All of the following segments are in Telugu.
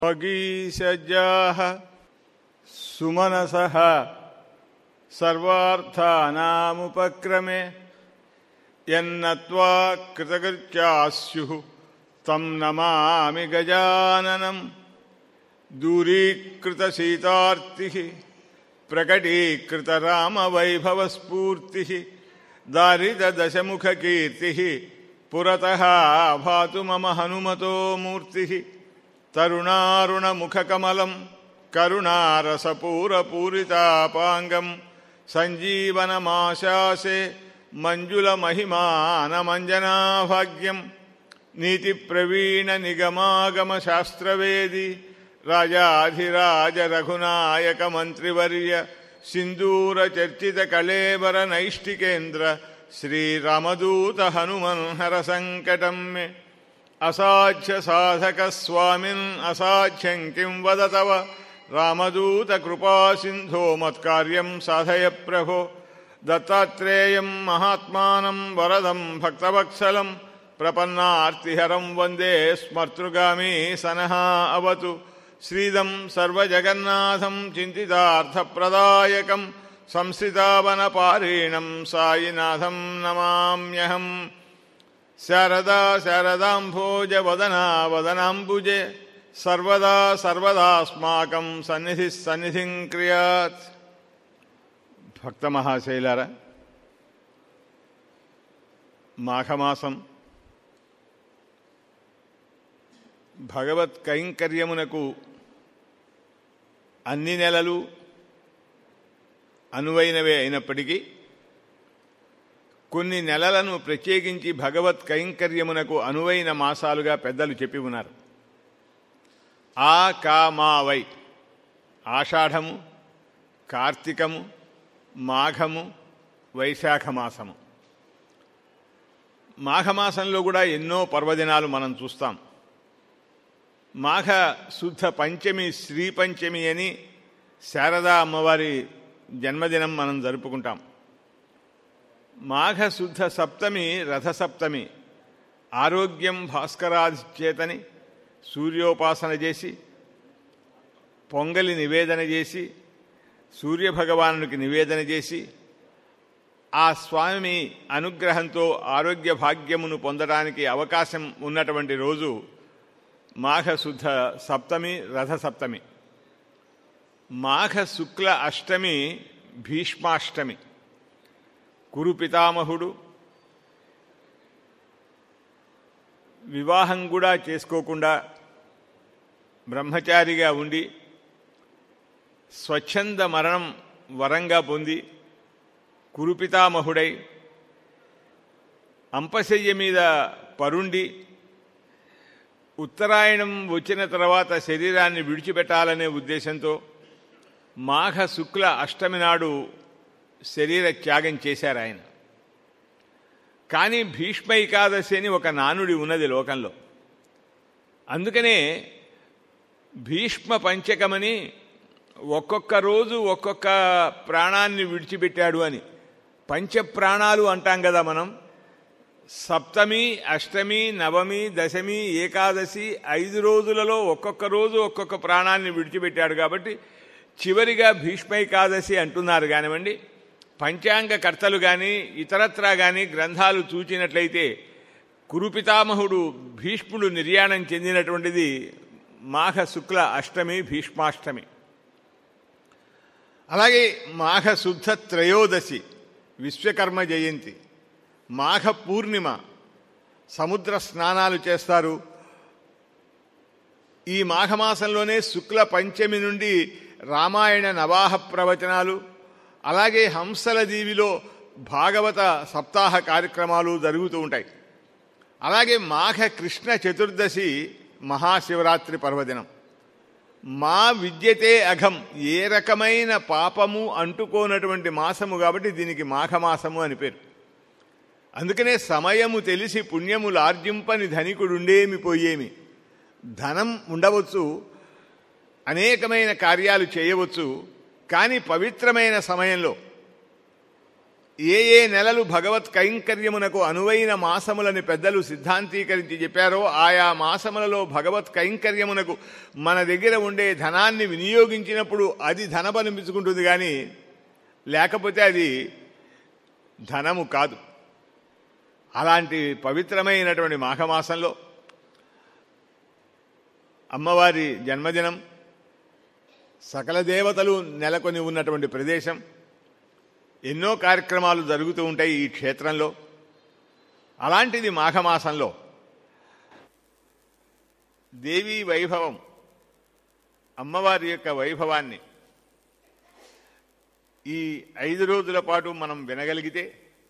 स्वगीषजाः सुमनसः सर्वार्थानामुपक्रमे यन्नत्वा कृतकृत्यास्युः तं नमामि गजाननम् दूरीकृतसीतार्तिः प्रकटीकृतरामवैभवस्फूर्तिः दारितदशमुखकीर्तिः पुरतः भातु मम हनुमतो मूर्तिः तरुणारुणमुखकमलं करुणारसपूरपूरितापाङ्गं सञ्जीवनमाशासे मञ्जुलमहिमानमञ्जनाभाग्यं नीतिप्रवीणनिगमागमशास्त्रवेदी राजाधिराजरघुनायकमन्त्रिवर्य सिन्दूरचर्चितकळेबरनैष्टिकेन्द्र श्रीरामदूतहनुमन्हरसङ्कटं मे असाध्यसाधकस्वामिन् असाध्यं किं वद तव रामदूतकृपासिन्धो मत्कार्यं साधय प्रभो दत्तात्रेयं महात्मानं वरदं भक्तवत्सलं प्रपन्नार्तिहरं वन्दे स्मर्तृगामी सनः अवतु श्रीदं सर्वजगन्नाथं चिन्तितार्थप्रदायकं संस्थितावनपारीणं सायिनाथं नमाम्यहम् శారదా శారదాంభోజవదనా వదనాంబుజే సర్వదా సర్వదాస్మాకం సన్నిధి సన్నిధిం క్రియాత్ భక్త మహాశైలారా మాఘమాసం భగవత్ కైంకర్యమునకు అన్ని నెలలు అనువైనవే అయినప్పటికీ కొన్ని నెలలను ప్రత్యేకించి భగవత్ కైంకర్యమునకు అనువైన మాసాలుగా పెద్దలు చెప్పి ఉన్నారు ఆ కా మా వై ఆషాఢము కార్తీకము మాఘము వైశాఖ మాసము మాఘమాసంలో కూడా ఎన్నో పర్వదినాలు మనం చూస్తాం మాఘ శుద్ధ పంచమి శ్రీ పంచమి అని శారదా అమ్మవారి జన్మదినం మనం జరుపుకుంటాం మాఘశుద్ధ సప్తమి రథసప్తమి ఆరోగ్యం భాస్కరాధిచేతని సూర్యోపాసన చేసి పొంగలి నివేదన చేసి సూర్యభగవానునికి నివేదన చేసి ఆ స్వామి అనుగ్రహంతో ఆరోగ్య భాగ్యమును పొందడానికి అవకాశం ఉన్నటువంటి రోజు మాఘశుద్ధ సప్తమి రథసప్తమి మాఘ శుక్ల అష్టమి భీష్మాష్టమి కురు పితామహుడు వివాహం కూడా చేసుకోకుండా బ్రహ్మచారిగా ఉండి స్వచ్ఛంద మరణం వరంగా పొంది కురుపితామహుడై అంపశయ్య మీద పరుండి ఉత్తరాయణం వచ్చిన తర్వాత శరీరాన్ని విడిచిపెట్టాలనే ఉద్దేశంతో మాఘ శుక్ల అష్టమి నాడు శరీర త్యాగం చేశారు ఆయన కానీ భీష్మ ఏకాదశి అని ఒక నానుడి ఉన్నది లోకంలో అందుకనే భీష్మ పంచకమని ఒక్కొక్క రోజు ఒక్కొక్క ప్రాణాన్ని విడిచిపెట్టాడు అని పంచ ప్రాణాలు అంటాం కదా మనం సప్తమి అష్టమి నవమి దశమి ఏకాదశి ఐదు రోజులలో ఒక్కొక్క రోజు ఒక్కొక్క ప్రాణాన్ని విడిచిపెట్టాడు కాబట్టి చివరిగా భీష్మైకాదశి అంటున్నారు కానివ్వండి పంచాంగ కర్తలు కానీ ఇతరత్రా కానీ గ్రంథాలు చూచినట్లయితే కురుపితామహుడు భీష్ముడు నిర్యాణం చెందినటువంటిది మాఘ శుక్ల అష్టమి భీష్మాష్టమి అలాగే మాఘ శుద్ధ త్రయోదశి విశ్వకర్మ జయంతి మాఘ పూర్ణిమ సముద్ర స్నానాలు చేస్తారు ఈ మాఘమాసంలోనే శుక్ల పంచమి నుండి రామాయణ నవాహ ప్రవచనాలు అలాగే హంసల దీవిలో భాగవత సప్తాహ కార్యక్రమాలు జరుగుతూ ఉంటాయి అలాగే మాఘ కృష్ణ చతుర్దశి మహాశివరాత్రి పర్వదినం మా విద్యతే అఘం ఏ రకమైన పాపము అంటుకోనటువంటి మాసము కాబట్టి దీనికి మాఘమాసము అని పేరు అందుకనే సమయము తెలిసి పుణ్యములు ఆర్జింపని ధనికుడుండేమి పోయేమి ధనం ఉండవచ్చు అనేకమైన కార్యాలు చేయవచ్చు కానీ పవిత్రమైన సమయంలో ఏ ఏ నెలలు భగవత్ కైంకర్యమునకు అనువైన మాసములని పెద్దలు సిద్ధాంతీకరించి చెప్పారో ఆయా మాసములలో భగవత్ కైంకర్యమునకు మన దగ్గర ఉండే ధనాన్ని వినియోగించినప్పుడు అది ధనమనిపించుకుంటుంది కానీ లేకపోతే అది ధనము కాదు అలాంటి పవిత్రమైనటువంటి మాఘమాసంలో అమ్మవారి జన్మదినం సకల దేవతలు నెలకొని ఉన్నటువంటి ప్రదేశం ఎన్నో కార్యక్రమాలు జరుగుతూ ఉంటాయి ఈ క్షేత్రంలో అలాంటిది మాఘమాసంలో దేవీ వైభవం అమ్మవారి యొక్క వైభవాన్ని ఈ ఐదు రోజుల పాటు మనం వినగలిగితే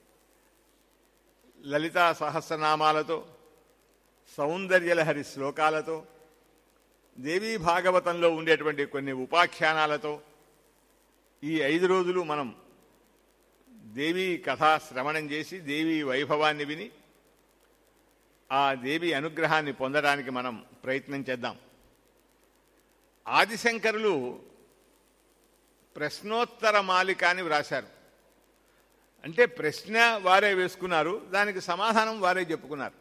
లలితా సహస్రనామాలతో సౌందర్యలహరి శ్లోకాలతో దేవీ భాగవతంలో ఉండేటువంటి కొన్ని ఉపాఖ్యానాలతో ఈ ఐదు రోజులు మనం దేవీ కథా శ్రవణం చేసి దేవీ వైభవాన్ని విని ఆ దేవి అనుగ్రహాన్ని పొందడానికి మనం ప్రయత్నం చేద్దాం ఆదిశంకరులు ప్రశ్నోత్తర మాలిక అని వ్రాశారు అంటే ప్రశ్న వారే వేసుకున్నారు దానికి సమాధానం వారే చెప్పుకున్నారు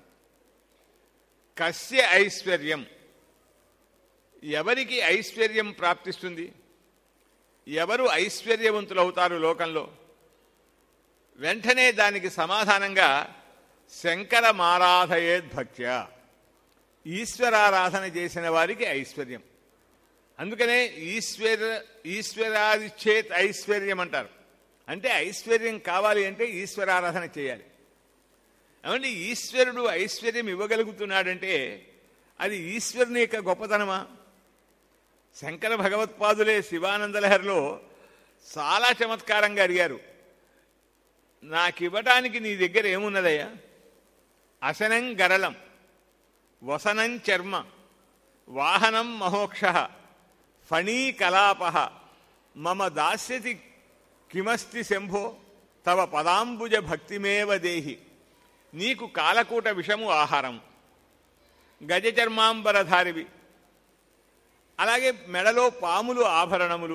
కస్య ఐశ్వర్యం ఎవరికి ఐశ్వర్యం ప్రాప్తిస్తుంది ఎవరు ఐశ్వర్యవంతులవుతారు లోకంలో వెంటనే దానికి సమాధానంగా శంకర మారాధయేద్భక్త్య ఈశ్వరారాధన చేసిన వారికి ఐశ్వర్యం అందుకనే ఈశ్వర ఈశ్వరాదిచ్చేత్ ఐశ్వర్యం అంటారు అంటే ఐశ్వర్యం కావాలి అంటే ఈశ్వరారాధన చేయాలి ఏమంటే ఈశ్వరుడు ఐశ్వర్యం ఇవ్వగలుగుతున్నాడంటే అది ఈశ్వరుని యొక్క గొప్పతనమా శంకర భగవత్పాదులే శివానందలహరిలో చాలా చమత్కారంగా అడిగారు నాకివ్వటానికి నీ దగ్గర ఏమున్నదయ్యా అసనం గరళం వసనం చర్మ వాహనం మహోక్ష ఫణీ కలాప మమ దాస్యతి కిమస్తి శంభో తవ పదాంబుజ భక్తిమేవ దేహి నీకు కాలకూట విషము ఆహారం గజచర్మాంబరధారివి అలాగే మెడలో పాములు ఆభరణములు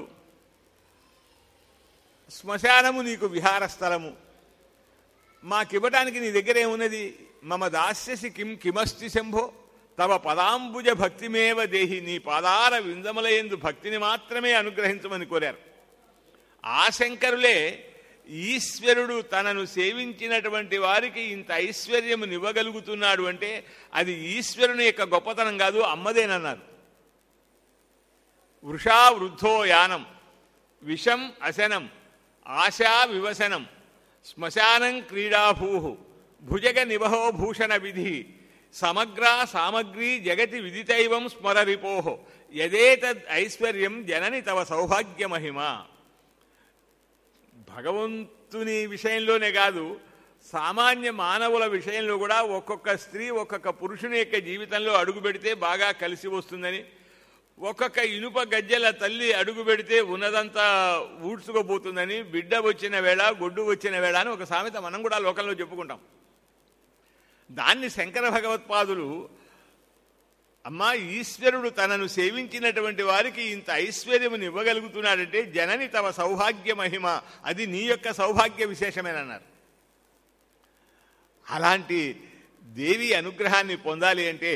శ్మశానము నీకు విహార స్థలము మాకివ్వటానికి నీ దగ్గర ఏమున్నది మమ దాస్యసి కిం కిమస్తి శంభో తవ పదాంబుజ భక్తిమేవ దేహి నీ పాదార విందములయందు భక్తిని మాత్రమే అనుగ్రహించమని కోరారు ఆ శంకరులే ఈశ్వరుడు తనను సేవించినటువంటి వారికి ఇంత ఐశ్వర్యమునివ్వగలుగుతున్నాడు అంటే అది ఈశ్వరుని యొక్క గొప్పతనం కాదు అమ్మదేనన్నారు వృషా వృద్ధో యానం విషం అశనం ఆశా వివసనం శ్మశానం క్రీడాభూ భుజగ నివహో భూషణ విధి సమగ్రా సామగ్రీ జగతి విదితైవం స్మరరిపోహో యదేతద్ ఐశ్వర్యం జనని తవ సౌభాగ్య మహిమ భగవంతుని విషయంలోనే కాదు సామాన్య మానవుల విషయంలో కూడా ఒక్కొక్క స్త్రీ ఒక్కొక్క పురుషుని యొక్క జీవితంలో అడుగు పెడితే బాగా కలిసి వస్తుందని ఒక్కొక్క ఇనుప గజ్జెల తల్లి అడుగు పెడితే ఉన్నదంతా ఊడ్చుకోబోతుందని బిడ్డ వచ్చిన వేళ గొడ్డు వచ్చిన వేళ అని ఒక సామెత మనం కూడా లోకంలో చెప్పుకుంటాం దాన్ని శంకర భగవత్పాదులు అమ్మా ఈశ్వరుడు తనను సేవించినటువంటి వారికి ఇంత ఐశ్వర్యముని ఇవ్వగలుగుతున్నాడంటే జనని తవ సౌభాగ్య మహిమ అది నీ యొక్క సౌభాగ్య విశేషమేనన్నారు అలాంటి దేవి అనుగ్రహాన్ని పొందాలి అంటే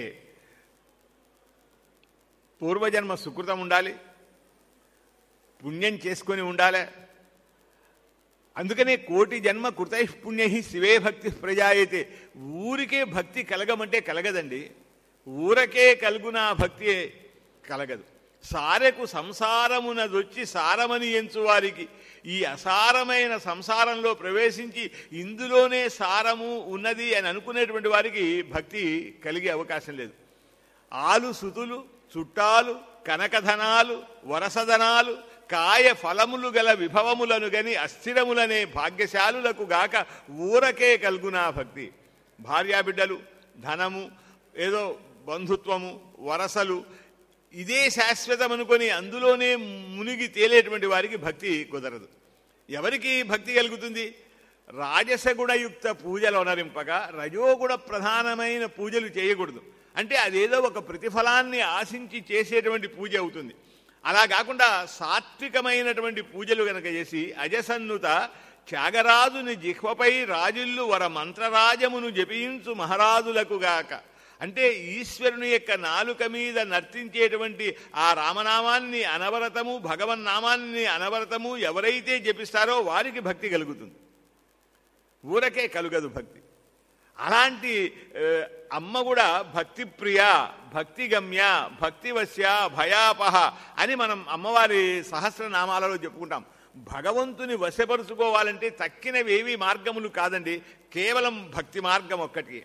పూర్వజన్మ సుకృతం ఉండాలి పుణ్యం చేసుకొని ఉండాలి అందుకనే కోటి జన్మ కృతై పుణ్య శివే భక్తి ప్రజాయతే ఊరికే భక్తి కలగమంటే కలగదండి ఊరకే కలుగునా భక్తి కలగదు సారెకు సంసారమునదొచ్చి సారమని ఎంచు వారికి ఈ అసారమైన సంసారంలో ప్రవేశించి ఇందులోనే సారము ఉన్నది అని అనుకునేటువంటి వారికి భక్తి కలిగే అవకాశం లేదు ఆలు సుతులు చుట్టాలు కనకధనాలు వరసధనాలు కాయ ఫలములు గల విభవములను గని అస్థిరములనే భాగ్యశాలులకు గాక ఊరకే కలుగునా భక్తి భార్యాబిడ్డలు ధనము ఏదో బంధుత్వము వరసలు ఇదే శాశ్వతం అనుకొని అందులోనే మునిగి తేలేటువంటి వారికి భక్తి కుదరదు ఎవరికి భక్తి కలుగుతుంది రాజసగుణయుక్త పూజలు అనరింపగా రజోగుణ ప్రధానమైన పూజలు చేయకూడదు అంటే అదేదో ఒక ప్రతిఫలాన్ని ఆశించి చేసేటువంటి పూజ అవుతుంది అలా కాకుండా సాత్వికమైనటువంటి పూజలు గనక చేసి అజసన్నుత త్యాగరాజుని జిహ్వపై రాజుల్లు వర మంత్రరాజమును జపించు మహారాజులకుగాక అంటే ఈశ్వరుని యొక్క నాలుక మీద నర్తించేటువంటి ఆ రామనామాన్ని అనవరతము భగవన్నామాన్ని అనవరతము ఎవరైతే జపిస్తారో వారికి భక్తి కలుగుతుంది ఊరకే కలుగదు భక్తి అలాంటి ఆ, అమ్మ కూడా భక్తి ప్రియ భక్తి గమ్య భక్తివశ్య భయాపహ అని మనం అమ్మవారి సహస్రనామాలలో చెప్పుకుంటాం భగవంతుని వశపరుచుకోవాలంటే తక్కినవేవి మార్గములు కాదండి కేవలం భక్తి మార్గం ఒక్కటి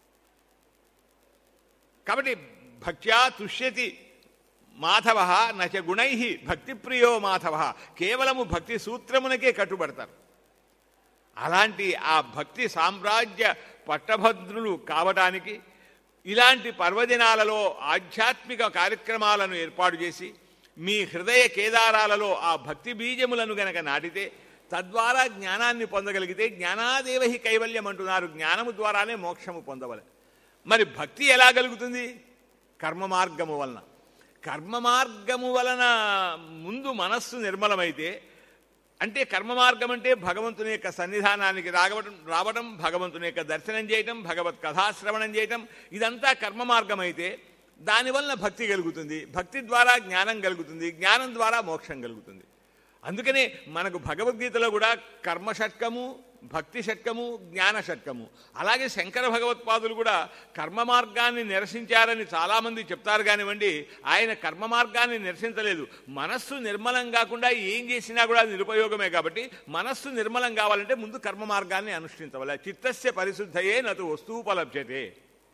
కాబట్టి భక్త్యా తుష్యతి మాధవ నచ గుణై భక్తిప్రియో మాధవ కేవలము భక్తి సూత్రమునకే కట్టుబడతారు అలాంటి ఆ భక్తి సామ్రాజ్య పట్టభద్రులు కావటానికి ఇలాంటి పర్వదినాలలో ఆధ్యాత్మిక కార్యక్రమాలను ఏర్పాటు చేసి మీ హృదయ కేదారాలలో ఆ భక్తి బీజములను గనక నాటితే తద్వారా జ్ఞానాన్ని పొందగలిగితే జ్ఞానాదేవహి కైవల్యం అంటున్నారు జ్ఞానము ద్వారానే మోక్షము పొందవలె మరి భక్తి ఎలా కలుగుతుంది కర్మ మార్గము వలన కర్మ మార్గము వలన ముందు మనస్సు నిర్మలమైతే అంటే కర్మ మార్గం అంటే భగవంతుని యొక్క సన్నిధానానికి రావడం రావడం భగవంతుని యొక్క దర్శనం చేయటం భగవత్ కథాశ్రవణం చేయటం ఇదంతా కర్మ మార్గం అయితే దానివల్ల భక్తి కలుగుతుంది భక్తి ద్వారా జ్ఞానం కలుగుతుంది జ్ఞానం ద్వారా మోక్షం కలుగుతుంది అందుకనే మనకు భగవద్గీతలో కూడా కర్మ షట్కము భక్తి షట్కము జ్ఞాన షట్కము అలాగే శంకర భగవత్పాదులు కూడా కర్మ మార్గాన్ని నిరసించారని చాలామంది చెప్తారు కానివ్వండి ఆయన కర్మ మార్గాన్ని నిరసించలేదు మనస్సు నిర్మలం కాకుండా ఏం చేసినా కూడా అది నిరుపయోగమే కాబట్టి మనస్సు నిర్మలం కావాలంటే ముందు కర్మ మార్గాన్ని అనుష్ఠించవాలి చిత్తస్య పరిశుద్ధయే నటు వస్తువుపలభ్యతే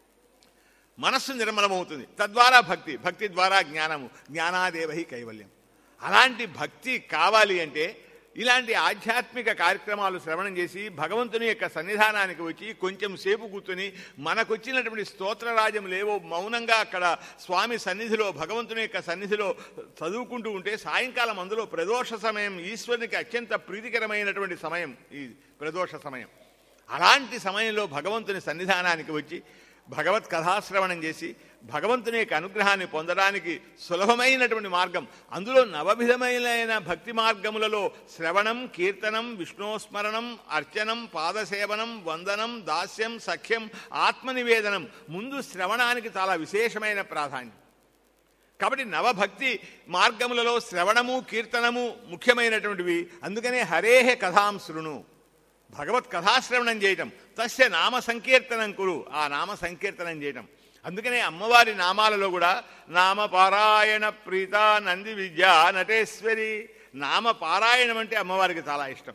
మనస్సు నిర్మలమవుతుంది తద్వారా భక్తి భక్తి ద్వారా జ్ఞానము జ్ఞానాదేవహి కైవల్యం అలాంటి భక్తి కావాలి అంటే ఇలాంటి ఆధ్యాత్మిక కార్యక్రమాలు శ్రవణం చేసి భగవంతుని యొక్క సన్నిధానానికి వచ్చి కొంచెం సేపు కూర్చొని మనకొచ్చినటువంటి స్తోత్రరాజం లేవో మౌనంగా అక్కడ స్వామి సన్నిధిలో భగవంతుని యొక్క సన్నిధిలో చదువుకుంటూ ఉంటే సాయంకాలం అందులో ప్రదోష సమయం ఈశ్వరునికి అత్యంత ప్రీతికరమైనటువంటి సమయం ఈ ప్రదోష సమయం అలాంటి సమయంలో భగవంతుని సన్నిధానానికి వచ్చి భగవత్ కథాశ్రవణం చేసి భగవంతుని యొక్క అనుగ్రహాన్ని పొందడానికి సులభమైనటువంటి మార్గం అందులో నవవిధమైన భక్తి మార్గములలో శ్రవణం కీర్తనం విష్ణోస్మరణం అర్చనం పాదసేవనం వందనం దాస్యం సఖ్యం ఆత్మనివేదనం ముందు శ్రవణానికి చాలా విశేషమైన ప్రాధాన్యం కాబట్టి నవభక్తి మార్గములలో శ్రవణము కీర్తనము ముఖ్యమైనటువంటివి అందుకనే హరేహ కథాం శృణు భగవత్ కథాశ్రవణం చేయటం తస్య నామ సంకీర్తనం కురు ఆ నామ సంకీర్తనం చేయటం అందుకనే అమ్మవారి నామాలలో కూడా నామ పారాయణ ప్రీత నంది విద్య నటేశ్వరి నామ పారాయణం అంటే అమ్మవారికి చాలా ఇష్టం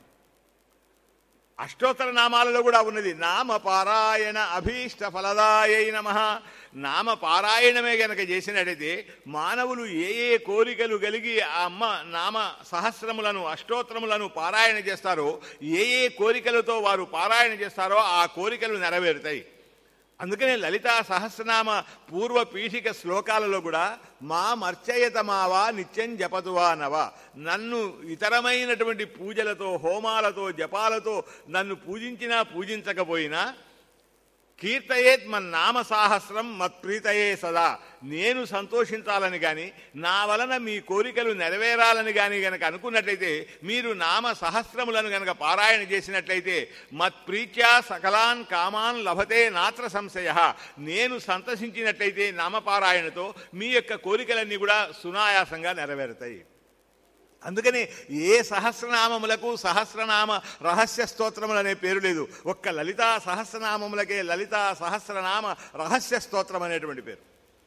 అష్టోత్తర నామాలలో కూడా ఉన్నది నామ పారాయణ అభీష్ట ఫలదాయ నమ నామ పారాయణమే గనక చేసినట్టయితే మానవులు ఏ ఏ కోరికలు కలిగి ఆ అమ్మ నామ సహస్రములను అష్టోత్తరములను పారాయణ చేస్తారో ఏ ఏ కోరికలతో వారు పారాయణ చేస్తారో ఆ కోరికలు నెరవేరుతాయి అందుకనే లలితా సహస్రనామ పూర్వ పీఠిక శ్లోకాలలో కూడా మా మర్చయత మావా నిత్యం జపతువా నవ నన్ను ఇతరమైనటువంటి పూజలతో హోమాలతో జపాలతో నన్ను పూజించినా పూజించకపోయినా కీర్తయేత్ మన్ నామ సాహస్రం మత్ప్రీతయే సదా నేను సంతోషించాలని కానీ నా వలన మీ కోరికలు నెరవేరాలని కానీ గనక అనుకున్నట్లయితే మీరు నామ సహస్రములను గనక పారాయణ చేసినట్లయితే మత్ప్రీత్యా సకలాన్ కామాన్ లభతే నాత్ర సంశయ నేను సంతసించినట్లయితే నామపారాయణతో మీ యొక్క కోరికలన్నీ కూడా సునాయాసంగా నెరవేరుతాయి అందుకని ఏ సహస్రనామములకు సహస్రనామ రహస్య స్తోత్రములు అనే పేరు లేదు ఒక్క లలితా సహస్రనామములకే లలితా సహస్రనామ రహస్య స్తోత్రం అనేటువంటి పేరు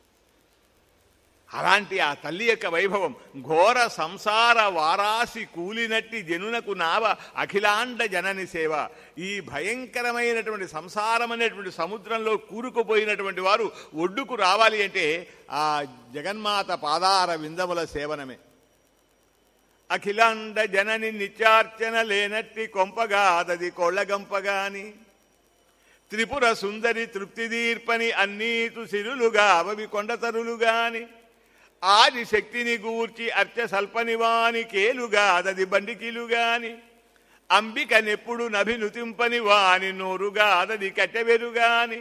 అలాంటి ఆ తల్లి యొక్క వైభవం ఘోర సంసార వారాసి కూలినట్టి జనునకు నావ అఖిలాండ జనని సేవ ఈ భయంకరమైనటువంటి సంసారం అనేటువంటి సముద్రంలో కూరుకుపోయినటువంటి వారు ఒడ్డుకు రావాలి అంటే ఆ జగన్మాత పాదార విందముల సేవనమే అఖిలాండ జనని నిత్యార్చన లేనట్టి కొంపగాదది కొళ్ళగంపగాని త్రిపుర సుందరి తృప్తి దీర్పని అన్నీతు సిరులుగా అవవి కొండతరులుగాని ఆది శక్తిని గూర్చి అర్చ సల్పనివాని కేలుగా అదది బండికిలుగాని అంబిక నెప్పుడు నభినుతింపని వాని నోరుగా అదది కట్టెవెరుగాని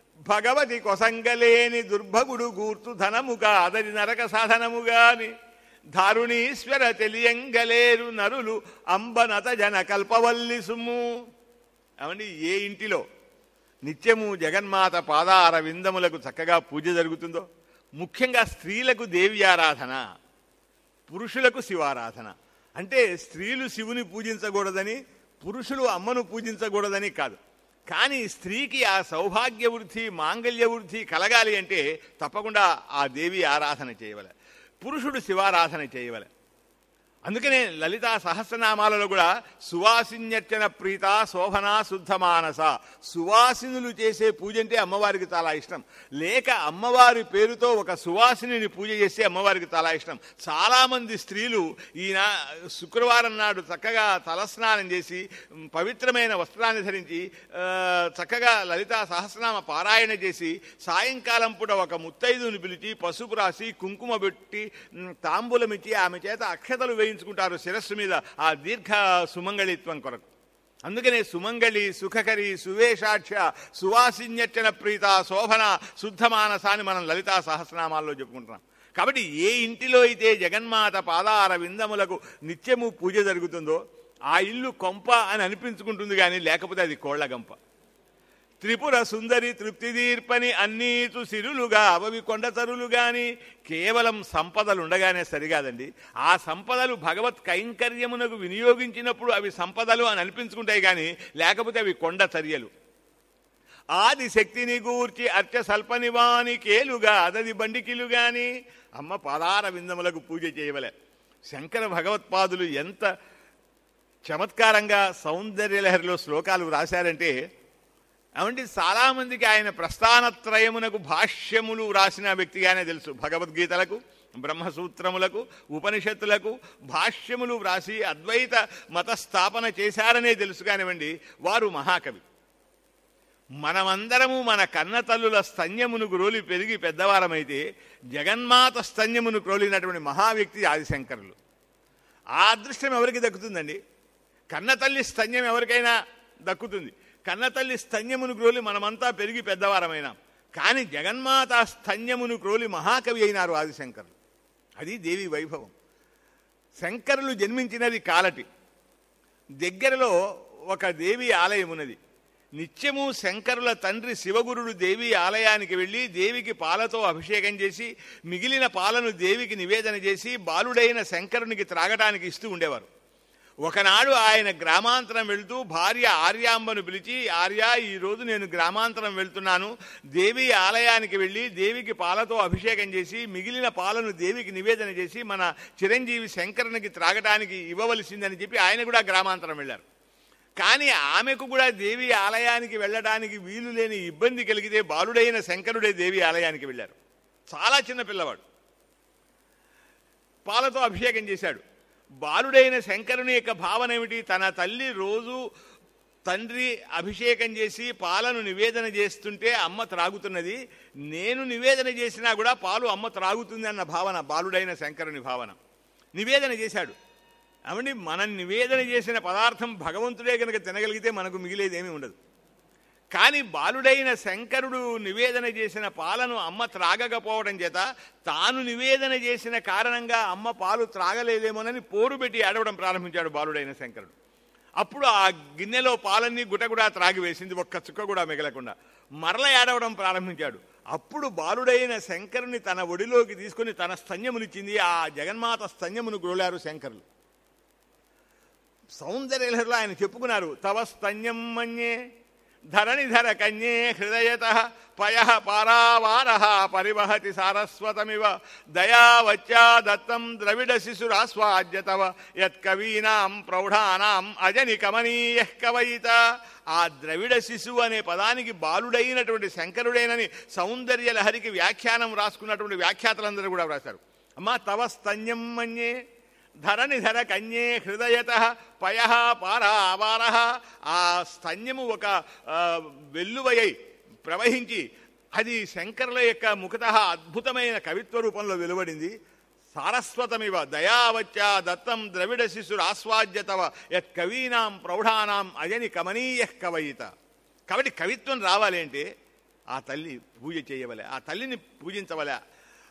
భగవతి కొసంగలేని దుర్భగుడు గూర్తు ధనముగా అదది నరక సాధనముగాని దారుణీశ్వర తెలియంగలేరు నరులు అంబనత జన కల్పవల్లి సుమ్ము అవండి ఏ ఇంటిలో నిత్యము జగన్మాత పాదార విందములకు చక్కగా పూజ జరుగుతుందో ముఖ్యంగా స్త్రీలకు దేవి ఆరాధన పురుషులకు శివారాధన అంటే స్త్రీలు శివుని పూజించకూడదని పురుషులు అమ్మను పూజించకూడదని కాదు కానీ స్త్రీకి ఆ సౌభాగ్య వృద్ధి మాంగళ్య వృద్ధి కలగాలి అంటే తప్పకుండా ఆ దేవి ఆరాధన చేయవలె పురుషుడు శివారాధన చేయవలె అందుకనే లలితా సహస్రనామాలలో కూడా సువాసిన్యర్చన ప్రీత శోభన శుద్ధ మానస సువాసినులు చేసే పూజ అంటే అమ్మవారికి చాలా ఇష్టం లేక అమ్మవారి పేరుతో ఒక సువాసిని పూజ చేస్తే అమ్మవారికి చాలా ఇష్టం చాలామంది స్త్రీలు ఈయన శుక్రవారం నాడు చక్కగా తలస్నానం చేసి ఉమ్, పవిత్రమైన వస్త్రాన్ని ధరించి ఆ, చక్కగా లలితా సహస్రనామ పారాయణ చేసి సాయంకాలం పూట ఒక ముత్తైదుని పిలిచి పసుపు రాసి కుంకుమ పెట్టి ఉమ్, తాంబూలమిచ్చి ఆమె చేత అక్షతలు వేయించుకుంటారు శిరస్సు మీద ఆ దీర్ఘ సుమంగళిత్వం కొరకు అందుకనే సుమంగళి సుఖకరి సువేషాక్ష సువాసిన్యర్చన ప్రీత శోభన శుద్ధమానస అని మనం లలితా సహస్రనామాల్లో చెప్పుకుంటున్నాం కాబట్టి ఏ ఇంటిలో అయితే జగన్మాత పాదార విందములకు నిత్యము పూజ జరుగుతుందో ఆ ఇల్లు కొంప అని అనిపించుకుంటుంది కానీ లేకపోతే అది కోళ్ల గంప త్రిపుర సుందరి తృప్తిదీర్పని అన్నీతు సిరులుగా అవవి కొండతరులు గాని కేవలం సంపదలు ఉండగానే సరికాదండి ఆ సంపదలు భగవత్ కైంకర్యమునకు వినియోగించినప్పుడు అవి సంపదలు అని అనిపించుకుంటాయి కానీ లేకపోతే అవి కొండ చర్యలు ఆది శక్తిని గూర్చి అర్చ సల్పనివాని కేలుగా అదది బండికిలు గాని అమ్మ పాదార విందములకు పూజ చేయవలే శంకర భగవత్పాదులు ఎంత చమత్కారంగా సౌందర్యలహరిలో శ్లోకాలు రాశారంటే అవంటి చాలామందికి ఆయన ప్రస్థానత్రయమునకు భాష్యములు రాసిన వ్యక్తిగానే తెలుసు భగవద్గీతలకు బ్రహ్మసూత్రములకు ఉపనిషత్తులకు భాష్యములు వ్రాసి అద్వైత మత స్థాపన చేశారనే తెలుసు కానివ్వండి వారు మహాకవి మనమందరము మన కన్నతల్లుల స్తన్యమును గ్రోలి పెరిగి పెద్దవారమైతే జగన్మాత స్తన్యమును క్రోలినటువంటి మహావ్యక్తి ఆదిశంకరులు ఆ అదృష్టం ఎవరికి దక్కుతుందండి కన్నతల్లి స్తన్యం ఎవరికైనా దక్కుతుంది కన్నతల్లి స్తన్యమును క్రోలి మనమంతా పెరిగి పెద్దవారమైనాం కానీ జగన్మాత స్తన్యమును క్రోలి మహాకవి అయినారు ఆదిశంకరులు అది దేవి వైభవం శంకరులు జన్మించినది కాలటి దగ్గరలో ఒక దేవి ఆలయం ఉన్నది నిత్యము శంకరుల తండ్రి శివగురుడు దేవి ఆలయానికి వెళ్ళి దేవికి పాలతో అభిషేకం చేసి మిగిలిన పాలను దేవికి నివేదన చేసి బాలుడైన శంకరునికి త్రాగటానికి ఇస్తూ ఉండేవారు ఒకనాడు ఆయన గ్రామాంతరం వెళ్తూ భార్య ఆర్యాంబను పిలిచి ఆర్య ఈ రోజు నేను గ్రామాంతరం వెళ్తున్నాను దేవి ఆలయానికి వెళ్ళి దేవికి పాలతో అభిషేకం చేసి మిగిలిన పాలను దేవికి నివేదన చేసి మన చిరంజీవి శంకరునికి త్రాగటానికి ఇవ్వవలసిందని చెప్పి ఆయన కూడా గ్రామాంతరం వెళ్ళారు కానీ ఆమెకు కూడా దేవి ఆలయానికి వెళ్ళడానికి వీలు లేని ఇబ్బంది కలిగితే బాలుడైన శంకరుడే దేవి ఆలయానికి వెళ్ళారు చాలా చిన్న పిల్లవాడు పాలతో అభిషేకం చేశాడు బాలుడైన శంకరుని యొక్క భావన ఏమిటి తన తల్లి రోజు తండ్రి అభిషేకం చేసి పాలను నివేదన చేస్తుంటే అమ్మ త్రాగుతున్నది నేను నివేదన చేసినా కూడా పాలు అమ్మ త్రాగుతుంది అన్న భావన బాలుడైన శంకరుని భావన నివేదన చేశాడు అవండి మనం నివేదన చేసిన పదార్థం భగవంతుడే కనుక తినగలిగితే మనకు మిగిలేదేమీ ఉండదు కానీ బాలుడైన శంకరుడు నివేదన చేసిన పాలను అమ్మ త్రాగకపోవడం చేత తాను నివేదన చేసిన కారణంగా అమ్మ పాలు త్రాగలేదేమోనని పోరు పెట్టి ఏడవడం ప్రారంభించాడు బాలుడైన శంకరుడు అప్పుడు ఆ గిన్నెలో పాలన్నీ గుటగుడా త్రాగి వేసింది ఒక్క చుక్క కూడా మిగలకుండా మరల ఏడవడం ప్రారంభించాడు అప్పుడు బాలుడైన శంకరుని తన ఒడిలోకి తీసుకుని తన స్తన్యమునిచ్చింది ఆ జగన్మాత స్తన్యమును గ్రోలారు శంకరులు సౌందర్యలహరిలో ఆయన చెప్పుకున్నారు తవ స్తన్యం మన్యే ధరణిధర కన్యే హృదయత పయ పారావార పరివహతి సారస్వతమివ దయావచ్చా దత్తం ద్రవిడ శిశురాస్వాద్య తవ యత్కవీనాం ప్రౌఢానాం అజని కమనీయ కవయిత ఆ ద్రవిడ శిశువు అనే పదానికి బాలుడైనటువంటి శంకరుడైనని సౌందర్య లహరికి వ్యాఖ్యానం రాసుకున్నటువంటి వ్యాఖ్యాతలందరూ కూడా వ్రాశారు అమ్మా తవ స్తన్యం మన్యే ధరణిధర కన్యే హృదయత పయ పార అవార ఆ స్తన్యము ఒక ఆ, వెల్లువయై ప్రవహించి అది శంకరుల యొక్క ముఖత అద్భుతమైన కవిత్వ రూపంలో వెలువడింది సారస్వతమివ దయావచ్చా దత్తం ద్రవిడ శిశురు ఆస్వాద్యతవ యత్ కవీనాం ప్రౌఢానాం అజని కమనీయ కవయిత కాబట్టి కవిత్వం రావాలి అంటే ఆ తల్లి పూజ చేయవలే ఆ తల్లిని పూజించవలే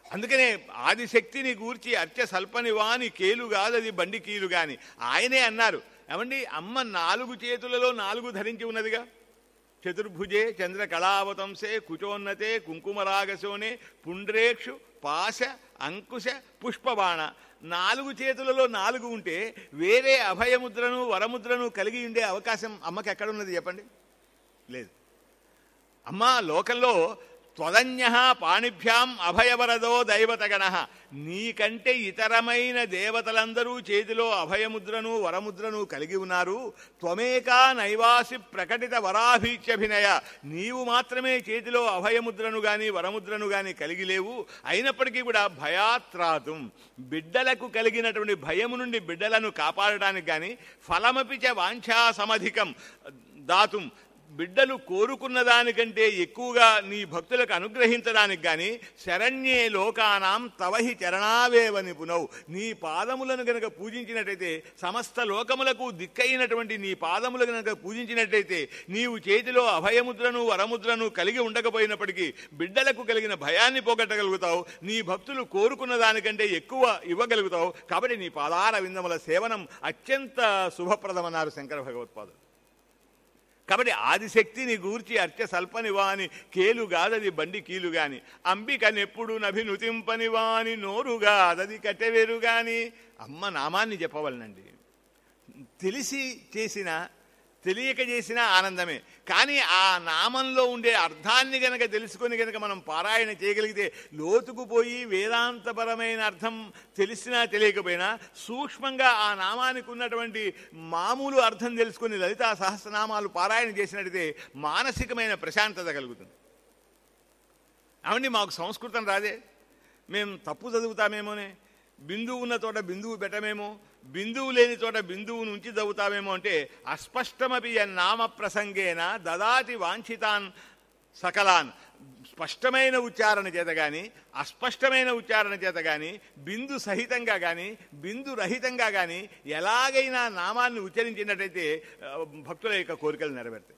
అందుకనే ఆదిశక్తిని గూర్చి అర్చ సల్పని వాని కేలు కాదది బండి కీలు గాని ఆయనే అన్నారు ఏమండి అమ్మ నాలుగు చేతులలో నాలుగు ధరించి ఉన్నదిగా చతుర్భుజే చంద్ర కళావతంసే కుచోన్నతే కుంకుమరాగశోనే పుండ్రేక్షు పాశ అంకుశ పుష్పబాణ నాలుగు చేతులలో నాలుగు ఉంటే వేరే అభయముద్రను వరముద్రను కలిగి ఉండే అవకాశం అమ్మకి ఎక్కడున్నది చెప్పండి లేదు అమ్మా లోకంలో త్వదన్య పాణిభ్యాం అభయవరదో దైవతగణ నీకంటే ఇతరమైన దేవతలందరూ చేతిలో అభయముద్రను వరముద్రను కలిగి ఉన్నారు త్వమేకా నైవాసి ప్రకటిత వరాభీత్యభినయ నీవు మాత్రమే చేతిలో అభయముద్రను గాని వరముద్రను గాని కలిగి లేవు అయినప్పటికీ కూడా భయాత్రాతుం బిడ్డలకు కలిగినటువంటి భయము నుండి బిడ్డలను కాపాడడానికి గాని ఫలమపిచ వాంఛా సమధికం దాతుం బిడ్డలు కోరుకున్న దానికంటే ఎక్కువగా నీ భక్తులకు అనుగ్రహించడానికి గాని శరణ్యే లోకానాం తవహి చరణావేవ నిపుణవు నీ పాదములను గనక పూజించినట్టయితే సమస్త లోకములకు దిక్కైనటువంటి నీ పాదములు గనక పూజించినట్టయితే నీవు చేతిలో అభయముద్రను వరముద్రను కలిగి ఉండకపోయినప్పటికీ బిడ్డలకు కలిగిన భయాన్ని పోగొట్టగలుగుతావు నీ భక్తులు కోరుకున్న దానికంటే ఎక్కువ ఇవ్వగలుగుతావు కాబట్టి నీ పాదార విందముల సేవనం అత్యంత శుభప్రదమన్నారు శంకర భగవత్పాదులు కాబట్టి ఆదిశక్తిని గూర్చి అర్చ సల్పని వాని కేలు గాదది బండి కీలు గాని అంబికనెప్పుడు నభినుతింపని వాని నోరు గాదది కట్టెవేరు గాని అమ్మ నామాన్ని చెప్పవలనండి తెలిసి చేసిన తెలియక చేసిన ఆనందమే కానీ ఆ నామంలో ఉండే అర్థాన్ని గనక తెలుసుకొని గనక మనం పారాయణ చేయగలిగితే లోతుకు పోయి వేదాంతపరమైన అర్థం తెలిసినా తెలియకపోయినా సూక్ష్మంగా ఆ నామానికి ఉన్నటువంటి మామూలు అర్థం తెలుసుకొని లలితా సహస్రనామాలు పారాయణ చేసినట్టయితే మానసికమైన ప్రశాంతత కలుగుతుంది అవండి మాకు సంస్కృతం రాదే మేము తప్పు చదువుతామేమోనే బిందువు ఉన్న చోట బిందువు పెట్టమేమో బిందువు లేని చోట బిందువు నుంచి చదువుతామేమో అంటే అస్పష్టమపి నామ ప్రసంగేన దదాతి వాంఛితాన్ సకలాన్ స్పష్టమైన ఉచ్చారణ చేత కానీ అస్పష్టమైన ఉచ్చారణ చేత కానీ బిందు సహితంగా కానీ బిందు రహితంగా కానీ ఎలాగైనా నామాన్ని ఉచ్చరించినట్టయితే ఆ, భక్తుల యొక్క కోరికలు నెరవేరుతాయి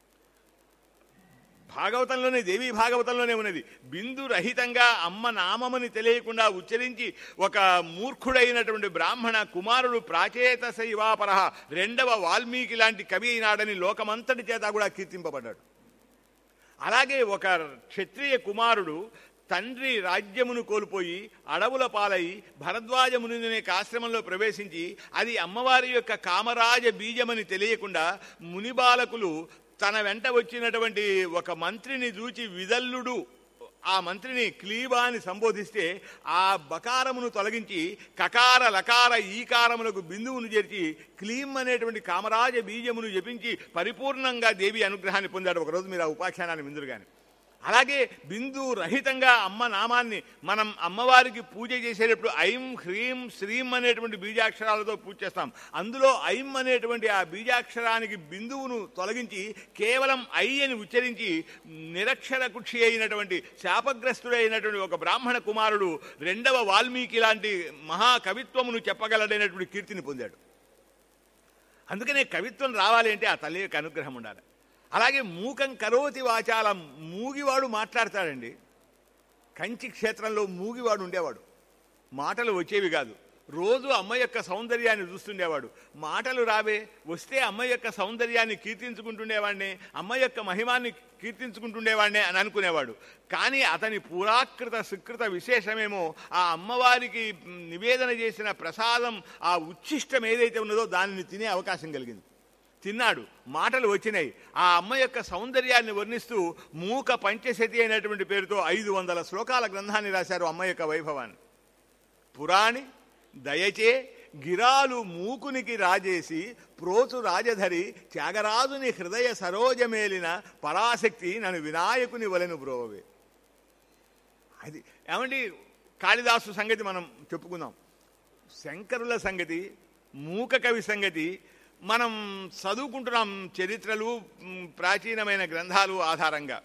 భాగవతంలోనే దేవీ భాగవతంలోనే ఉన్నది బిందు రహితంగా అమ్మ నామమని తెలియకుండా ఉచ్చరించి ఒక మూర్ఖుడైనటువంటి బ్రాహ్మణ కుమారుడు ప్రాచేత శైవాపరహ రెండవ వాల్మీకి లాంటి కవి అయినాడని లోకమంతటి చేత కూడా కీర్తింపబడ్డాడు అలాగే ఒక క్షత్రియ కుమారుడు తండ్రి రాజ్యమును కోల్పోయి అడవుల పాలై భరద్వాజ ముని అనే ఆశ్రమంలో ప్రవేశించి అది అమ్మవారి యొక్క కామరాజ బీజమని తెలియకుండా ముని బాలకులు తన వెంట వచ్చినటువంటి ఒక మంత్రిని చూచి విదల్లుడు ఆ మంత్రిని క్లీబా అని సంబోధిస్తే ఆ బకారమును తొలగించి కకార లకార ఈకారములకు బిందువును చేర్చి క్లీం అనేటువంటి కామరాజ బీజమును జపించి పరిపూర్ణంగా దేవి అనుగ్రహాన్ని పొందాడు ఒకరోజు మీరు ఆ ఉపాఖ్యానాన్ని విందురు కానీ అలాగే బిందు రహితంగా అమ్మ నామాన్ని మనం అమ్మవారికి పూజ చేసేటప్పుడు ఐం హ్రీం శ్రీం అనేటువంటి బీజాక్షరాలతో పూజ చేస్తాం అందులో ఐం అనేటువంటి ఆ బీజాక్షరానికి బిందువును తొలగించి కేవలం ఐ అని ఉచ్చరించి నిరక్షర కుక్షి అయినటువంటి శాపగ్రస్తుడైనటువంటి ఒక బ్రాహ్మణ కుమారుడు రెండవ వాల్మీకి లాంటి మహాకవిత్వమును చెప్పగలడైనటువంటి కీర్తిని పొందాడు అందుకనే కవిత్వం రావాలి అంటే ఆ తల్లి యొక్క అనుగ్రహం ఉండాలి అలాగే మూకం కరోతి వాచాలం మూగివాడు మాట్లాడతాడండి కంచి క్షేత్రంలో మూగివాడు ఉండేవాడు మాటలు వచ్చేవి కాదు రోజు అమ్మ యొక్క సౌందర్యాన్ని చూస్తుండేవాడు మాటలు రావే వస్తే అమ్మ యొక్క సౌందర్యాన్ని కీర్తించుకుంటుండేవాడిని అమ్మ యొక్క మహిమాన్ని కీర్తించుకుంటుండేవాడినే అని అనుకునేవాడు కానీ అతని పురాకృత సుకృత విశేషమేమో ఆ అమ్మవారికి నివేదన చేసిన ప్రసాదం ఆ ఉచ్ఛిష్టం ఏదైతే ఉన్నదో దానిని తినే అవకాశం కలిగింది తిన్నాడు మాటలు వచ్చినాయి ఆ అమ్మ యొక్క సౌందర్యాన్ని వర్ణిస్తూ మూక పంచశతి అయినటువంటి పేరుతో ఐదు వందల శ్లోకాల గ్రంథాన్ని రాశారు అమ్మ యొక్క వైభవాన్ని పురాణి దయచే గిరాలు మూకునికి రాజేసి ప్రోచు రాజధరి త్యాగరాజుని హృదయ సరోజమేలిన పరాశక్తి నన్ను వినాయకుని వలెను బ్రోవే అది ఏమండి కాళిదాసు సంగతి మనం చెప్పుకుందాం శంకరుల సంగతి మూక కవి సంగతి మనం చదువుకుంటున్నాం చరిత్రలు మ్, ప్రాచీనమైన గ్రంథాలు ఆధారంగా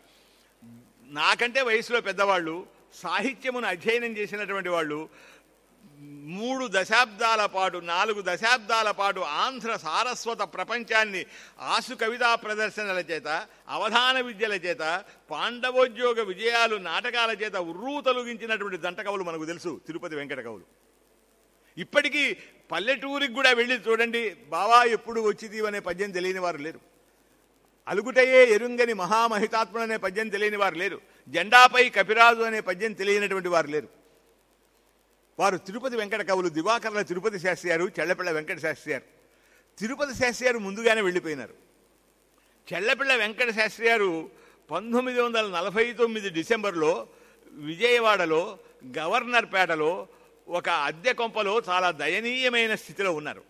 నాకంటే వయసులో పెద్దవాళ్ళు సాహిత్యమును అధ్యయనం చేసినటువంటి వాళ్ళు మూడు దశాబ్దాల పాటు నాలుగు దశాబ్దాల పాటు ఆంధ్ర సారస్వత ప్రపంచాన్ని ఆసు కవితా ప్రదర్శనల చేత అవధాన విద్యల చేత పాండవోద్యోగ విజయాలు నాటకాల చేత ఉర్రూ తొలగించినటువంటి దంట కవులు మనకు తెలుసు తిరుపతి వెంకట కవులు ఇప్పటికీ పల్లెటూరికి కూడా వెళ్ళి చూడండి బావా ఎప్పుడు వచ్చిది అనే పద్యం తెలియని వారు లేరు అలుగుటయే ఎరుంగని మహామహితాత్ముడు అనే పద్యం తెలియని వారు లేరు జెండాపై కపిరాజు అనే పద్యం తెలియనటువంటి వారు లేరు వారు తిరుపతి వెంకట కవులు దివాకర్ల తిరుపతి శాస్త్రి గారు చెళ్లపిళ్ళ వెంకట శాస్త్రి గారు తిరుపతి శాస్త్రి గారు ముందుగానే వెళ్ళిపోయినారు చెళ్లపిళ్ళ వెంకట శాస్త్రి గారు పంతొమ్మిది వందల నలభై తొమ్మిది డిసెంబర్లో విజయవాడలో గవర్నర్ పేటలో ఒక అద్దె కొంపలో చాలా దయనీయమైన స్థితిలో ఉన్నారు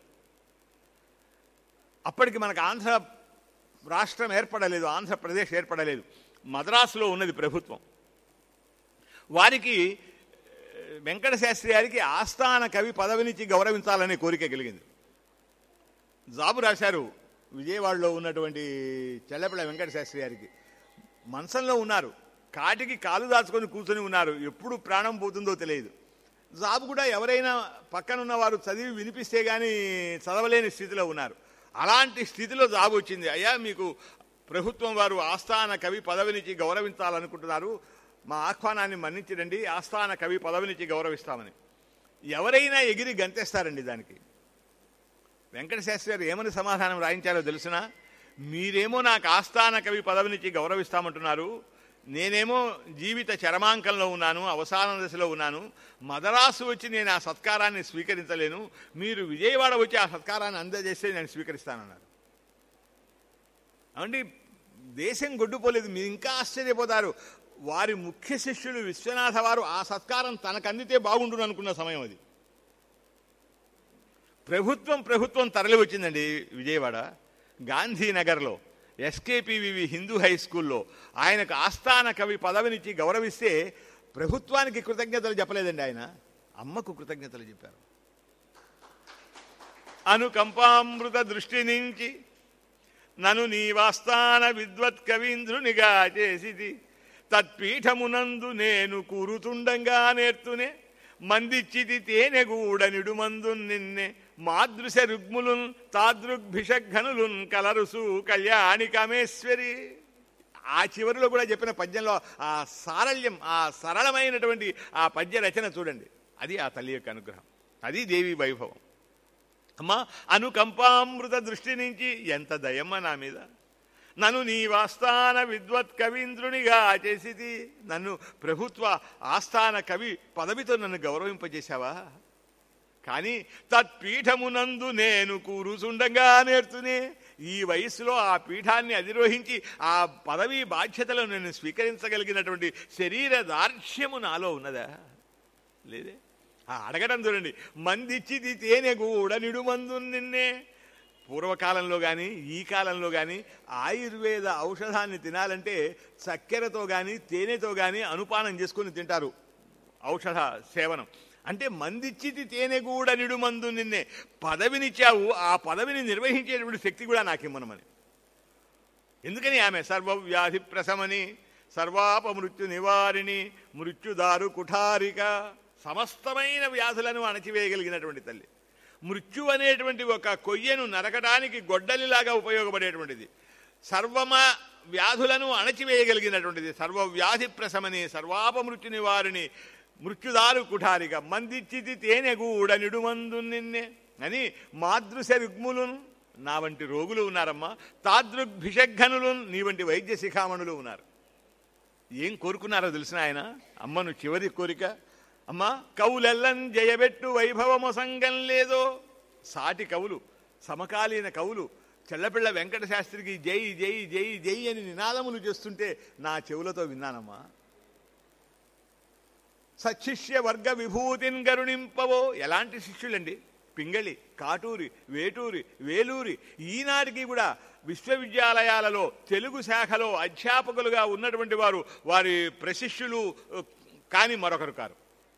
అప్పటికి మనకు ఆంధ్ర రాష్ట్రం ఏర్పడలేదు ఆంధ్రప్రదేశ్ ఏర్పడలేదు మద్రాసులో ఉన్నది ప్రభుత్వం వారికి ఏ, వెంకట శాస్త్రి గారికి ఆస్థాన కవి పదవినిచ్చి గౌరవించాలనే కోరిక కలిగింది జాబు రాశారు విజయవాడలో ఉన్నటువంటి చెల్లపిళ్ళ వెంకట శాస్త్రి గారికి మంచంలో ఉన్నారు కాటికి కాలు దాచుకొని కూర్చొని ఉన్నారు ఎప్పుడు ప్రాణం పోతుందో తెలియదు జాబు కూడా ఎవరైనా పక్కన ఉన్నవారు చదివి వినిపిస్తే కానీ చదవలేని స్థితిలో ఉన్నారు అలాంటి స్థితిలో జాబు వచ్చింది అయ్యా మీకు ప్రభుత్వం వారు ఆస్థాన కవి పదవినిచ్చి గౌరవించాలనుకుంటున్నారు మా ఆహ్వానాన్ని మన్నించడండి ఆస్థాన కవి పదవినిచ్చి గౌరవిస్తామని ఎవరైనా ఎగిరి గంతేస్తారండి దానికి వెంకట శాస్త్రి గారు ఏమని సమాధానం రాయించారో తెలుసునా మీరేమో నాకు ఆస్థాన కవి పదవినిచ్చి గౌరవిస్తామంటున్నారు నేనేమో జీవిత చరమాంకంలో ఉన్నాను అవసాన దశలో ఉన్నాను మదరాసు వచ్చి నేను ఆ సత్కారాన్ని స్వీకరించలేను మీరు విజయవాడ వచ్చి ఆ సత్కారాన్ని అందజేస్తే నేను స్వీకరిస్తానన్నారు అవండి దేశం గొడ్డుపోలేదు మీరు ఇంకా ఆశ్చర్యపోతారు వారి ముఖ్య శిష్యులు విశ్వనాథ వారు ఆ సత్కారం తనకు అందితే బాగుండును అనుకున్న సమయం అది ప్రభుత్వం ప్రభుత్వం తరలి వచ్చిందండి విజయవాడ గాంధీనగర్లో ఎస్కేపీవివి హిందూ హై స్కూల్లో ఆయనకు ఆస్థాన కవి పదవినిచ్చి గౌరవిస్తే ప్రభుత్వానికి కృతజ్ఞతలు చెప్పలేదండి ఆయన అమ్మకు కృతజ్ఞతలు చెప్పారు అనుకంపామృత దృష్టి నుంచి నను నీవాస్థాన విద్వత్ కవీంద్రునిగా చేసిది తత్పీఠమునందు నేను కూరుతుండంగా నేర్తునే మందిచ్చితి తేనెగూడ నిడుమందు నిన్నే మాదృశ రుగ్ములున్ తాదృగ్భిషఘనులున్ కలరుసు కళ్యాణి కామేశ్వరి ఆ చివరిలో కూడా చెప్పిన పద్యంలో ఆ సారళ్యం ఆ సరళమైనటువంటి ఆ పద్య రచన చూడండి అది ఆ తల్లి యొక్క అనుగ్రహం అది దేవి వైభవం అమ్మా అనుకంపామృత దృష్టి నుంచి ఎంత దయమ్మ నా మీద నన్ను నీ వాస్థాన విద్వత్ కవీంద్రునిగా చేసిది నన్ను ప్రభుత్వ ఆస్థాన కవి పదవితో నన్ను గౌరవింపజేశావా కానీ తత్పీఠమునందు నేను కూరుచుండగా నేర్చునే ఈ వయసులో ఆ పీఠాన్ని అధిరోహించి ఆ పదవి బాధ్యతలు నేను స్వీకరించగలిగినటువంటి శరీర దార్ఢ్యము నాలో ఉన్నదా లేదే ఆ అడగడం చూడండి మందిచ్చిది తేనె కూడా నిడుమందు నిన్నే పూర్వకాలంలో కానీ ఈ కాలంలో కానీ ఆయుర్వేద ఔషధాన్ని తినాలంటే చక్కెరతో కానీ తేనెతో కానీ అనుపానం చేసుకొని తింటారు ఔషధ సేవనం అంటే మందిచ్చితి తేనె కూడా నిడుమందు నిన్నే పదవినిచ్చావు ఆ పదవిని నిర్వహించేటువంటి శక్తి కూడా నాకు ఇమ్మనమని ఎందుకని ఆమె సర్వవ్యాధి ప్రశమని సర్వాపమృత్యు నివారిణి మృత్యుదారు కుఠారిక సమస్తమైన వ్యాధులను అణచివేయగలిగినటువంటి తల్లి మృత్యు అనేటువంటి ఒక కొయ్యను నరకడానికి గొడ్డలిలాగా ఉపయోగపడేటువంటిది సర్వమ వ్యాధులను అణచివేయగలిగినటువంటిది సర్వవ్యాధి ప్రశమని సర్వాపమృత్యు నివారిణి మృత్యుదారు కుఠారిక మందిచ్చితి తేనెగూడ నిడుమందు నిన్నే అని మాదృశ రుగ్ములును నా వంటి రోగులు ఉన్నారమ్మా తాదృగ్భిషఘనులు నీ వంటి వైద్య శిఖామణులు ఉన్నారు ఏం కోరుకున్నారో తెలిసిన ఆయన అమ్మను చివరి కోరిక అమ్మా కవులెల్లం జయబెట్టు వైభవము సంగం లేదో సాటి కవులు సమకాలీన కవులు చెల్లపిళ్ళ వెంకట శాస్త్రికి జై జై జై జై అని నినాదములు చేస్తుంటే నా చెవులతో విన్నానమ్మా సశిష్య వర్గ విభూతిన్ గరుణింపవో ఎలాంటి శిష్యులండి పింగళి కాటూరి వేటూరి వేలూరి ఈనాటికి కూడా విశ్వవిద్యాలయాలలో తెలుగు శాఖలో అధ్యాపకులుగా ఉన్నటువంటి వారు వారి ప్రశిష్యులు కాని మరొకరు కారు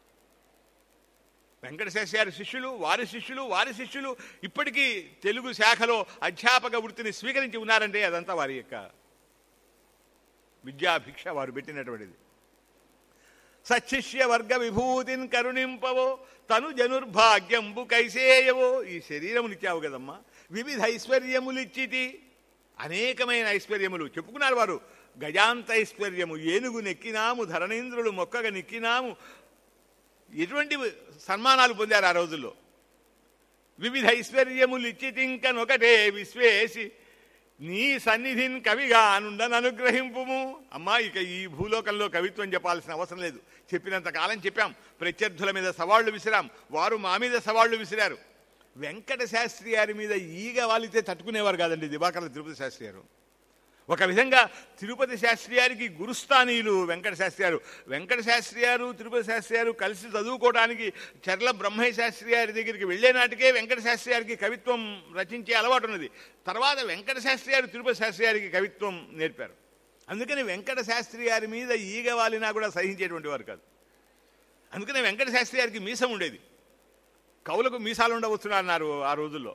వెంకటశేష గారి శిష్యులు వారి శిష్యులు వారి శిష్యులు ఇప్పటికీ తెలుగు శాఖలో అధ్యాపక వృత్తిని స్వీకరించి ఉన్నారంటే అదంతా వారి యొక్క విద్యాభిక్ష వారు పెట్టినటువంటిది సశిష్య వర్గ విభూతిని కరుణింపవో తను జనుర్భాగ్యంబు కైసేయవో ఈ శరీరమునిచ్చావు కదమ్మా వివిధ ఐశ్వర్యములిచ్చితి అనేకమైన ఐశ్వర్యములు చెప్పుకున్నారు వారు గజాంత ఐశ్వర్యము ఏనుగు నెక్కినాము ధరణీంద్రులు మొక్కగా నెక్కినాము ఎటువంటి సన్మానాలు పొందారు ఆ రోజుల్లో వివిధ ఐశ్వర్యములు ఇచ్చితింకనొకటే విశ్వేసి నీ సన్నిధిని కవిగా నుండను అనుగ్రహింపుము అమ్మా ఇక ఈ భూలోకంలో కవిత్వం చెప్పాల్సిన అవసరం లేదు చెప్పినంత కాలం చెప్పాం ప్రత్యర్థుల మీద సవాళ్లు విసిరాం వారు మా మీద సవాళ్లు విసిరారు వెంకట శాస్త్రి గారి మీద ఈగ వాలితే తట్టుకునేవారు కాదండి దివాకర్ల తిరుపతి శాస్త్రి గారు ఒక విధంగా తిరుపతి శాస్త్రి గారికి గురుస్థానీయులు వెంకట శాస్త్రి గారు వెంకట శాస్త్రి గారు తిరుపతి శాస్త్రి గారు కలిసి చదువుకోవడానికి చర్ల బ్రహ్మయ్య శాస్త్రి గారి దగ్గరికి వెళ్లే నాటికే వెంకట శాస్త్రి గారికి కవిత్వం రచించే అలవాటు ఉన్నది తర్వాత వెంకట శాస్త్రి గారు తిరుపతి శాస్త్రి గారికి కవిత్వం నేర్పారు అందుకని వెంకట శాస్త్రి గారి మీద ఈగ వాలినా కూడా సహించేటువంటి వారు కాదు అందుకని వెంకట శాస్త్రి గారికి మీసం ఉండేది కవులకు మీసాలు ఉండవచ్చునా అన్నారు ఆ రోజుల్లో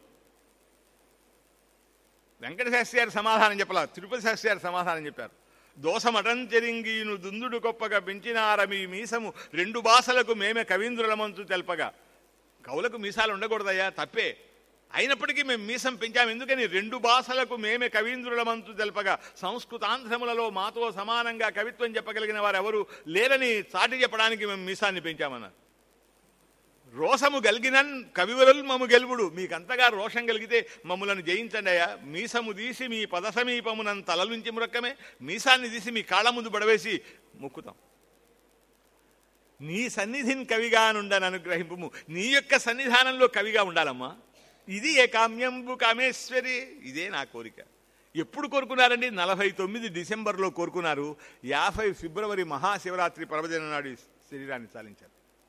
వెంకట శాస్త్రి గారు సమాధానం చెప్పలా తిరుపతి శాస్త్రి గారు సమాధానం చెప్పారు దోసమటం చెరింగీను దుందుడు గొప్పగా పెంచినార మీ మీసము రెండు భాషలకు మేమే కవీంద్రులమంతు తెల్పగా కవులకు మీసాలు ఉండకూడదయ్యా తప్పే అయినప్పటికీ మేము మీసం పెంచాము ఎందుకని రెండు భాషలకు మేమే కవీంద్రులమంతు తెల్పగా సంస్కృతాంధ్రములలో మాతో సమానంగా కవిత్వం చెప్పగలిగిన వారు ఎవరు లేరని చాటి చెప్పడానికి మేము మీసాన్ని పెంచామన్నారు రోషము గలిగినన్ కవివరుల్ మము గెలువుడు మీకంతగా రోషం కలిగితే మమ్ములను జయించండి అయ్యా మీసము తీసి మీ పద సమీపమునం తలలుంచి మురక్కమే మీసాన్ని తీసి మీ కాళ్ళ ముందు పడవేసి మొక్కుతాం నీ సన్నిధిని కవిగా నుండని అనుగ్రహింపు నీ యొక్క సన్నిధానంలో కవిగా ఉండాలమ్మా ఇది ఏ కామ్యంబు కామేశ్వరి ఇదే నా కోరిక ఎప్పుడు కోరుకున్నారండి నలభై తొమ్మిది డిసెంబర్లో కోరుకున్నారు యాభై ఫిబ్రవరి మహాశివరాత్రి పర్వదిన నాడు ఈ శరీరాన్ని చాలించారు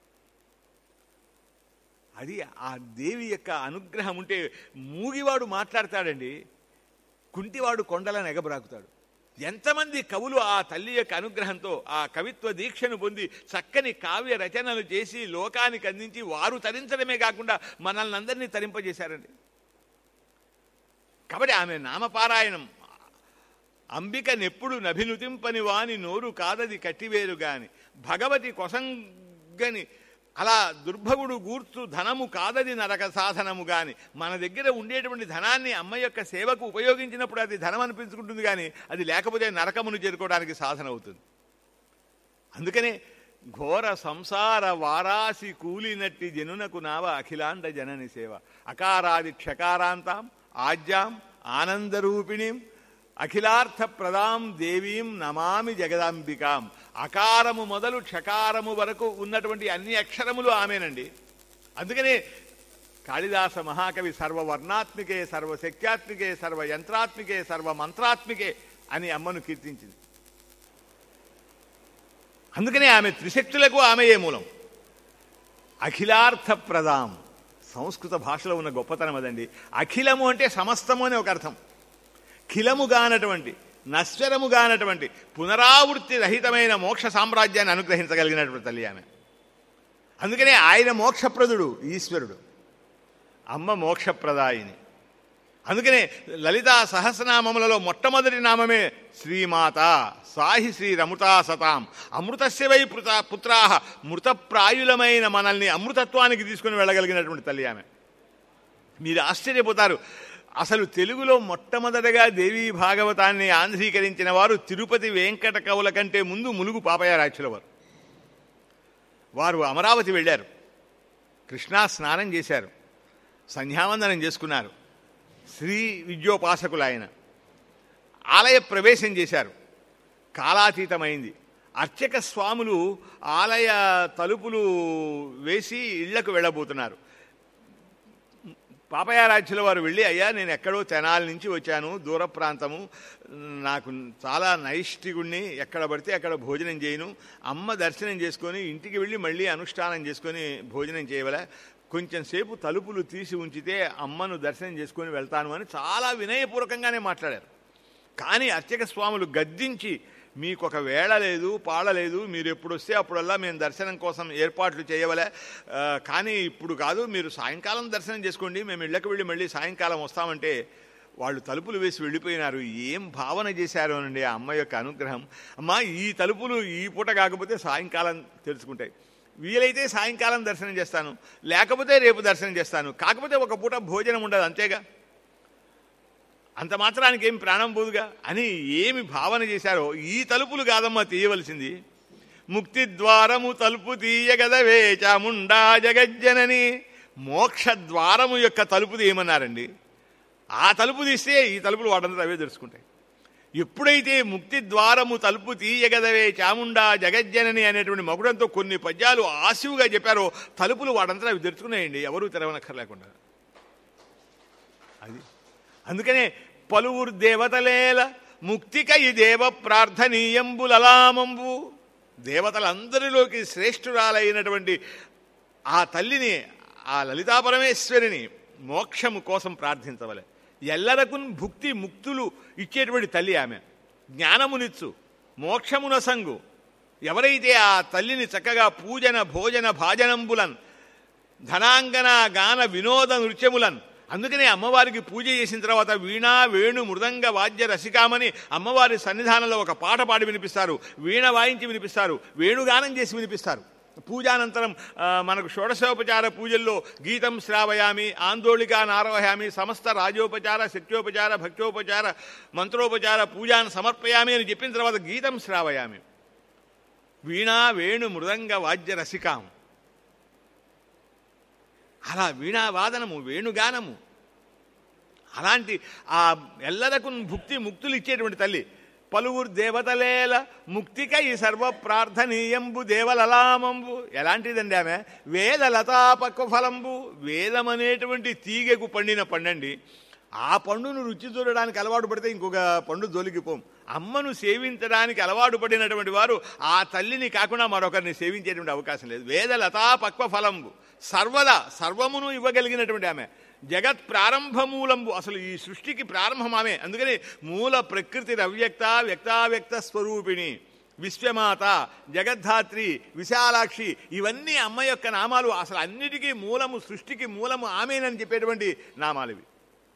అది ఆ దేవి యొక్క అనుగ్రహం ఉంటే మూగివాడు మాట్లాడతాడండి కుంటివాడు కొండలను ఎగబ్రాకుతాడు ఎంతమంది కవులు ఆ తల్లి యొక్క అనుగ్రహంతో ఆ కవిత్వ దీక్షను పొంది చక్కని కావ్య రచనలు చేసి లోకానికి అందించి వారు తరించడమే కాకుండా మనల్ని అందరినీ తరింపజేశారండి కాబట్టి ఆమె నామపారాయణం అంబిక నెప్పుడు నభినుతింపని వాని నోరు కాదది కట్టివేరు గాని భగవతి కొసంగని అలా దుర్భగుడు గూర్చు ధనము కాదది నరక సాధనము గాని మన దగ్గర ఉండేటువంటి ధనాన్ని అమ్మ యొక్క సేవకు ఉపయోగించినప్పుడు అది ధనం అనిపించుకుంటుంది కానీ అది లేకపోతే నరకమును చేరుకోవడానికి సాధన అవుతుంది అందుకనే ఘోర సంసార వారాసి కూలినట్టి జనునకు నావ అఖిలాండ జనని సేవ అకారాది క్షకారాంతాం ఆజ్యాం ఆనందరూపిణీం అఖిలార్థ ప్రదాం దేవీం నమామి జగదాంబికాం అకారము మొదలు క్షకారము వరకు ఉన్నటువంటి అన్ని అక్షరములు ఆమెనండి అందుకనే కాళిదాస మహాకవి సర్వవర్ణాత్మికే సర్వశక్త్యాత్మికే సర్వ యంత్రాత్మికే సర్వ మంత్రాత్మికే అని అమ్మను కీర్తించింది అందుకనే ఆమె త్రిశక్తులకు ఆమెయే మూలం అఖిలార్థ ప్రదాం సంస్కృత భాషలో ఉన్న గొప్పతనం అదండి అఖిలము అంటే సమస్తము అని ఒక అర్థం ఖిలముగానటువంటి నశ్వరముగానటువంటి పునరావృత్తి రహితమైన మోక్ష సామ్రాజ్యాన్ని అనుగ్రహించగలిగినటువంటి తల్లి ఆమె అందుకనే ఆయన మోక్షప్రదుడు ఈశ్వరుడు అమ్మ మోక్షప్రదాయిని అందుకనే లలితా సహస్రనామములలో మొట్టమొదటి నామమే శ్రీమాత సాహి శ్రీ రమృతా సతాం అమృతస్య వై పుత పుత్రాహ మృతప్రాయులమైన మనల్ని అమృతత్వానికి తీసుకుని వెళ్ళగలిగినటువంటి తల్లి ఆమె మీరు ఆశ్చర్యపోతారు అసలు తెలుగులో మొట్టమొదటగా దేవీ భాగవతాన్ని ఆంధ్రీకరించిన వారు తిరుపతి వెంకట కవుల కంటే ముందు ములుగు పాపయారాచుల వారు వారు అమరావతి వెళ్ళారు కృష్ణా స్నానం చేశారు సంధ్యావందనం చేసుకున్నారు శ్రీ విద్యోపాసకులు ఆయన ఆలయ ప్రవేశం చేశారు కాలాతీతమైంది అర్చక స్వాములు ఆలయ తలుపులు వేసి ఇళ్లకు వెళ్ళబోతున్నారు పాపయారాధ్యుల వారు వెళ్ళి అయ్యా నేను ఎక్కడో తెనాల నుంచి వచ్చాను దూర ప్రాంతము నాకు చాలా నైష్టిగుణ్ణి ఎక్కడ పడితే అక్కడ భోజనం చేయను అమ్మ దర్శనం చేసుకొని ఇంటికి వెళ్ళి మళ్ళీ అనుష్ఠానం చేసుకొని భోజనం చేయవలే కొంచెం సేపు తలుపులు తీసి ఉంచితే అమ్మను దర్శనం చేసుకొని వెళ్తాను అని చాలా వినయపూర్వకంగానే మాట్లాడారు కానీ అర్చక స్వాములు గద్దించి మీకు ఒక వేళ లేదు పాడ లేదు మీరు ఎప్పుడు వస్తే అప్పుడల్లా మేము దర్శనం కోసం ఏర్పాట్లు చేయవలే ఆ, కానీ ఇప్పుడు కాదు మీరు సాయంకాలం దర్శనం చేసుకోండి మేము ఇళ్ళకి వెళ్ళి మళ్ళీ సాయంకాలం వస్తామంటే వాళ్ళు తలుపులు వేసి వెళ్ళిపోయినారు ఏం భావన చేశారు అనండి ఆ అమ్మ యొక్క అనుగ్రహం అమ్మా ఈ తలుపులు ఈ పూట కాకపోతే సాయంకాలం తెరుచుకుంటాయి వీలైతే సాయంకాలం దర్శనం చేస్తాను లేకపోతే రేపు దర్శనం చేస్తాను కాకపోతే ఒక పూట భోజనం ఉండదు అంతేగా అంత మాత్రానికి ఏం ప్రాణం పోదుగా అని ఏమి భావన చేశారో ఈ తలుపులు కాదమ్మా తీయవలసింది ముక్తి ద్వారము తలుపు తీయగదవే చాముండా జగజ్జనని మోక్ష ద్వారము యొక్క తలుపు తీయమన్నారండి ఆ తలుపు తీస్తే ఈ తలుపులు వాటంతా అవే తెరుచుకుంటాయి ఎప్పుడైతే ముక్తి ద్వారము తలుపు తీయగదవే చాముండా జగజ్జనని అనేటువంటి మగుడంతో కొన్ని పద్యాలు ఆశువుగా చెప్పారో తలుపులు వాటంతా అవి తెరుచుకున్నాయండి ఎవరూ తెరవనక్కర్లేకుండా అది అందుకనే పలువురు దేవతలేల ముక్తిక ఈ దేవ ప్రార్థనీయంబులలామంబు దేవతలందరిలోకి శ్రేష్ఠురాలైనటువంటి ఆ తల్లిని ఆ లలితాపరమేశ్వరిని మోక్షము కోసం ప్రార్థించవలే ఎల్లరకు భుక్తి ముక్తులు ఇచ్చేటువంటి తల్లి ఆమె జ్ఞానమునిచ్చు మోక్షమునసంగు ఎవరైతే ఆ తల్లిని చక్కగా పూజన భోజన భాజనంబులన్ ధనాంగన గాన వినోద నృత్యములన్ అందుకనే అమ్మవారికి పూజ చేసిన తర్వాత వీణా వేణు మృదంగ వాద్య రసికామని అమ్మవారి సన్నిధానంలో ఒక పాట పాడి వినిపిస్తారు వీణ వాయించి వినిపిస్తారు వేణుగానం చేసి వినిపిస్తారు పూజానంతరం ఆ, మనకు షోడశోపచార పూజల్లో గీతం శ్రావయామి ఆందోళికా నారోహయామి సమస్త రాజోపచార శక్త్యోపచార భక్త్యోపచార మంత్రోపచార పూజాన్ని సమర్పయామి అని చెప్పిన తర్వాత గీతం శ్రావయామి వీణా వేణు మృదంగ వాద్య రసికాం అలా వీణావాదనము వేణుగానము అలాంటి ఆ ఎల్లరకు భుక్తి ముక్తులు ఇచ్చేటువంటి తల్లి పలువురు దేవతలేల ముక్తిక ఈ సర్వ ప్రార్థనీయంబు దేవలలామంబు ఎలాంటిదండి ఆమె వేద లతాపక్వ ఫలంబు వేదమనేటువంటి తీగకు పండిన పండండి ఆ పండును రుచి చూడడానికి అలవాటు పడితే ఇంకొక పండు జోలికిపోం అమ్మను సేవించడానికి అలవాటు పడినటువంటి వారు ఆ తల్లిని కాకుండా మరొకరిని సేవించేటువంటి అవకాశం లేదు వేద లతాపక్వ ఫలంబు సర్వదా సర్వమును ఇవ్వగలిగినటువంటి ఆమె జగత్ ప్రారంభమూలంబు అసలు ఈ సృష్టికి ప్రారంభం ఆమె అందుకని మూల ప్రకృతి అవ్యక్త వ్యక్తావ్యక్త స్వరూపిణి విశ్వమాత జగద్ధాత్రి విశాలాక్షి ఇవన్నీ అమ్మ యొక్క నామాలు అసలు అన్నిటికీ మూలము సృష్టికి మూలము ఆమెనని చెప్పేటువంటి నామాలు ఇవి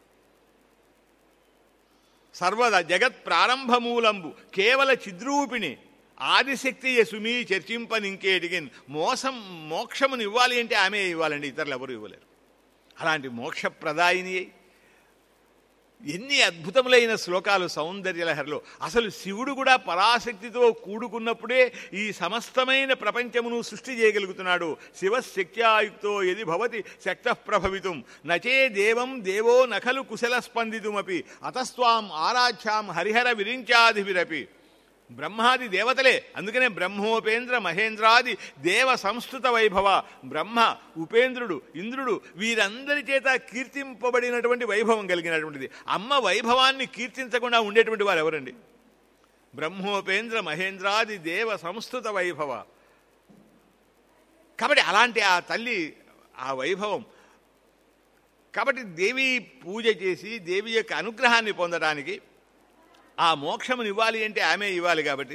సర్వద జగత్ ప్రారంభమూలంబు కేవల చిద్రూపిణి ఆదిశక్తి యసుమి చర్చింపనింకేటిగిన్ మోసం మోక్షమును ఇవ్వాలి అంటే ఆమె ఇవ్వాలండి ఇతరులు ఎవరు ఇవ్వలేరు అలాంటి మోక్షప్రదాయిని అయి ఎన్ని అద్భుతములైన శ్లోకాలు సౌందర్యలహరిలో అసలు శివుడు కూడా పరాశక్తితో కూడుకున్నప్పుడే ఈ సమస్తమైన ప్రపంచమును సృష్టి చేయగలుగుతున్నాడు శివశక్త్యాయుక్తో ఎది భవతి శక్త ప్రభవితం నచే దేవం దేవో నఖలు కుశల స్పందితుమపి అతస్వాం ఆరాధ్యాం హరిహర విరించాదిభిరపి బ్రహ్మాది దేవతలే అందుకనే బ్రహ్మోపేంద్ర మహేంద్రాది దేవ సంస్కృత వైభవ బ్రహ్మ ఉపేంద్రుడు ఇంద్రుడు వీరందరి చేత కీర్తింపబడినటువంటి వైభవం కలిగినటువంటిది అమ్మ వైభవాన్ని కీర్తించకుండా ఉండేటువంటి వారు ఎవరండి బ్రహ్మోపేంద్ర మహేంద్రాది దేవ సంస్కృత వైభవ కాబట్టి అలాంటి ఆ తల్లి ఆ వైభవం కాబట్టి దేవి పూజ చేసి దేవి యొక్క అనుగ్రహాన్ని పొందడానికి ఆ మోక్షమును ఇవ్వాలి అంటే ఆమె ఇవ్వాలి కాబట్టి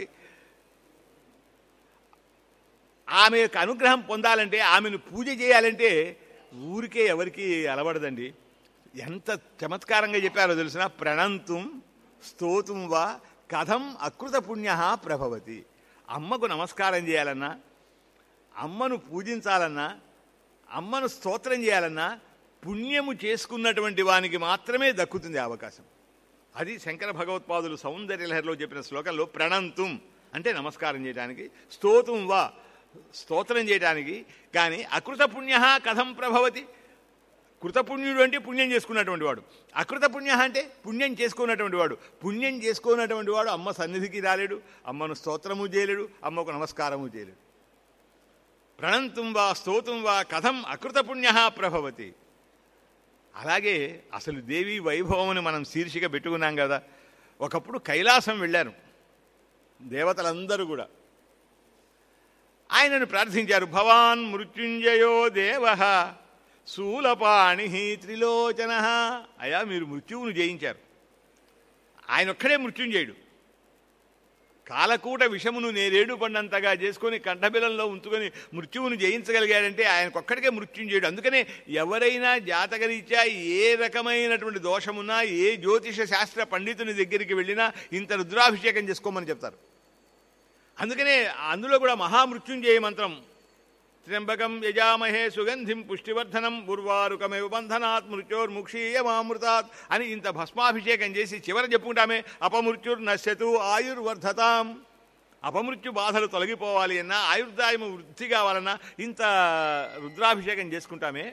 ఆమె యొక్క అనుగ్రహం పొందాలంటే ఆమెను పూజ చేయాలంటే ఊరికే ఎవరికి అలవడదండి ఎంత చమత్కారంగా చెప్పారో తెలిసిన ప్రణంతుం స్తోతుం వా కథం అకృత పుణ్య ప్రభవతి అమ్మకు నమస్కారం చేయాలన్నా అమ్మను పూజించాలన్నా అమ్మను స్తోత్రం చేయాలన్నా పుణ్యము చేసుకున్నటువంటి వానికి మాత్రమే దక్కుతుంది ఆ అవకాశం అది శంకర భగవత్పాదులు సౌందర్యలహరిలో చెప్పిన శ్లోకంలో ప్రణంతుం అంటే నమస్కారం చేయడానికి స్తోతుం వా స్తోత్రం చేయడానికి కానీ అకృత పుణ్య కథం ప్రభవతి కృతపుణ్యుడు అంటే పుణ్యం చేసుకున్నటువంటి వాడు అకృత పుణ్య అంటే పుణ్యం చేసుకున్నటువంటి వాడు పుణ్యం చేసుకున్నటువంటి వాడు అమ్మ సన్నిధికి రాలేడు అమ్మను స్తోత్రము చేయలేడు అమ్మకు నమస్కారము చేయలేడు ప్రణంతుం వా స్తోతుం వా కథం అకృత పుణ్య ప్రభవతి అలాగే అసలు దేవి వైభవముని మనం శీర్షిక పెట్టుకున్నాం కదా ఒకప్పుడు కైలాసం వెళ్ళారు దేవతలందరూ కూడా ఆయనను ప్రార్థించారు భవాన్ మృత్యుంజయో దేవ శూలపాణి త్రిలోచన అయా మీరు మృత్యువును జయించారు ఆయన ఒక్కడే మృత్యుంజయుడు కాలకూట విషమును నేరేడు పండంతగా చేసుకొని కంఠబిలంలో ఉంచుకొని మృత్యువును జయించగలిగాడంటే ఆయనకొక్కడికే మృత్యుం చేయడు అందుకనే ఎవరైనా జాతకరీత్యా ఏ రకమైనటువంటి దోషమున్నా ఏ జ్యోతిష శాస్త్ర పండితుని దగ్గరికి వెళ్ళినా ఇంత రుద్రాభిషేకం చేసుకోమని చెప్తారు అందుకనే అందులో కూడా మహామృత్యుంజయ మంత్రం త్ర్యంబకం యజామహే సుగంధిం పుష్టివర్ధనం ఉర్వారుకమేవ బంధనాత్ మృత్యోర్ముక్షీయమామృతాత్ అని ఇంత భస్మాభిషేకం చేసి చివర చెప్పుకుంటామే అపమృత్యుర్నశ్యతు ఆయుర్వర్ధతాం అపమృత్యు బాధలు తొలగిపోవాలి అన్నా ఆయుర్దాయము వృద్ధి కావాలన్నా ఇంత రుద్రాభిషేకం చేసుకుంటామే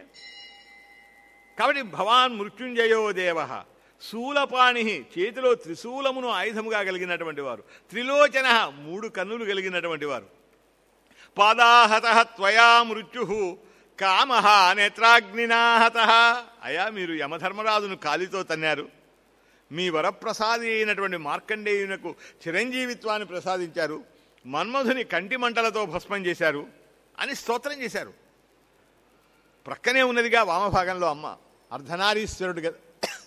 కాబట్టి భవాన్ మృత్యుంజయో దేవ శూలపాణి చేతిలో త్రిశూలమును ఆయుధముగా కలిగినటువంటి వారు త్రిలోచన మూడు కన్నులు కలిగినటువంటి వారు పాదాహత త్వయా మృత్యు కామ నేత్రాగ్నినాహత అయా మీరు యమధర్మరాజును కాలితో తన్నారు మీ వరప్రసాది అయినటువంటి మార్కండేయునకు చిరంజీవిత్వాన్ని ప్రసాదించారు మన్మధుని కంటి మంటలతో భస్మం చేశారు అని స్తోత్రం చేశారు ప్రక్కనే ఉన్నదిగా వామభాగంలో అమ్మ అర్ధనారీశ్వరుడు కదా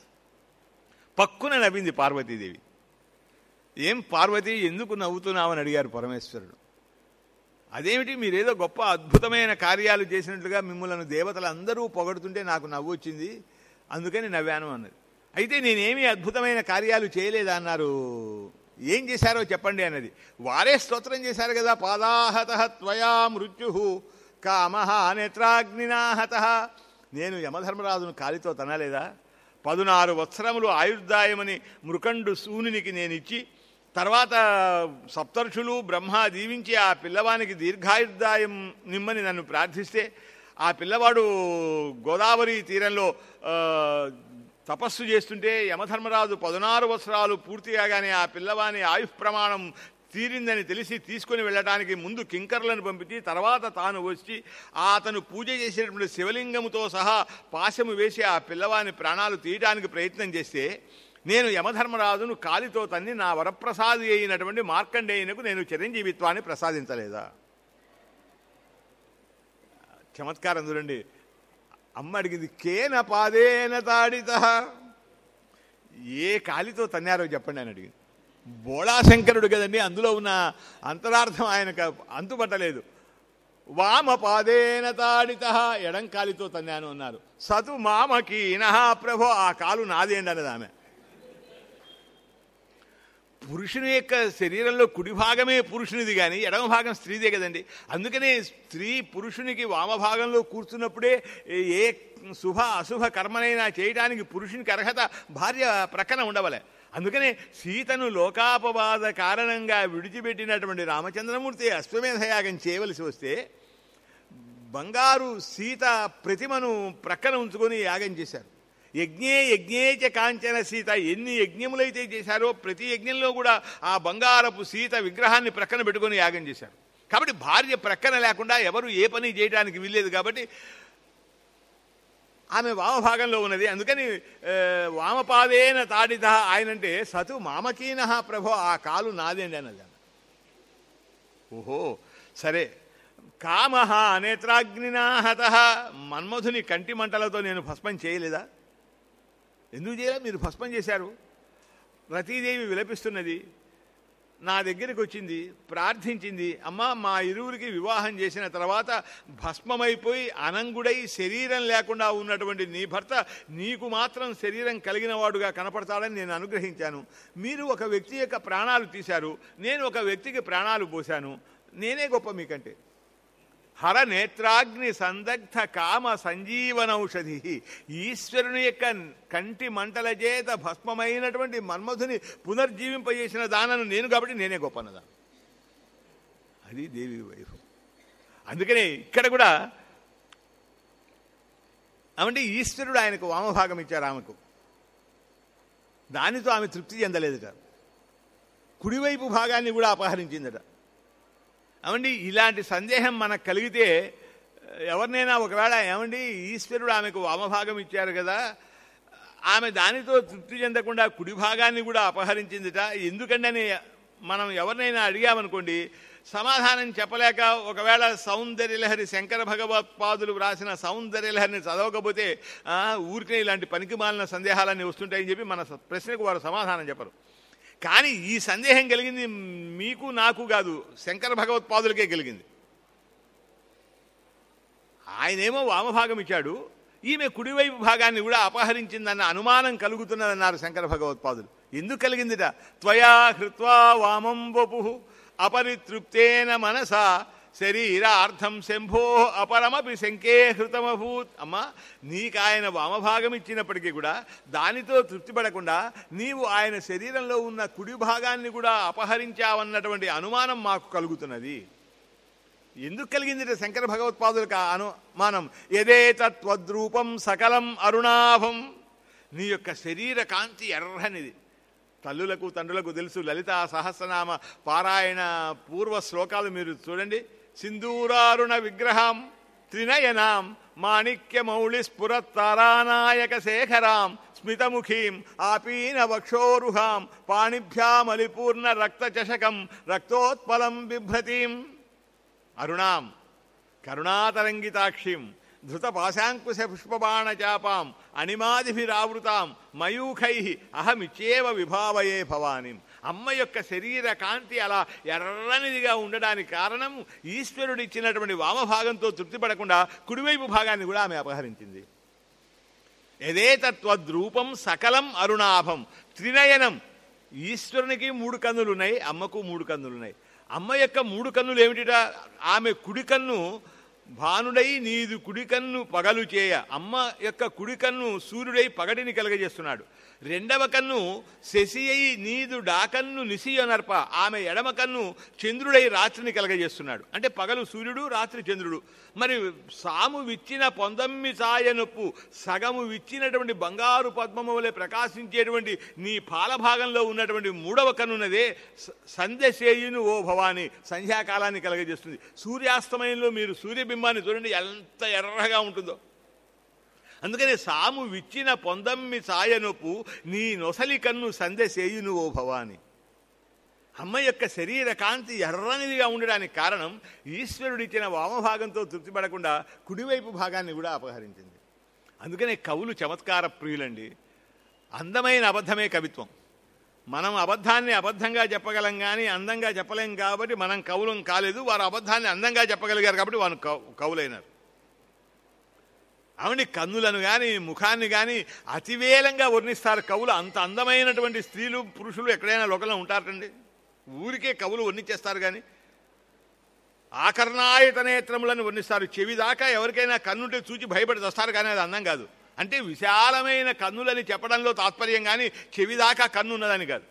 పక్కున నవ్వింది పార్వతీదేవి ఏం పార్వతి ఎందుకు నవ్వుతున్నావని అడిగారు పరమేశ్వరుడు అదేమిటి మీరేదో గొప్ప అద్భుతమైన కార్యాలు చేసినట్లుగా మిమ్మల్ని దేవతలు అందరూ పొగడుతుంటే నాకు నవ్వు వచ్చింది అందుకని నవ్వాను అన్నది అయితే నేనేమీ అద్భుతమైన కార్యాలు చేయలేదా అన్నారు ఏం చేశారో చెప్పండి అన్నది వారే స్తోత్రం చేశారు కదా పాదాహత త్వయా మృత్యు కామహ నేత్రాగ్నినాహత నేను యమధర్మరాజును కాలితో తనలేదా పదునారు వత్సరములు ఆయుర్దాయమని మృకండు సూనునికి నేను ఇచ్చి తర్వాత సప్తర్షులు బ్రహ్మ దీవించి ఆ పిల్లవానికి దీర్ఘాయుర్దాయం నిమ్మని నన్ను ప్రార్థిస్తే ఆ పిల్లవాడు గోదావరి తీరంలో ఆ, తపస్సు చేస్తుంటే యమధర్మరాజు పదునారు వత్సరాలు పూర్తి కాగానే ఆ పిల్లవాని ఆయుష్ ప్రమాణం తీరిందని తెలిసి తీసుకొని వెళ్ళడానికి ముందు కింకర్లను పంపించి తర్వాత తాను వచ్చి ఆ అతను పూజ చేసేటటువంటి శివలింగముతో సహా పాశము వేసి ఆ పిల్లవాని ప్రాణాలు తీయడానికి ప్రయత్నం చేస్తే నేను యమధర్మరాజును కాలితో తన్ని నా వరప్రసాది అయినటువంటి మార్కండేయునకు నేను చిరంజీవిత్వాన్ని ప్రసాదించలేదా చమత్కారం చూడండి అమ్మ అడిగింది కేన పాదేన తాడిత ఏ కాలితో తన్నారో చెప్పండి అని అడిగింది బోళాశంకరుడు కదండి అందులో ఉన్న అంతరార్థం ఆయనకు అంతుపట్టలేదు వామ పాదేన తాడిత ఎడం కాలితో తన్నాను అన్నారు సతు మామకీనహ ప్రభో ఆ కాలు నాదేండి అన్నది ఆమె పురుషుని యొక్క శరీరంలో కుడి భాగమే పురుషునిది కానీ ఎడమ భాగం స్త్రీదే కదండి అందుకనే స్త్రీ పురుషునికి వామభాగంలో కూర్చున్నప్పుడే ఏ శుభ అశుభ కర్మనైనా చేయడానికి పురుషునికి అర్హత భార్య ప్రక్కన ఉండవలే అందుకనే సీతను లోకాపవాద కారణంగా విడిచిపెట్టినటువంటి రామచంద్రమూర్తి అశ్వమేధయాగం చేయవలసి వస్తే బంగారు సీత ప్రతిమను ప్రక్కన ఉంచుకొని యాగం చేశారు యజ్ఞే యజ్ఞేచ కాంచన సీత ఎన్ని యజ్ఞములైతే చేశారో ప్రతి యజ్ఞంలో కూడా ఆ బంగారపు సీత విగ్రహాన్ని ప్రక్కన పెట్టుకొని యాగం చేశారు కాబట్టి భార్య ప్రక్కన లేకుండా ఎవరు ఏ పని చేయడానికి వీల్లేదు కాబట్టి ఆమె వామభాగంలో ఉన్నది అందుకని ఆ, వామపాదేన తాడిత ఆయనంటే సతు మామకీన ప్రభో ఆ కాలు నాదేండి అన్నది ఆమె. ఓహో సరే కామహ నేత్రాగ్నినాహత మన్మధుని కంటి మంటలతో నేను భస్మం చేయలేదా ఎందుకు చేయలే మీరు భస్మం చేశారు రతీదేవి విలపిస్తున్నది నా దగ్గరికి వచ్చింది ప్రార్థించింది అమ్మ మా ఇరువురికి వివాహం చేసిన తర్వాత భస్మమైపోయి అనంగుడై శరీరం లేకుండా ఉన్నటువంటి నీ భర్త నీకు మాత్రం శరీరం కలిగిన వాడుగా కనపడతాడని నేను అనుగ్రహించాను మీరు ఒక వ్యక్తి యొక్క ప్రాణాలు తీశారు నేను ఒక వ్యక్తికి ప్రాణాలు పోశాను నేనే గొప్ప మీకంటే హర నేత్రాగ్ని సందగ్ధ కామ సంజీవనౌషధి ఈశ్వరుని యొక్క కంటి మంటల చేత భస్మమైనటువంటి మన్మధుని పునర్జీవింపజేసిన దానను నేను కాబట్టి నేనే గొప్పనదా అది దేవి వైభవం అందుకనే ఇక్కడ కూడా అవంటే ఈశ్వరుడు ఆయనకు వామభాగం ఇచ్చారు ఆమెకు దానితో ఆమె తృప్తి చెందలేదట కుడివైపు భాగాన్ని కూడా అపహరించిందట ఏమండి ఇలాంటి సందేహం మనకు కలిగితే ఎవరినైనా ఒకవేళ ఏమండి ఈశ్వరుడు ఆమెకు వామభాగం ఇచ్చారు కదా ఆమె దానితో తృప్తి చెందకుండా కుడి భాగాన్ని కూడా అపహరించిందిట ఎందుకంటే అని మనం ఎవరినైనా అడిగామనుకోండి సమాధానం చెప్పలేక ఒకవేళ సౌందర్యలహరి శంకర భగవత్పాదులు వ్రాసిన సౌందర్యలహరిని చదవకపోతే ఆ, ఊరికే ఇలాంటి పనికి మాలిన సందేహాలన్నీ వస్తుంటాయని చెప్పి మన స- ప్రశ్నకు వారు సమాధానం చెప్పరు కానీ ఈ సందేహం కలిగింది మీకు నాకు కాదు శంకర భగవత్పాదులకే కలిగింది ఆయనేమో వామభాగం ఇచ్చాడు ఈమె కుడివైపు భాగాన్ని కూడా అపహరించిందన్న అనుమానం కలుగుతున్నదన్నారు శంకర భగవత్పాదులు ఎందుకు కలిగిందిట త్వయా హృత్వా వామం వపు అపరితృప్తేన మనసా శరీరార్థం శంభో అపరమపి శంకే హృతమభూత్ అమ్మా నీకు ఆయన వామభాగం ఇచ్చినప్పటికీ కూడా దానితో తృప్తిపడకుండా నీవు ఆయన శరీరంలో ఉన్న కుడి భాగాన్ని కూడా అపహరించావన్నటువంటి అనుమానం మాకు కలుగుతున్నది ఎందుకు కలిగింది శంకర భగవత్పాదులకు ఆ అనుమానం ఎదే తత్వద్రూపం సకలం అరుణాభం నీ యొక్క శరీర కాంతి ఎర్రనిది తల్లులకు తండ్రులకు తెలుసు లలిత సహస్రనామ పారాయణ పూర్వ శ్లోకాలు మీరు చూడండి సింధూరారుణ విగ్రహం త్రినయనాం మాణిక్యమౌళి స్ఫురత్తారానాయక శేఖరాం స్మితముఖీం ఆపీన వక్షోరుహాం పాణిభ్యామలిపూర్ణ రక్తచషకం రక్తోత్పలం బిభ్రతీం అరుణాం కరుణాతరంగితాక్షిం ధృతపాశాంకుశ పుష్పబాణచాపాం అణిమాదిభిరావృతాం మయూఖై అహమిచ్చేవ విభావయే భవానిం అమ్మ యొక్క శరీర కాంతి అలా ఎర్రనిదిగా ఉండడానికి కారణం ఈశ్వరుడు ఇచ్చినటువంటి వామభాగంతో తృప్తిపడకుండా కుడివైపు భాగాన్ని కూడా ఆమె అపహరించింది ఎదే తత్వద్రూపం సకలం అరుణాభం త్రినయనం ఈశ్వరునికి మూడు కన్నులు ఉన్నాయి అమ్మకు మూడు కన్నులు ఉన్నాయి అమ్మ యొక్క మూడు కన్నులు ఏమిటిట ఆమె కుడి కన్ను భానుడై నీదు కుడి కన్ను పగలు చేయ అమ్మ యొక్క కుడి కన్ను సూర్యుడై పగటిని కలగజేస్తున్నాడు రెండవ కన్ను శశి అయి నీదు డాకన్ను నిశియనర్ప ఆమె ఎడమ కన్ను చంద్రుడై రాత్రిని కలగజేస్తున్నాడు అంటే పగలు సూర్యుడు రాత్రి చంద్రుడు మరి సాము విచ్చిన పొందమ్మి సాయనొప్పు సగము విచ్చినటువంటి బంగారు పద్మము వలె ప్రకాశించేటువంటి నీ పాలభాగంలో ఉన్నటువంటి మూడవ కన్నున్నదే స- సంధ్యశేయును ఓ భవాని సంధ్యాకాలాన్ని కలగజేస్తుంది సూర్యాస్తమయంలో మీరు సూర్యబింబాన్ని చూడండి ఎంత ఎర్రగా ఉంటుందో అందుకని సాము విచ్చిన పొందమ్మి సాయనొప్పు నీ నొసలి కన్ను సందెసేయును ఓ భవాని అమ్మ యొక్క శరీర కాంతి ఎర్రనిదిగా ఉండడానికి కారణం ఈశ్వరుడిచ్చిన వామభాగంతో తృప్తిపడకుండా కుడివైపు భాగాన్ని కూడా అపహరించింది అందుకనే కవులు చమత్కార ప్రియులండి అందమైన అబద్ధమే కవిత్వం మనం అబద్ధాన్ని అబద్ధంగా చెప్పగలం కానీ అందంగా చెప్పలేం కాబట్టి మనం కవులం కాలేదు వారు అబద్ధాన్ని అందంగా చెప్పగలిగారు కాబట్టి వారు కవు- కవులైనారు ఆవిడ కన్నులను కానీ ముఖాన్ని కానీ అతివేలంగా వర్ణిస్తారు కవులు అంత అందమైనటువంటి స్త్రీలు పురుషులు ఎక్కడైనా లోకంలో ఉంటారండి ఊరికే కవులు వర్ణించేస్తారు కానీ ఆకర్ణాయత నేత్రములను వర్ణిస్తారు చెవి దాకా ఎవరికైనా కన్నుంటే చూచి భయపడి వస్తారు కానీ అది అందం కాదు అంటే విశాలమైన కన్నులని చెప్పడంలో తాత్పర్యం కానీ చెవి దాకా కన్ను ఉన్నదని కాదు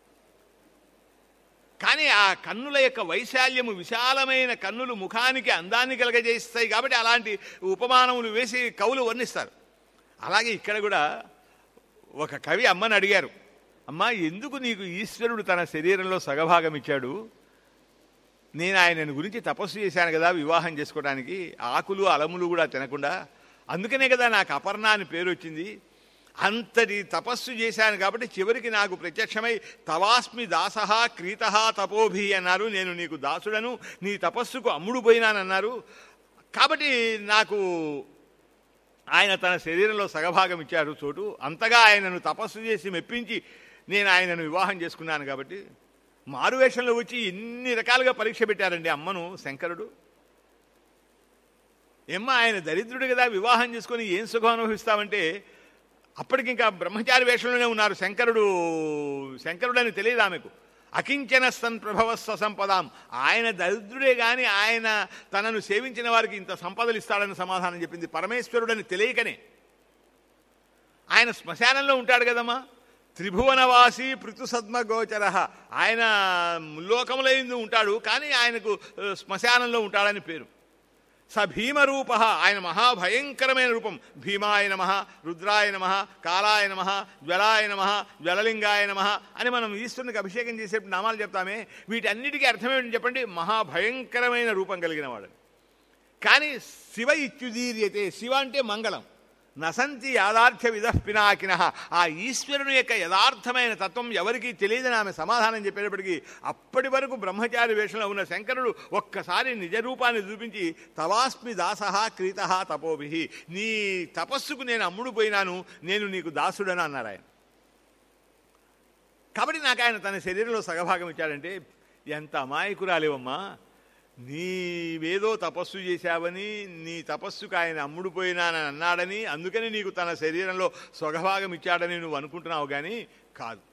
కానీ ఆ కన్నుల యొక్క వైశాల్యము విశాలమైన కన్నులు ముఖానికి అందాన్ని కలగజేస్తాయి కాబట్టి అలాంటి ఉపమానములు వేసి కవులు వర్ణిస్తారు అలాగే ఇక్కడ కూడా ఒక కవి అమ్మని అడిగారు అమ్మా ఎందుకు నీకు ఈశ్వరుడు తన శరీరంలో సగభాగం ఇచ్చాడు నేను ఆయన గురించి తపస్సు చేశాను కదా వివాహం చేసుకోవడానికి ఆకులు అలములు కూడా తినకుండా అందుకనే కదా నాకు అపర్ణ అని పేరు వచ్చింది అంతటి తపస్సు చేశాను కాబట్టి చివరికి నాకు ప్రత్యక్షమై తవాస్మి దాసహ క్రీత తపోభి అన్నారు నేను నీకు దాసుడను నీ తపస్సుకు అమ్ముడు పోయినానన్నారు కాబట్టి నాకు ఆయన తన శరీరంలో సగభాగం ఇచ్చారు చోటు అంతగా ఆయనను తపస్సు చేసి మెప్పించి నేను ఆయనను వివాహం చేసుకున్నాను కాబట్టి మారువేషంలో వచ్చి ఎన్ని రకాలుగా పరీక్ష పెట్టారండి అమ్మను శంకరుడు ఎమ్మ ఆయన దరిద్రుడు కదా వివాహం చేసుకొని ఏం సుఖం అనుభవిస్తామంటే అప్పటికి ఇంకా బ్రహ్మచారి వేషంలోనే ఉన్నారు శంకరుడు శంకరుడని తెలియదు ఆమెకు అకించన సన్ ప్రభవ సంపదాం ఆయన దరిద్రుడే గాని ఆయన తనను సేవించిన వారికి ఇంత సంపదలు ఇస్తాడని సమాధానం చెప్పింది పరమేశ్వరుడని తెలియకనే ఆయన శ్మశానంలో ఉంటాడు కదమ్మా త్రిభువనవాసి పృథుసద్మ గోచర ఆయన లోకములో ఎందు ఉంటాడు కానీ ఆయనకు ఆ, శ్మశానంలో ఉంటాడని పేరు స భీమరూప ఆయన మహాభయంకరమైన రూపం భీమాయ నమ రుద్రాయ నమ కాలాయ నమ జ్వలాయ నమ జ్వలలింగాయ నమ అని మనం ఈశ్వరునికి అభిషేకం చేసేప్పుడు నామాలు చెప్తామే వీటన్నిటికీ అర్థమేమిటి చెప్పండి మహాభయంకరమైన రూపం కలిగిన వాడు కానీ శివ ఇత్యుదీర్యతే శివ అంటే మంగళం నసంతి యాదార్థ్య విధ పినాకిన ఆ ఈశ్వరుని యొక్క యథార్థమైన తత్వం ఎవరికీ తెలియదని ఆమె సమాధానం చెప్పేటప్పటికీ అప్పటి వరకు బ్రహ్మచారి వేషంలో ఉన్న శంకరుడు ఒక్కసారి నిజ రూపాన్ని చూపించి తవాస్మి దాసహ క్రీత తపోభి నీ తపస్సుకు నేను అమ్ముడు పోయినాను నేను నీకు దాసుడని అన్నారు ఆయన కాబట్టి నాకు ఆయన తన శరీరంలో సగభాగం ఇచ్చాడంటే ఎంత అమాయకురాలేవమ్మా నీవేదో తపస్సు చేశావని నీ తపస్సుకు ఆయన అమ్ముడు పోయినానని అన్నాడని అందుకని నీకు తన శరీరంలో స్వగభాగం ఇచ్చాడని నువ్వు అనుకుంటున్నావు కానీ కాదు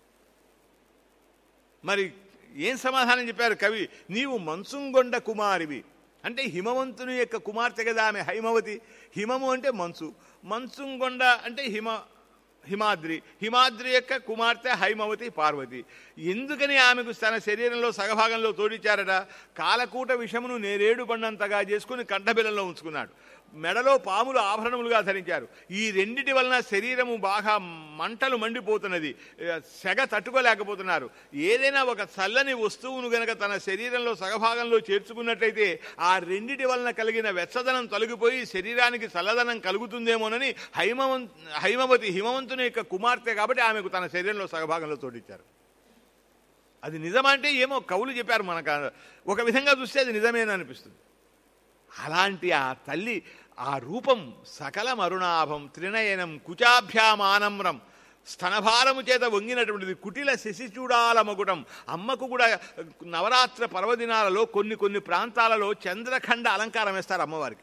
మరి ఏం సమాధానం చెప్పారు కవి నీవు మంచుంగొండ కుమారివి అంటే హిమవంతుని యొక్క కుమార్తె కదా ఆమె హైమవతి హిమము అంటే మంచు మంచుంగొండ అంటే హిమ హిమాద్రి హిమాద్రి యొక్క కుమార్తె హైమవతి పార్వతి ఎందుకని ఆమెకు తన శరీరంలో సగభాగంలో తోడిచ్చారట కాలకూట విషమును నేరేడు బండంతగా చేసుకుని కంఠబిలంలో ఉంచుకున్నాడు మెడలో పాములు ఆభరణములుగా ధరించారు ఈ రెండిటి వలన శరీరము బాగా మంటలు మండిపోతున్నది ఏ, సెగ తట్టుకోలేకపోతున్నారు ఏదైనా ఒక చల్లని వస్తువును గనక తన శరీరంలో సగభాగంలో చేర్చుకున్నట్లయితే ఆ రెండిటి వలన కలిగిన వెచ్చదనం తొలగిపోయి శరీరానికి చల్లదనం కలుగుతుందేమోనని హైమవం హైమవతి హిమవంతుని యొక్క కుమార్తె కాబట్టి ఆమెకు తన శరీరంలో సగభాగంలో తోడిచ్చారు అది నిజమంటే ఏమో కవులు చెప్పారు మనకు ఒక విధంగా చూస్తే అది నిజమేననిపిస్తుంది అలాంటి ఆ తల్లి ఆ రూపం సకల మరుణాభం త్రినయనం కుచాభ్యామానమ్రం స్తనభారము చేత వంగినటువంటిది కుటిల శశిచూడాల మగుటం అమ్మకు కూడా నవరాత్ర పర్వదినాలలో కొన్ని కొన్ని ప్రాంతాలలో చంద్రఖండ అలంకారం వేస్తారు అమ్మవారికి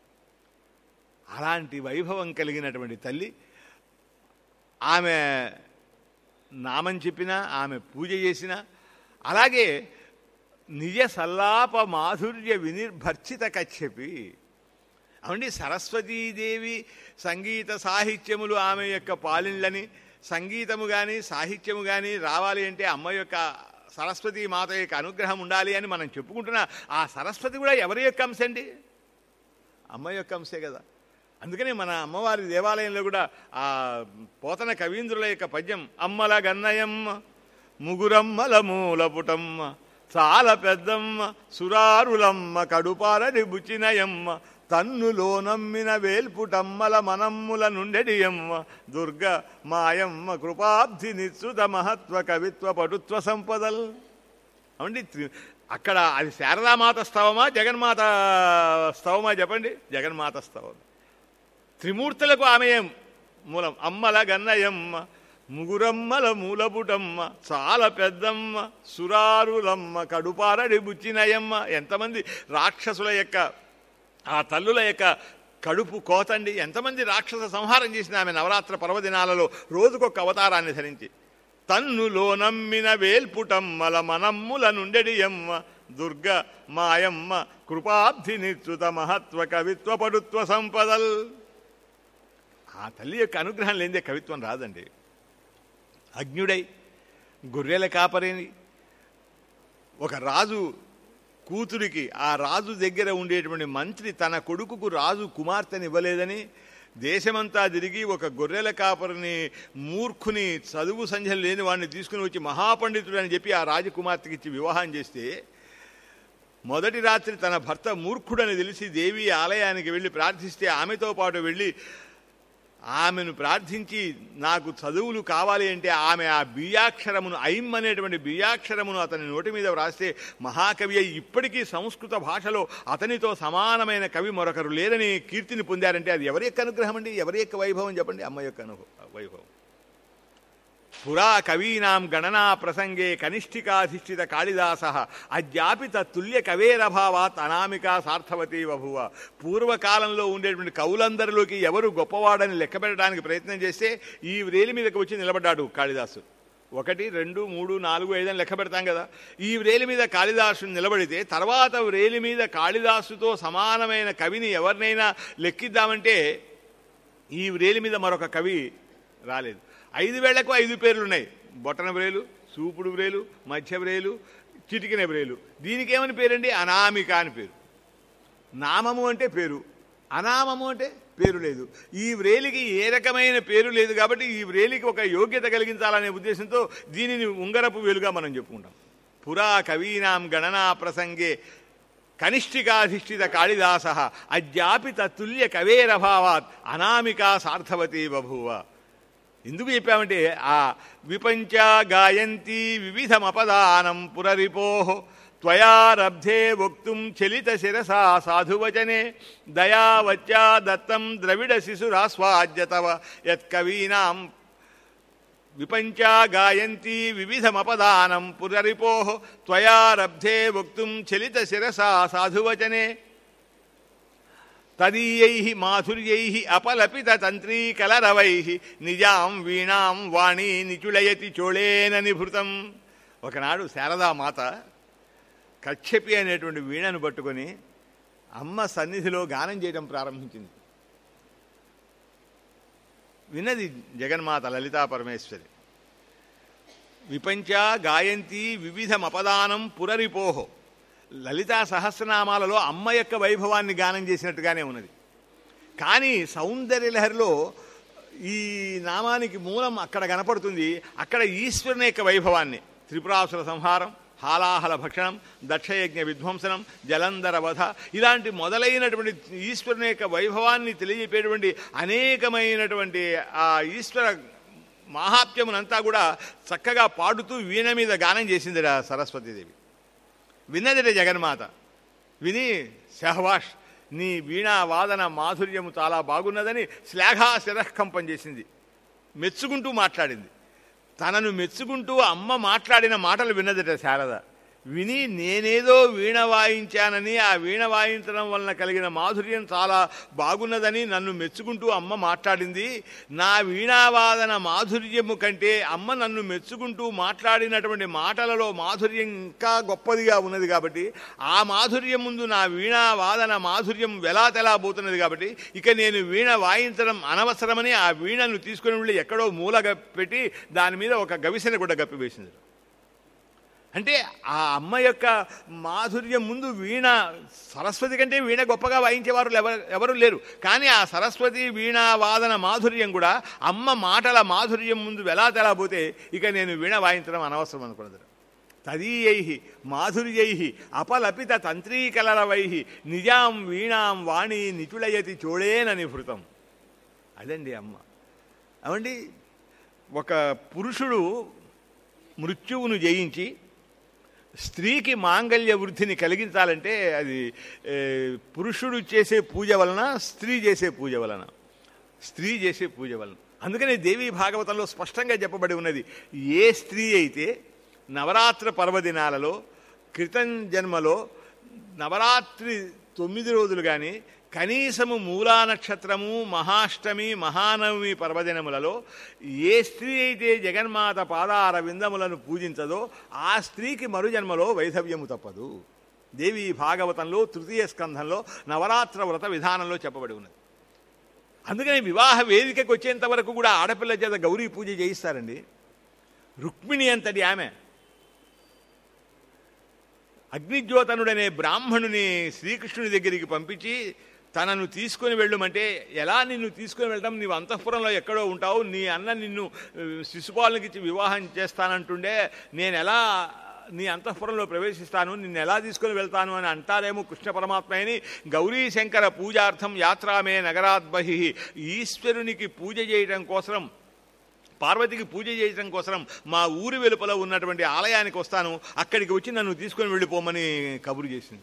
అలాంటి వైభవం కలిగినటువంటి తల్లి ఆమె నామం చెప్పినా ఆమె పూజ చేసినా అలాగే నిజ సల్లాప మాధుర్య వినిర్భర్చిత కచ్చపి అవండి సరస్వతీదేవి సంగీత సాహిత్యములు ఆమె యొక్క పాలిళ్ళని సంగీతము కానీ సాహిత్యము కానీ రావాలి అంటే అమ్మ యొక్క సరస్వతీ మాత యొక్క అనుగ్రహం ఉండాలి అని మనం చెప్పుకుంటున్నా ఆ సరస్వతి కూడా ఎవరి యొక్క అంశ అండి అమ్మ యొక్క అంశే కదా అందుకని మన అమ్మవారి దేవాలయంలో కూడా ఆ పోతన కవీంద్రుల యొక్క పద్యం అమ్మల గన్నయమ్మ ముగురమ్మల మూలపుటమ్మ చాలా పెద్దమ్మ సురారులమ్మ కడుపారని బుచినయమ్మ తన్నులో నమ్మిన వేల్పుటమ్మల మనమ్ముల నుండెడియమ్మ దుర్గ మాయమ్మ కృపాబ్ధి నిశ్చుత మహత్వ కవిత్వ పటుత్వ సంపదల్ అవండి త్రి- అక్కడ అది శారదామాత స్తవమా జగన్మాత స్తవమా చెప్పండి జగన్మాత స్తవం త్రిమూర్తులకు ఆమె మూలం అమ్మల గన్నయమ్మ ముగురమ్మల మూలపుటమ్మ చాలా పెద్దమ్మ సురారులమ్మ కడుపారడి బుచ్చినయమ్మ ఎంతమంది రాక్షసుల యొక్క ఆ తల్లుల యొక్క కడుపు కోతండి ఎంతమంది రాక్షస సంహారం చేసిన ఆమె నవరాత్ర పర్వదినాలలో రోజుకొక అవతారాన్ని ధరించి తన్నులో నమ్మిన వేల్పుటమ్మల మనమ్ముల నుండెడియమ్మ దుర్గ మాయమ్మ కృపాబ్ధి నిశ్చుత మహత్వ కవిత్వ పడుత్వ సంపదల్ ఆ తల్లి యొక్క అనుగ్రహం లేనిదే కవిత్వం రాదండి అజ్ఞుడై గొర్రెల కాపరిని ఒక రాజు కూతురికి ఆ రాజు దగ్గర ఉండేటువంటి మంత్రి తన కొడుకుకు రాజు కుమార్తెని ఇవ్వలేదని దేశమంతా తిరిగి ఒక గొర్రెల కాపరిని మూర్ఖుని చదువు సంధ్యలు లేని వాడిని తీసుకుని వచ్చి మహాపండితుడు అని చెప్పి ఆ రాజకుమార్తెకి ఇచ్చి వివాహం చేస్తే మొదటి రాత్రి తన భర్త మూర్ఖుడని తెలిసి దేవి ఆలయానికి వెళ్ళి ప్రార్థిస్తే ఆమెతో పాటు వెళ్ళి ఆమెను ప్రార్థించి నాకు చదువులు కావాలి అంటే ఆమె ఆ బియ్యాక్షరమును ఐం అనేటువంటి బియ్యాక్షరమును అతని నోటి మీద వ్రాస్తే మహాకవి అయి ఇప్పటికీ సంస్కృత భాషలో అతనితో సమానమైన కవి మరొకరు లేరని కీర్తిని పొందారంటే అది ఎవరి యొక్క అనుగ్రహం అండి ఎవరి యొక్క వైభవం చెప్పండి అమ్మ యొక్క అనుభవం వైభవం పురా కవీనాం గణనా ప్రసంగే కనిష్ఠికాధిష్ఠిత కాళిదాస అద్యాపి తత్తుల్య కవేరభావాత్ అనామికా సార్థవతి బభువ పూర్వకాలంలో ఉండేటువంటి కవులందరిలోకి ఎవరు గొప్పవాడని లెక్క పెట్టడానికి ప్రయత్నం చేస్తే ఈ వ్రేలి మీదకి వచ్చి నిలబడ్డాడు కాళిదాసు ఒకటి రెండు మూడు నాలుగు ఐదు అని లెక్క పెడతాం కదా ఈ వ్రేలి మీద కాళిదాసు నిలబడితే తర్వాత వ్రేలి మీద కాళిదాసుతో సమానమైన కవిని ఎవరినైనా లెక్కిద్దామంటే ఈ వ్రేలి మీద మరొక కవి రాలేదు ఐదు వేళ్లకు ఐదు పేర్లు ఉన్నాయి బొటన వ్రేలు సూపుడు వ్రేలు మధ్య వ్రేలు చిటికిన వ్రేలు దీనికి ఏమని పేరండి అనామిక అని పేరు నామము అంటే పేరు అనామము అంటే పేరు లేదు ఈ వ్రేలికి ఏ రకమైన పేరు లేదు కాబట్టి ఈ వ్రేలికి ఒక యోగ్యత కలిగించాలనే ఉద్దేశంతో దీనిని ఉంగరపు వేలుగా మనం చెప్పుకుంటాం పురా కవీనాం గణనా ప్రసంగే కనిష్ఠికాధిష్ఠిత కాళిదాస అద్యాపి తత్తుల్య కవేరభావాత్ అనామికా సార్థవతి బభూవ ఎందుకు చెప్పామంటే ఆ విపంచ గాయంతి వివిధమపదానం పురరిపో త్వయారబ్ధే వక్తుం చలిత శిరసా సాధువచనే దయావచ్చా దత్తం ద్రవిడ శిశురాస్వాద్య తవ యత్కవీనాం విపంచా గాయంతి వివిధమపదానం పురరిపో త్వయారబ్ధే వక్తుం చలిత శిరసా సాధువచనే తదీయై మాధుర్యై అపలపిత తంత్రీ కలరవై నిజాం వీణాం వాణి నిచుళయతి చోళేన నిభృతం ఒకనాడు శారదామాత కచ్చపి అనేటువంటి వీణను పట్టుకొని అమ్మ సన్నిధిలో గానం చేయడం ప్రారంభించింది విన్నది జగన్మాత లలితా పరమేశ్వరి విపంచ గాయంతి వివిధమపదానం పురరిపోహో లలితా సహస్రనామాలలో అమ్మ యొక్క వైభవాన్ని గానం చేసినట్టుగానే ఉన్నది కానీ సౌందర్యలహరిలో ఈ నామానికి మూలం అక్కడ కనపడుతుంది అక్కడ ఈశ్వరుని యొక్క వైభవాన్ని త్రిపురాసుర సంహారం హాలాహల భక్షణం దక్షయజ్ఞ విధ్వంసనం జలంధర వధ ఇలాంటి మొదలైనటువంటి ఈశ్వరుని యొక్క వైభవాన్ని తెలియజేపేటువంటి అనేకమైనటువంటి ఆ ఈశ్వర మహాత్మ్యమునంతా కూడా చక్కగా పాడుతూ వీణ మీద గానం చేసింది సరస్వతీదేవి విన్నదిట జగన్మాత విని శహవాష్ నీ వీణా వాదన మాధుర్యము చాలా బాగున్నదని శ్లాఘా శిరఃకంపం చేసింది మెచ్చుకుంటూ మాట్లాడింది తనను మెచ్చుకుంటూ అమ్మ మాట్లాడిన మాటలు విన్నదట శారద విని నేనేదో వీణ వాయించానని ఆ వీణ వాయించడం వలన కలిగిన మాధుర్యం చాలా బాగున్నదని నన్ను మెచ్చుకుంటూ అమ్మ మాట్లాడింది నా వీణావాదన మాధుర్యము కంటే అమ్మ నన్ను మెచ్చుకుంటూ మాట్లాడినటువంటి మాటలలో మాధుర్యం ఇంకా గొప్పదిగా ఉన్నది కాబట్టి ఆ మాధుర్యం ముందు నా వీణావాదన మాధుర్యం వెలా తెలాబోతున్నది కాబట్టి ఇక నేను వీణ వాయించడం అనవసరమని ఆ వీణను తీసుకుని వెళ్ళి ఎక్కడో మూలగా పెట్టి దాని మీద ఒక గవిసెన కూడా గప్పివేసింది అంటే ఆ అమ్మ యొక్క మాధుర్యం ముందు వీణ సరస్వతి కంటే వీణ గొప్పగా వాయించేవారు ఎవరు ఎవరు లేరు కానీ ఆ సరస్వతి వీణా వాదన మాధుర్యం కూడా అమ్మ మాటల మాధుర్యం ముందు వెలా తెలాపోతే ఇక నేను వీణ వాయించడం అనవసరం అనుకున్నది తదీయై మాధుర్యై అపలపిత తంత్రీకలరవై నిజాం వీణాం వాణి నిచుళయతి చోళేనని భృతం అదండి అమ్మ అవండి ఒక పురుషుడు మృత్యువును జయించి స్త్రీకి మాంగళ్య వృద్ధిని కలిగించాలంటే అది ఏ, పురుషుడు చేసే పూజ వలన స్త్రీ చేసే పూజ వలన స్త్రీ చేసే పూజ వలన అందుకని దేవి భాగవతంలో స్పష్టంగా చెప్పబడి ఉన్నది ఏ స్త్రీ అయితే నవరాత్రి పర్వదినాలలో క్రితం జన్మలో నవరాత్రి తొమ్మిది రోజులు కానీ కనీసము మూలా నక్షత్రము మహాష్టమి మహానవమి పర్వదినములలో ఏ స్త్రీ అయితే జగన్మాత పాదార విందములను పూజించదో ఆ స్త్రీకి మరుజన్మలో వైధవ్యము తప్పదు దేవి భాగవతంలో తృతీయ స్కంధంలో నవరాత్ర వ్రత విధానంలో చెప్పబడి ఉన్నది అందుకని వివాహ వేదికకు వచ్చేంత వరకు కూడా ఆడపిల్ల చేత గౌరీ పూజ చేయిస్తారండి రుక్మిణి అంతటి ఆమె అగ్నిజ్యోతనుడనే బ్రాహ్మణుని శ్రీకృష్ణుని దగ్గరికి పంపించి తనను తీసుకొని వెళ్ళమంటే ఎలా నిన్ను తీసుకొని వెళ్ళడం నీవు అంతఃపురంలో ఎక్కడో ఉంటావు నీ అన్న నిన్ను ఆ, శిశుపాలకి ఇచ్చి వివాహం చేస్తానంటుండే నేను ఎలా నీ అంతఃపురంలో ప్రవేశిస్తాను నిన్ను ఎలా తీసుకొని వెళ్తాను అని అంటారేమో కృష్ణ పరమాత్మ అని గౌరీ శంకర పూజార్థం యాత్రామే నగరాద్బహి ఈశ్వరునికి పూజ చేయడం కోసం పార్వతికి పూజ చేయడం కోసం మా ఊరి వెలుపల ఉన్నటువంటి ఆలయానికి వస్తాను అక్కడికి వచ్చి నన్ను తీసుకొని వెళ్ళిపోమని కబురు చేసింది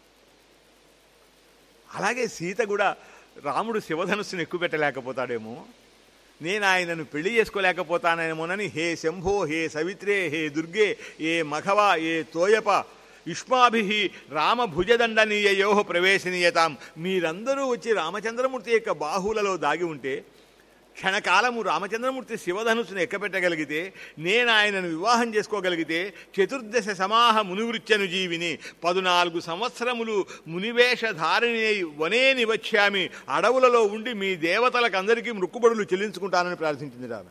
అలాగే సీత కూడా రాముడు శివధనుస్సును ఎక్కువ పెట్టలేకపోతాడేమో నేను ఆయనను పెళ్లి చేసుకోలేకపోతానేమోనని హే శంభో హే సవిత్రే హే దుర్గే ఏ మఘవ ఏ తోయప యుష్మాభి రామ భుజదండనీయయో ప్రవేశనీయతాం మీరందరూ వచ్చి రామచంద్రమూర్తి యొక్క బాహువులలో దాగి ఉంటే క్షణకాలము రామచంద్రమూర్తి శివధనుసును ఎక్కపెట్టగలిగితే నేను ఆయనను వివాహం చేసుకోగలిగితే చతుర్దశ సమాహ మునివృత్యను జీవిని పదునాలుగు సంవత్సరములు మునివేష ధారిణి అయి వనే నివచ్చామి అడవులలో ఉండి మీ దేవతలకు అందరికీ మృక్కుబడులు చెల్లించుకుంటానని ప్రార్థించింది రామ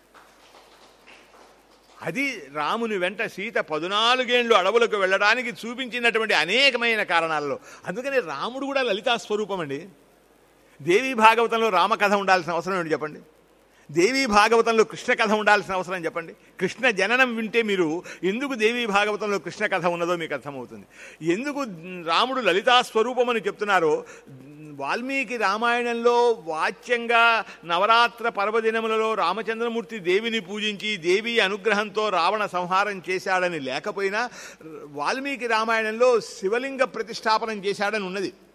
అది రాముని వెంట సీత పదునాలుగేండ్లు అడవులకు వెళ్ళడానికి చూపించినటువంటి అనేకమైన కారణాలలో అందుకని రాముడు కూడా లలితా స్వరూపం అండి దేవీ భాగవతంలో రామకథ ఉండాల్సిన అవసరం ఏంటి చెప్పండి దేవీ భాగవతంలో కృష్ణ కథ ఉండాల్సిన అవసరం చెప్పండి కృష్ణ జననం వింటే మీరు ఎందుకు దేవీ భాగవతంలో కృష్ణ కథ ఉన్నదో మీకు అర్థమవుతుంది ఎందుకు రాముడు లలితా స్వరూపం అని చెప్తున్నారో వాల్మీకి రామాయణంలో వాచ్యంగా నవరాత్ర పర్వదినములలో రామచంద్రమూర్తి దేవిని పూజించి దేవి అనుగ్రహంతో రావణ సంహారం చేశాడని లేకపోయినా వాల్మీకి రామాయణంలో శివలింగ ప్రతిష్టాపనం చేశాడని ఉన్నది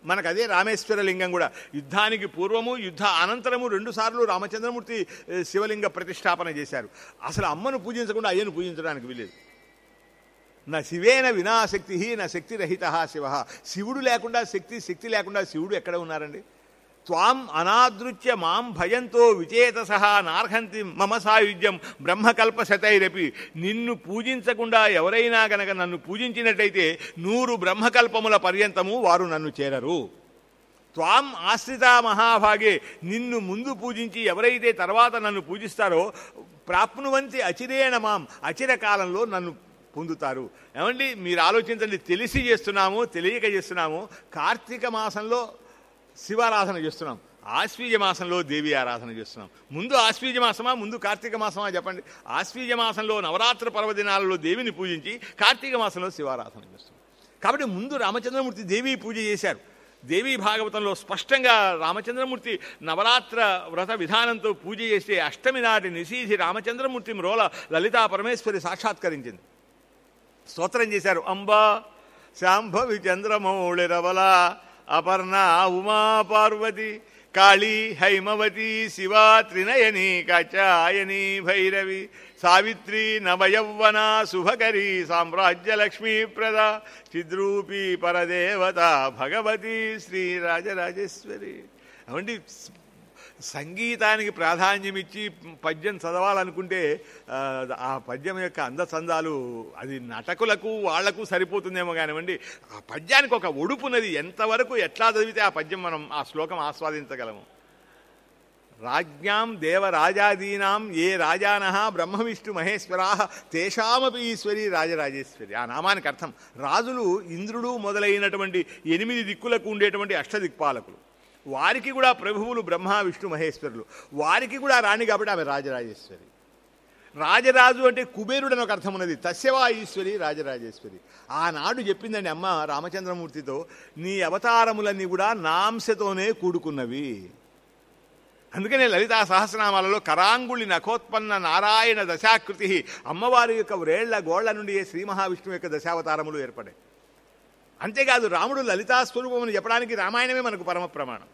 మనకు అదే రామేశ్వర లింగం కూడా యుద్ధానికి పూర్వము యుద్ధ అనంతరము రెండు సార్లు రామచంద్రమూర్తి ఏ, శివలింగ ప్రతిష్టాపన చేశారు అసలు అమ్మను పూజించకుండా అయ్యను పూజించడానికి వీలేదు నా శివేన వినాశక్తి నా శక్తి రహిత శివ శివుడు లేకుండా శక్తి శక్తి లేకుండా శివుడు ఎక్కడ ఉన్నారండి త్వాం అనాదృత్య మాం భయంతో విచేత సహా నార్హంతి మమ సాయుధ్యం బ్రహ్మకల్ప శతైరపి నిన్ను పూజించకుండా ఎవరైనా గనక నన్ను పూజించినట్టయితే నూరు బ్రహ్మకల్పముల పర్యంతము వారు నన్ను చేరరు త్వాం ఆశ్రిత మహాభాగే నిన్ను ముందు పూజించి ఎవరైతే తర్వాత నన్ను పూజిస్తారో ప్రాప్నువంతి అచిరేణ మాం అచిర కాలంలో నన్ను పొందుతారు ఏమండి మీరు ఆలోచించండి తెలిసి చేస్తున్నాము తెలియక చేస్తున్నాము కార్తీక మాసంలో శివారాధన చేస్తున్నాం ఆశ్వీజ మాసంలో దేవి ఆరాధన చేస్తున్నాం ముందు ఆశ్వీజ మాసమా ముందు కార్తీక మాసమా చెప్పండి ఆశ్వీజ మాసంలో నవరాత్రి పర్వదినాలలో దేవిని పూజించి కార్తీక మాసంలో శివారాధన చేస్తున్నాం కాబట్టి ముందు రామచంద్రమూర్తి దేవి పూజ చేశారు దేవీ భాగవతంలో స్పష్టంగా రామచంద్రమూర్తి నవరాత్ర వ్రత విధానంతో పూజ చేస్తే అష్టమి నాటి నిశీధి రామచంద్రమూర్తి మ్రోల లలితా పరమేశ్వరి సాక్షాత్కరించింది స్తోత్రం చేశారు అంబా శాంభవి చంద్రమౌళిరవల అపర్ణ ఉమా పార్వతి కాళీ హైమవతి శివా త్రినయని కాచాయని భైరవి సావిత్రి నవయౌవన శుభకరి సామ్రాజ్యలక్ష్మీ ప్రద చిద్రూపీ పరదేవత భగవతి శ్రీ రాజరాజేశ్వరి అవండి సంగీతానికి ప్రాధాన్యం ఇచ్చి పద్యం చదవాలనుకుంటే ఆ, ఆ పద్యం యొక్క అందచందాలు అది నటకులకు వాళ్లకు సరిపోతుందేమో కానివ్వండి ఆ పద్యానికి ఒక ఒడుపున్నది ఎంతవరకు ఎట్లా చదివితే ఆ పద్యం మనం ఆ శ్లోకం ఆస్వాదించగలము రాజ్ఞాం దేవరాజాదీనాం ఏ రాజాన బ్రహ్మ విష్ణు మహేశ్వరా తేషామపి ఈశ్వరి రాజరాజేశ్వరి ఆ నామానికి అర్థం రాజులు ఇంద్రుడు మొదలైనటువంటి ఎనిమిది దిక్కులకు ఉండేటువంటి అష్టదిక్పాలకులు వారికి కూడా ప్రభువులు బ్రహ్మ విష్ణు మహేశ్వరులు వారికి కూడా రాణి కాబట్టి ఆమె రాజరాజేశ్వరి రాజరాజు అంటే కుబేరుడు అని ఒక అర్థం ఉన్నది తస్యవా ఈశ్వరి రాజరాజేశ్వరి ఆనాడు చెప్పిందండి అమ్మ రామచంద్రమూర్తితో నీ అవతారములన్నీ కూడా నాంశతోనే కూడుకున్నవి అందుకనే లలితా సహస్రనామాలలో కరాంగుళి నఖోత్పన్న నారాయణ దశాకృతి అమ్మవారి యొక్క వ్రేళ్ల గోళ్ల నుండి శ్రీ మహావిష్ణువు యొక్క దశావతారములు ఏర్పడాయి అంతేకాదు రాముడు లలితా స్వరూపమని చెప్పడానికి రామాయణమే మనకు పరమ ప్రమాణం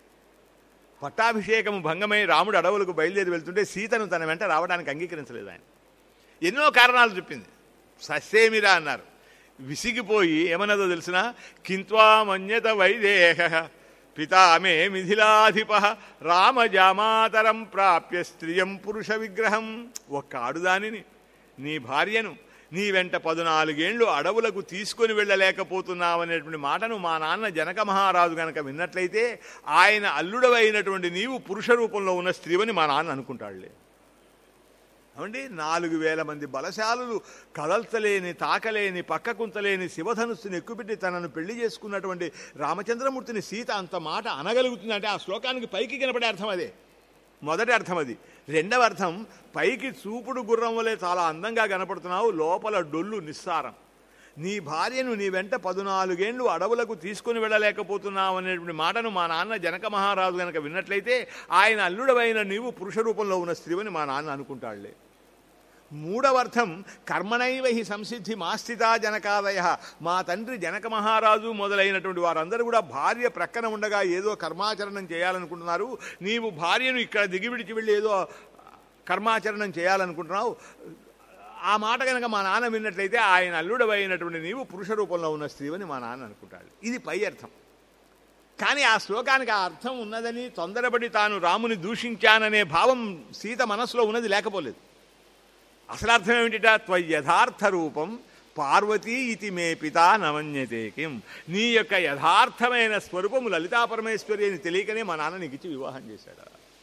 పట్టాభిషేకము భంగమై రాముడు అడవులకు బయలుదేరి వెళ్తుంటే సీతను తన వెంట రావడానికి అంగీకరించలేదు ఆయన ఎన్నో కారణాలు చెప్పింది సస్సేమిరా అన్నారు విసిగిపోయి ఏమన్నదో తెలిసిన కింత్వా మన్యత వైదేహ పితా మే మిథిలాధిప రామజామాతరం ప్రాప్య స్త్రియం పురుష విగ్రహం ఒక్క ఆడుదానిని నీ భార్యను నీ వెంట పదునాలుగేండ్లు అడవులకు తీసుకొని వెళ్ళలేకపోతున్నావనేటువంటి మాటను మా నాన్న జనక మహారాజు గనక విన్నట్లయితే ఆయన అల్లుడవైనటువంటి నీవు పురుష రూపంలో ఉన్న స్త్రీవని మా నాన్న అనుకుంటాడులే అవండి నాలుగు వేల మంది బలశాలులు కదల్చలేని తాకలేని పక్కకుంతలేని శివధనుస్సుని ఎక్కుపెట్టి తనను పెళ్లి చేసుకున్నటువంటి రామచంద్రమూర్తిని సీత అంత మాట అనగలుగుతుంది అంటే ఆ శ్లోకానికి పైకి కనపడే అర్థం అదే మొదటి అర్థం అది రెండవ అర్థం పైకి చూపుడు గుర్రం వలె చాలా అందంగా కనపడుతున్నావు లోపల డొల్లు నిస్సారం నీ భార్యను నీ వెంట పదునాలుగేండ్లు అడవులకు తీసుకుని వెళ్ళలేకపోతున్నావు అనేటువంటి మాటను మా నాన్న జనక మహారాజు గనక విన్నట్లయితే ఆయన అల్లుడవైన నీవు పురుష రూపంలో ఉన్న స్త్రీవని మా నాన్న అనుకుంటాడులే మూడవ అర్థం కర్మణైవ హి సంసిద్ధి మాస్థితా జనకాదయ మా తండ్రి జనక మహారాజు మొదలైనటువంటి వారందరూ కూడా భార్య ప్రక్కన ఉండగా ఏదో కర్మాచరణం చేయాలనుకుంటున్నారు నీవు భార్యను ఇక్కడ దిగివిడిచి వెళ్ళి ఏదో కర్మాచరణం చేయాలనుకుంటున్నావు ఆ మాట కనుక మా నాన్న విన్నట్లయితే ఆయన అల్లుడవైనటువంటి నీవు పురుష రూపంలో ఉన్న స్త్రీవని మా నాన్న అనుకుంటాడు ఇది పై అర్థం కానీ ఆ శ్లోకానికి ఆ అర్థం ఉన్నదని తొందరపడి తాను రాముని దూషించాననే భావం సీత మనసులో ఉన్నది లేకపోలేదు అసలు అర్థం ఏమిటిట త్వయథార్థ రూపం పార్వతీ ఇతి మే పిత నమన్యతే కిం నీ యొక్క యథార్థమైన స్వరూపము లలితా పరమేశ్వరి అని తెలియకనే మా నాన్న నీకు ఇచ్చి వివాహం చేశాడు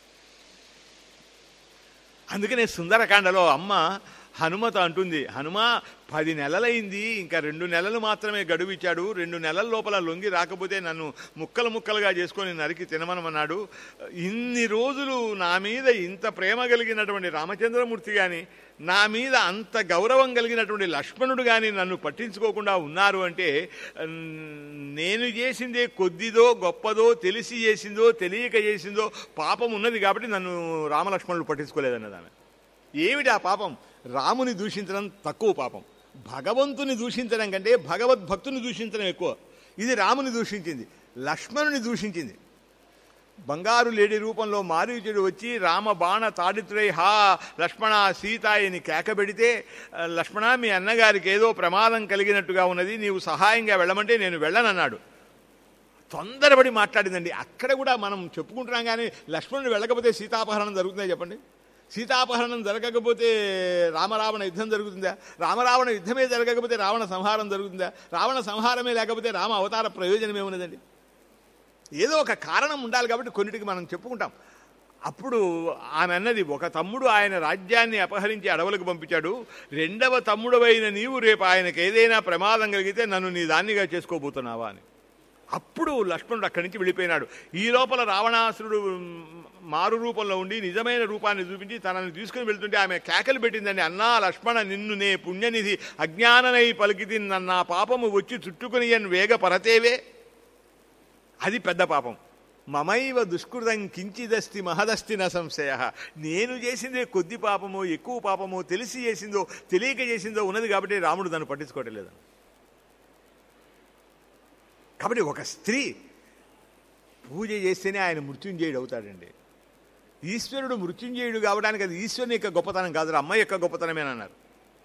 అందుకనే సుందరకాండలో అమ్మ హనుమత అంటుంది హనుమ పది నెలలైంది ఇంకా రెండు నెలలు మాత్రమే గడువు ఇచ్చాడు రెండు నెలల లోపల లొంగి రాకపోతే నన్ను ముక్కలు ముక్కలుగా చేసుకొని నరికి తినమనమన్నాడు ఇన్ని రోజులు నా మీద ఇంత ప్రేమ కలిగినటువంటి రామచంద్రమూర్తి కానీ నా మీద అంత గౌరవం కలిగినటువంటి లక్ష్మణుడు కానీ నన్ను పట్టించుకోకుండా ఉన్నారు అంటే ఉమ్, నేను చేసిందే కొద్దిదో గొప్పదో తెలిసి చేసిందో తెలియక చేసిందో పాపం ఉన్నది కాబట్టి నన్ను రామలక్ష్మణుడు పట్టించుకోలేదన్నది ఆమె ఏమిటి ఆ పాపం రాముని దూషించడం తక్కువ పాపం భగవంతుని దూషించడం కంటే భగవద్భక్తుని దూషించడం ఎక్కువ ఇది రాముని దూషించింది లక్ష్మణుని దూషించింది బంగారు లేడి రూపంలో మారీచుడు వచ్చి రామ బాణ తాడితుడై హా లక్ష్మణ సీతాయని కేకబెడితే "ఆ, లక్ష్మణ మీ అన్నగారికి ఏదో ప్రమాదం కలిగినట్టుగా ఉన్నది నీవు సహాయంగా వెళ్ళమంటే నేను వెళ్ళనన్నాడు తొందరపడి మాట్లాడిందండి అక్కడ కూడా మనం చెప్పుకుంటున్నాం కానీ లక్ష్మణుడు వెళ్ళకపోతే సీతాపహరణం జరుగుతుందా చెప్పండి సీతాపహరణం జరగకపోతే రామరావణ యుద్ధం జరుగుతుందా రామరావణ యుద్ధమే జరగకపోతే రావణ సంహారం జరుగుతుందా రావణ సంహారమే లేకపోతే రామ అవతార ప్రయోజనం ఏమున్నదండి ఏదో ఒక కారణం ఉండాలి కాబట్టి కొన్నిటికి మనం చెప్పుకుంటాం అప్పుడు ఆమె అన్నది ఒక తమ్ముడు ఆయన రాజ్యాన్ని అపహరించి అడవులకు పంపించాడు రెండవ తమ్ముడవైన నీవు రేపు ఆయనకు ఏదైనా ప్రమాదం కలిగితే నన్ను నీ దాన్నిగా చేసుకోబోతున్నావా అని అప్పుడు లక్ష్మణుడు అక్కడి నుంచి వెళ్ళిపోయినాడు ఈ లోపల రావణాసురుడు మారు రూపంలో ఉండి నిజమైన రూపాన్ని చూపించి తనని తీసుకుని వెళ్తుంటే ఆమె కేకలు పెట్టిందండి అన్నా లక్ష్మణ నిన్ను నే పుణ్యనిధి అజ్ఞాననై పలికితి నన్న పాపము వచ్చి చుట్టుకుని ఎన్ వేగ పరతేవే అది పెద్ద పాపం మమైవ దుష్కృతం కించిదస్తి మహదస్తి న సంశయ నేను చేసిందే కొద్ది పాపమో ఎక్కువ పాపమో తెలిసి చేసిందో తెలియక చేసిందో ఉన్నది కాబట్టి రాముడు దాన్ని పట్టించుకోవటం లేదు కాబట్టి ఒక స్త్రీ పూజ చేస్తేనే ఆయన మృత్యుంజయుడు అవుతాడండి ఈశ్వరుడు మృత్యుంజయుడు కావడానికి అది ఈశ్వరుని యొక్క గొప్పతనం కాదు అమ్మ యొక్క గొప్పతనమేనన్నారు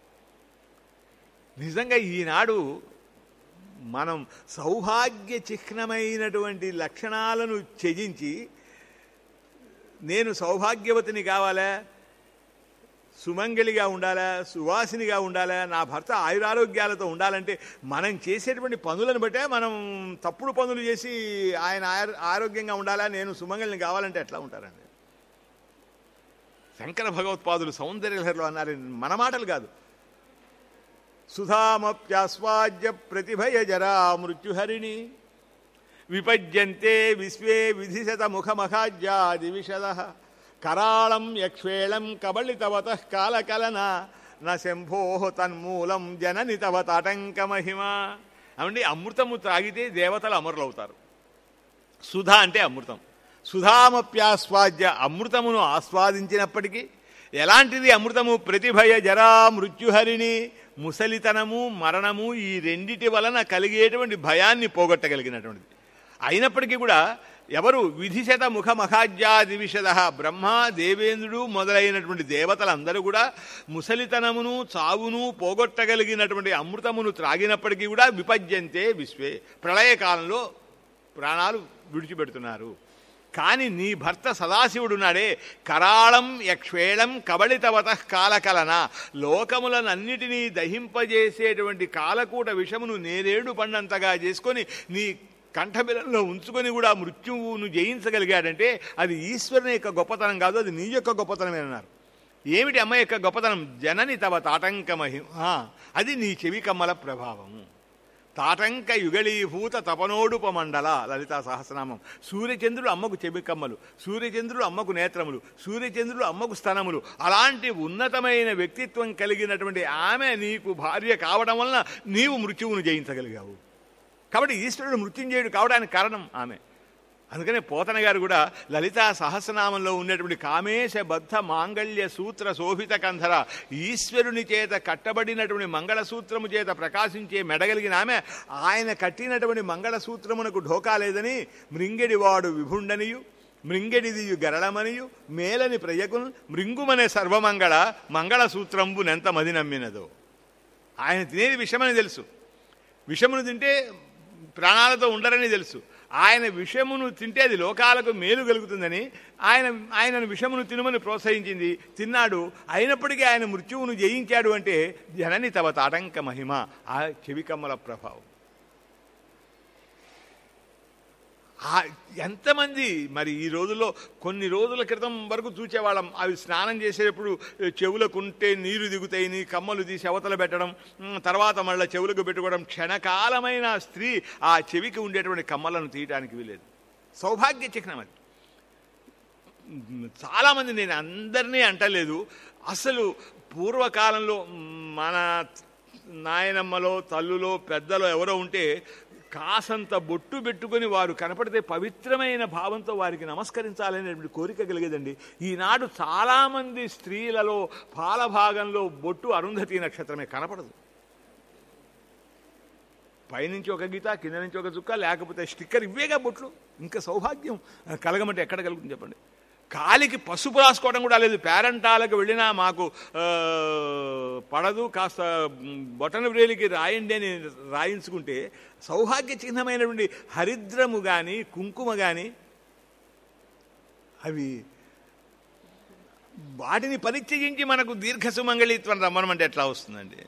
నిజంగా ఈనాడు మనం సౌభాగ్య చిహ్నమైనటువంటి లక్షణాలను త్యజించి నేను సౌభాగ్యవతిని కావాలా సుమంగళిగా ఉండాలా సువాసినిగా ఉండాలా నా భర్త ఆయురారోగ్యాలతో ఉండాలంటే మనం చేసేటువంటి పనులను బట్టే మనం తప్పుడు పనులు చేసి ఆయన ఆయ- ఆరోగ్యంగా ఉండాలా నేను సుమంగళిని కావాలంటే ఎట్లా ఉంటారండి శంకర భగవత్పాదులు సౌందర్యలహరిలో అన్నారు మన మాటలు కాదు సుధామప్యాస్వాద్య ప్రతిభయ జరా మృత్యుహరిణి విపజ్యంతే విశ్వే విధిశత ముఖమఖాజ్యాది విశద కరాళం యక్ష్వేళం కబళితవత కాలకలన న శంభో తన్మూలం జనని తవ తాటంక మహిమ అవండి అమృతము త్రాగితే దేవతలు అమరులవుతారు సుధ అంటే అమృతం సుధామప్యాస్వాద్య అమృతమును ఆస్వాదించినప్పటికీ ఎలాంటిది అమృతము ప్రతిభయ జరా మృత్యుహరిణి ముసలితనము మరణము ఈ రెండిటి వలన కలిగేటువంటి భయాన్ని పోగొట్టగలిగినటువంటిది అయినప్పటికీ కూడా ఎవరు విధిశత ముఖ మఖాజ్యాది విషద బ్రహ్మ దేవేంద్రుడు మొదలైనటువంటి దేవతలందరూ కూడా ముసలితనమును చావును పోగొట్టగలిగినటువంటి అమృతమును త్రాగినప్పటికీ కూడా విపజ్యంతే విశ్వే ప్రళయకాలంలో ప్రాణాలు విడిచిపెడుతున్నారు కానీ నీ భర్త సదాశివుడున్నాడే కరాళం యక్ష్వేళం కబళితవత కాలకలన లోకములనన్నిటినీ దహింపజేసేటువంటి కాలకూట విషమును నేరేడు పండంతగా చేసుకొని నీ కంఠబిలంలో ఉంచుకొని కూడా మృత్యువును జయించగలిగాడంటే అది ఈశ్వరుని యొక్క గొప్పతనం కాదు అది నీ యొక్క గొప్పతనమే అన్నారు ఏమిటి అమ్మ యొక్క గొప్పతనం జనని తవ తాటంక మహిమ అది నీ చెవి కమ్మల ప్రభావము తాటంక యుగళీభూత తపనోడుపమండల లలితా సహస్రనామం సూర్యచంద్రుడు అమ్మకు చెబికమ్మలు సూర్యచంద్రుడు అమ్మకు నేత్రములు సూర్యచంద్రుడు అమ్మకు స్తనములు అలాంటి ఉన్నతమైన వ్యక్తిత్వం కలిగినటువంటి ఆమె నీకు భార్య కావడం వలన నీవు మృత్యువును జయించగలిగావు కాబట్టి ఈశ్వరుడు మృత్యుంజయుడు కావడానికి కారణం ఆమె అందుకనే పోతన గారు కూడా లలితా సహస్రనామంలో ఉన్నటువంటి కామేశ బద్ధ మాంగళ్య సూత్ర శోభిత కంధర ఈశ్వరుని చేత కట్టబడినటువంటి మంగళసూత్రము చేత ప్రకాశించే మెడగలిగిన ఆమె ఆయన కట్టినటువంటి మంగళసూత్రమునకు ఢోకా లేదని మృంగెడివాడు విభుండనియు మృంగెడిదియు గరళమనియు మేలని ప్రయకున్ మృంగుమనే సర్వమంగళ మంగళసూత్రంబునెంత మది నమ్మినదో ఆయన తినేది విషమని తెలుసు విషమును తింటే ప్రాణాలతో ఉండరని తెలుసు ఆయన విషమును తింటే అది లోకాలకు మేలు కలుగుతుందని ఆయన ఆయనను విషమును తినమని ప్రోత్సహించింది తిన్నాడు అయినప్పటికీ ఆయన మృత్యువును జయించాడు అంటే జనని తవ తాటంక మహిమ ఆ చెవికమ్మల ప్రభావం ఆ ఎంతమంది మరి ఈ రోజుల్లో కొన్ని రోజుల క్రితం వరకు చూసేవాళ్ళం అవి స్నానం చేసేటప్పుడు చెవులకుంటే నీరు దిగుతాయి నీ కమ్మలు తీసి అవతల పెట్టడం ఉమ్, తర్వాత మళ్ళీ చెవులకు పెట్టుకోవడం క్షణకాలమైన స్త్రీ ఆ చెవికి ఉండేటువంటి కమ్మలను తీయటానికి వీలేదు సౌభాగ్య చిహ్నం అది చాలామంది నేను అందరినీ అంటలేదు అసలు పూర్వకాలంలో మన నాయనమ్మలో తల్లులో పెద్దలో ఎవరో ఉంటే కాసంత బొట్టు పెట్టుకొని వారు కనపడితే పవిత్రమైన భావంతో వారికి నమస్కరించాలనేటువంటి కోరిక కలిగేదండి ఈనాడు చాలామంది స్త్రీలలో పాలభాగంలో బొట్టు అరుంధతి నక్షత్రమే కనపడదు పైనుంచి ఒక గీత కింద నుంచి ఒక చుక్క లేకపోతే స్టిక్కర్ ఇవేగా బొట్లు ఇంకా సౌభాగ్యం కలగమంటే ఎక్కడ కలుగుతుంది చెప్పండి కాలికి పసుపు రాసుకోవడం కూడా లేదు పేరంటాలకు వెళ్ళినా మాకు ఆ, పడదు కాస్త బొటన వ్రేలికి రాయండి అని రాయించుకుంటే సౌభాగ్య చిహ్నమైనటువంటి హరిద్రము కానీ కుంకుమ కానీ అవి వాటిని పరిత్యజించి మనకు దీర్ఘ సుమంగళిత్వం రమ్మనమంటే ఎట్లా వస్తుందండి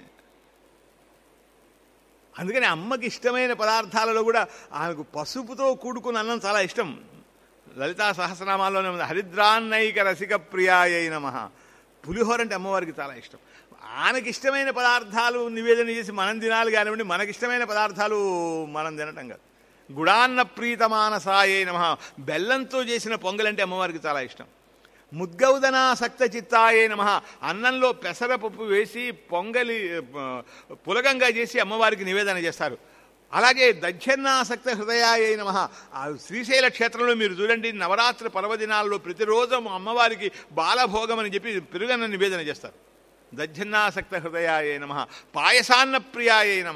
అందుకని అమ్మకి ఇష్టమైన పదార్థాలలో కూడా ఆమెకు పసుపుతో కూడుకున్న అన్నం చాలా ఇష్టం లలితా సహస్రనామాల్లోనే ఉంది హరిద్రాన్నైక రసిక ప్రియాయ నమ పులిహోర అంటే అమ్మవారికి చాలా ఇష్టం ఆమెకి ఇష్టమైన పదార్థాలు నివేదన చేసి మనం తినాలి కానివ్వండి మనకి ఇష్టమైన పదార్థాలు మనం తినటం కాదు గుడాన్న ప్రీతమానసాయ నమ బెల్లంతో చేసిన పొంగలంటే అమ్మవారికి చాలా ఇష్టం ముద్గౌదనాసక్త చిత్తాయే నమ అన్నంలో పెసరపప్పు వేసి పొంగలి ఆ, పులగంగా చేసి అమ్మవారికి నివేదన చేస్తారు అలాగే దక్షిణాసక్త హృదయాయ నమ ఆ శ్రీశైల క్షేత్రంలో మీరు చూడండి నవరాత్రి పర్వదినాల్లో ప్రతిరోజు అమ్మవారికి బాలభోగం అని చెప్పి పెరుగన్న నివేదన చేస్తారు దక్షిణాసక్త హృదయాయ నమ పాయసాన్న ప్రియాయ నమ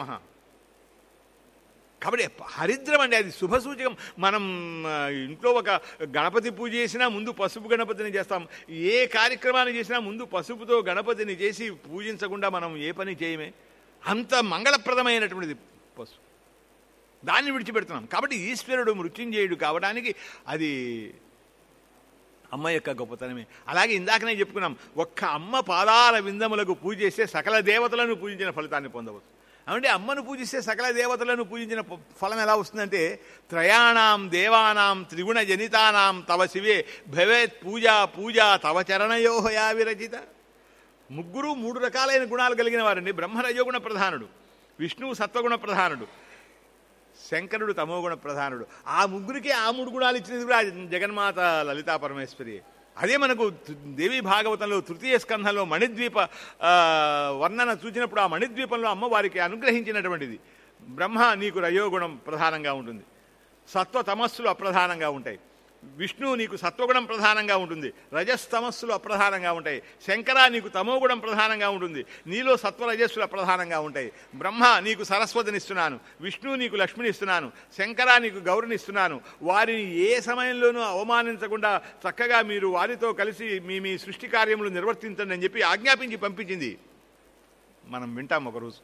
కాబట్టి హరిద్రం అంటే అది శుభసూచకం మనం ఆ, ఇంట్లో ఒక గణపతి పూజ చేసినా ముందు పసుపు గణపతిని చేస్తాం ఏ కార్యక్రమాన్ని చేసినా ముందు పసుపుతో గణపతిని చేసి పూజించకుండా మనం ఏ పని చేయమే అంత మంగళప్రదమైనటువంటిది పసుపు దాన్ని విడిచిపెడుతున్నాం కాబట్టి ఈశ్వరుడు మృత్యుంజయుడు కావడానికి అది అమ్మ యొక్క గొప్పతనమే అలాగే ఇందాకనే చెప్పుకున్నాం ఒక్క అమ్మ పాదాల విందములకు పూజ చేస్తే సకల దేవతలను పూజించిన ఫలితాన్ని పొందవచ్చు అంటే అమ్మను పూజిస్తే సకల దేవతలను పూజించిన ఫ- ఫలం ఎలా వస్తుందంటే త్రయాణం దేవానాం త్రిగుణ జనితానాం తవ శివే భవేత్ పూజ పూజ తవ చరణయోహయా విరచిత ముగ్గురు మూడు రకాలైన గుణాలు కలిగిన వారండి బ్రహ్మ రజోగుణ ప్రధానుడు విష్ణువు సత్వగుణ ప్రధానుడు శంకరుడు తమోగుణ ప్రధానుడు ఆ ముగ్గురికి ఆ మూడు గుణాలు ఇచ్చినది కూడా జగన్మాత లలితా పరమేశ్వరి అదే మనకు తృ- దేవి భాగవతంలో తృతీయ స్కంధంలో మణిద్వీప ఆ, వర్ణన చూచినప్పుడు ఆ మణిద్వీపంలో అమ్మవారికి అనుగ్రహించినటువంటిది బ్రహ్మ నీకు రయోగుణం ప్రధానంగా ఉంటుంది సత్వ తమస్సులు అప్రధానంగా ఉంటాయి విష్ణువు నీకు సత్వగుణం ప్రధానంగా ఉంటుంది రజస్తమస్సులు అప్రధానంగా ఉంటాయి శంకర నీకు తమోగుణం ప్రధానంగా ఉంటుంది నీలో సత్వ రజస్సులు అప్రధానంగా ఉంటాయి బ్రహ్మ నీకు సరస్వతినిస్తున్నాను విష్ణువు నీకు లక్ష్మినిస్తున్నాను శంకర నీకు గౌరినిస్తున్నాను వారిని ఏ సమయంలోనూ అవమానించకుండా చక్కగా మీరు వారితో కలిసి మీ మీ సృష్టి కార్యములు నిర్వర్తించండి అని చెప్పి ఆజ్ఞాపించి పంపించింది మనం వింటాం ఒకరోజు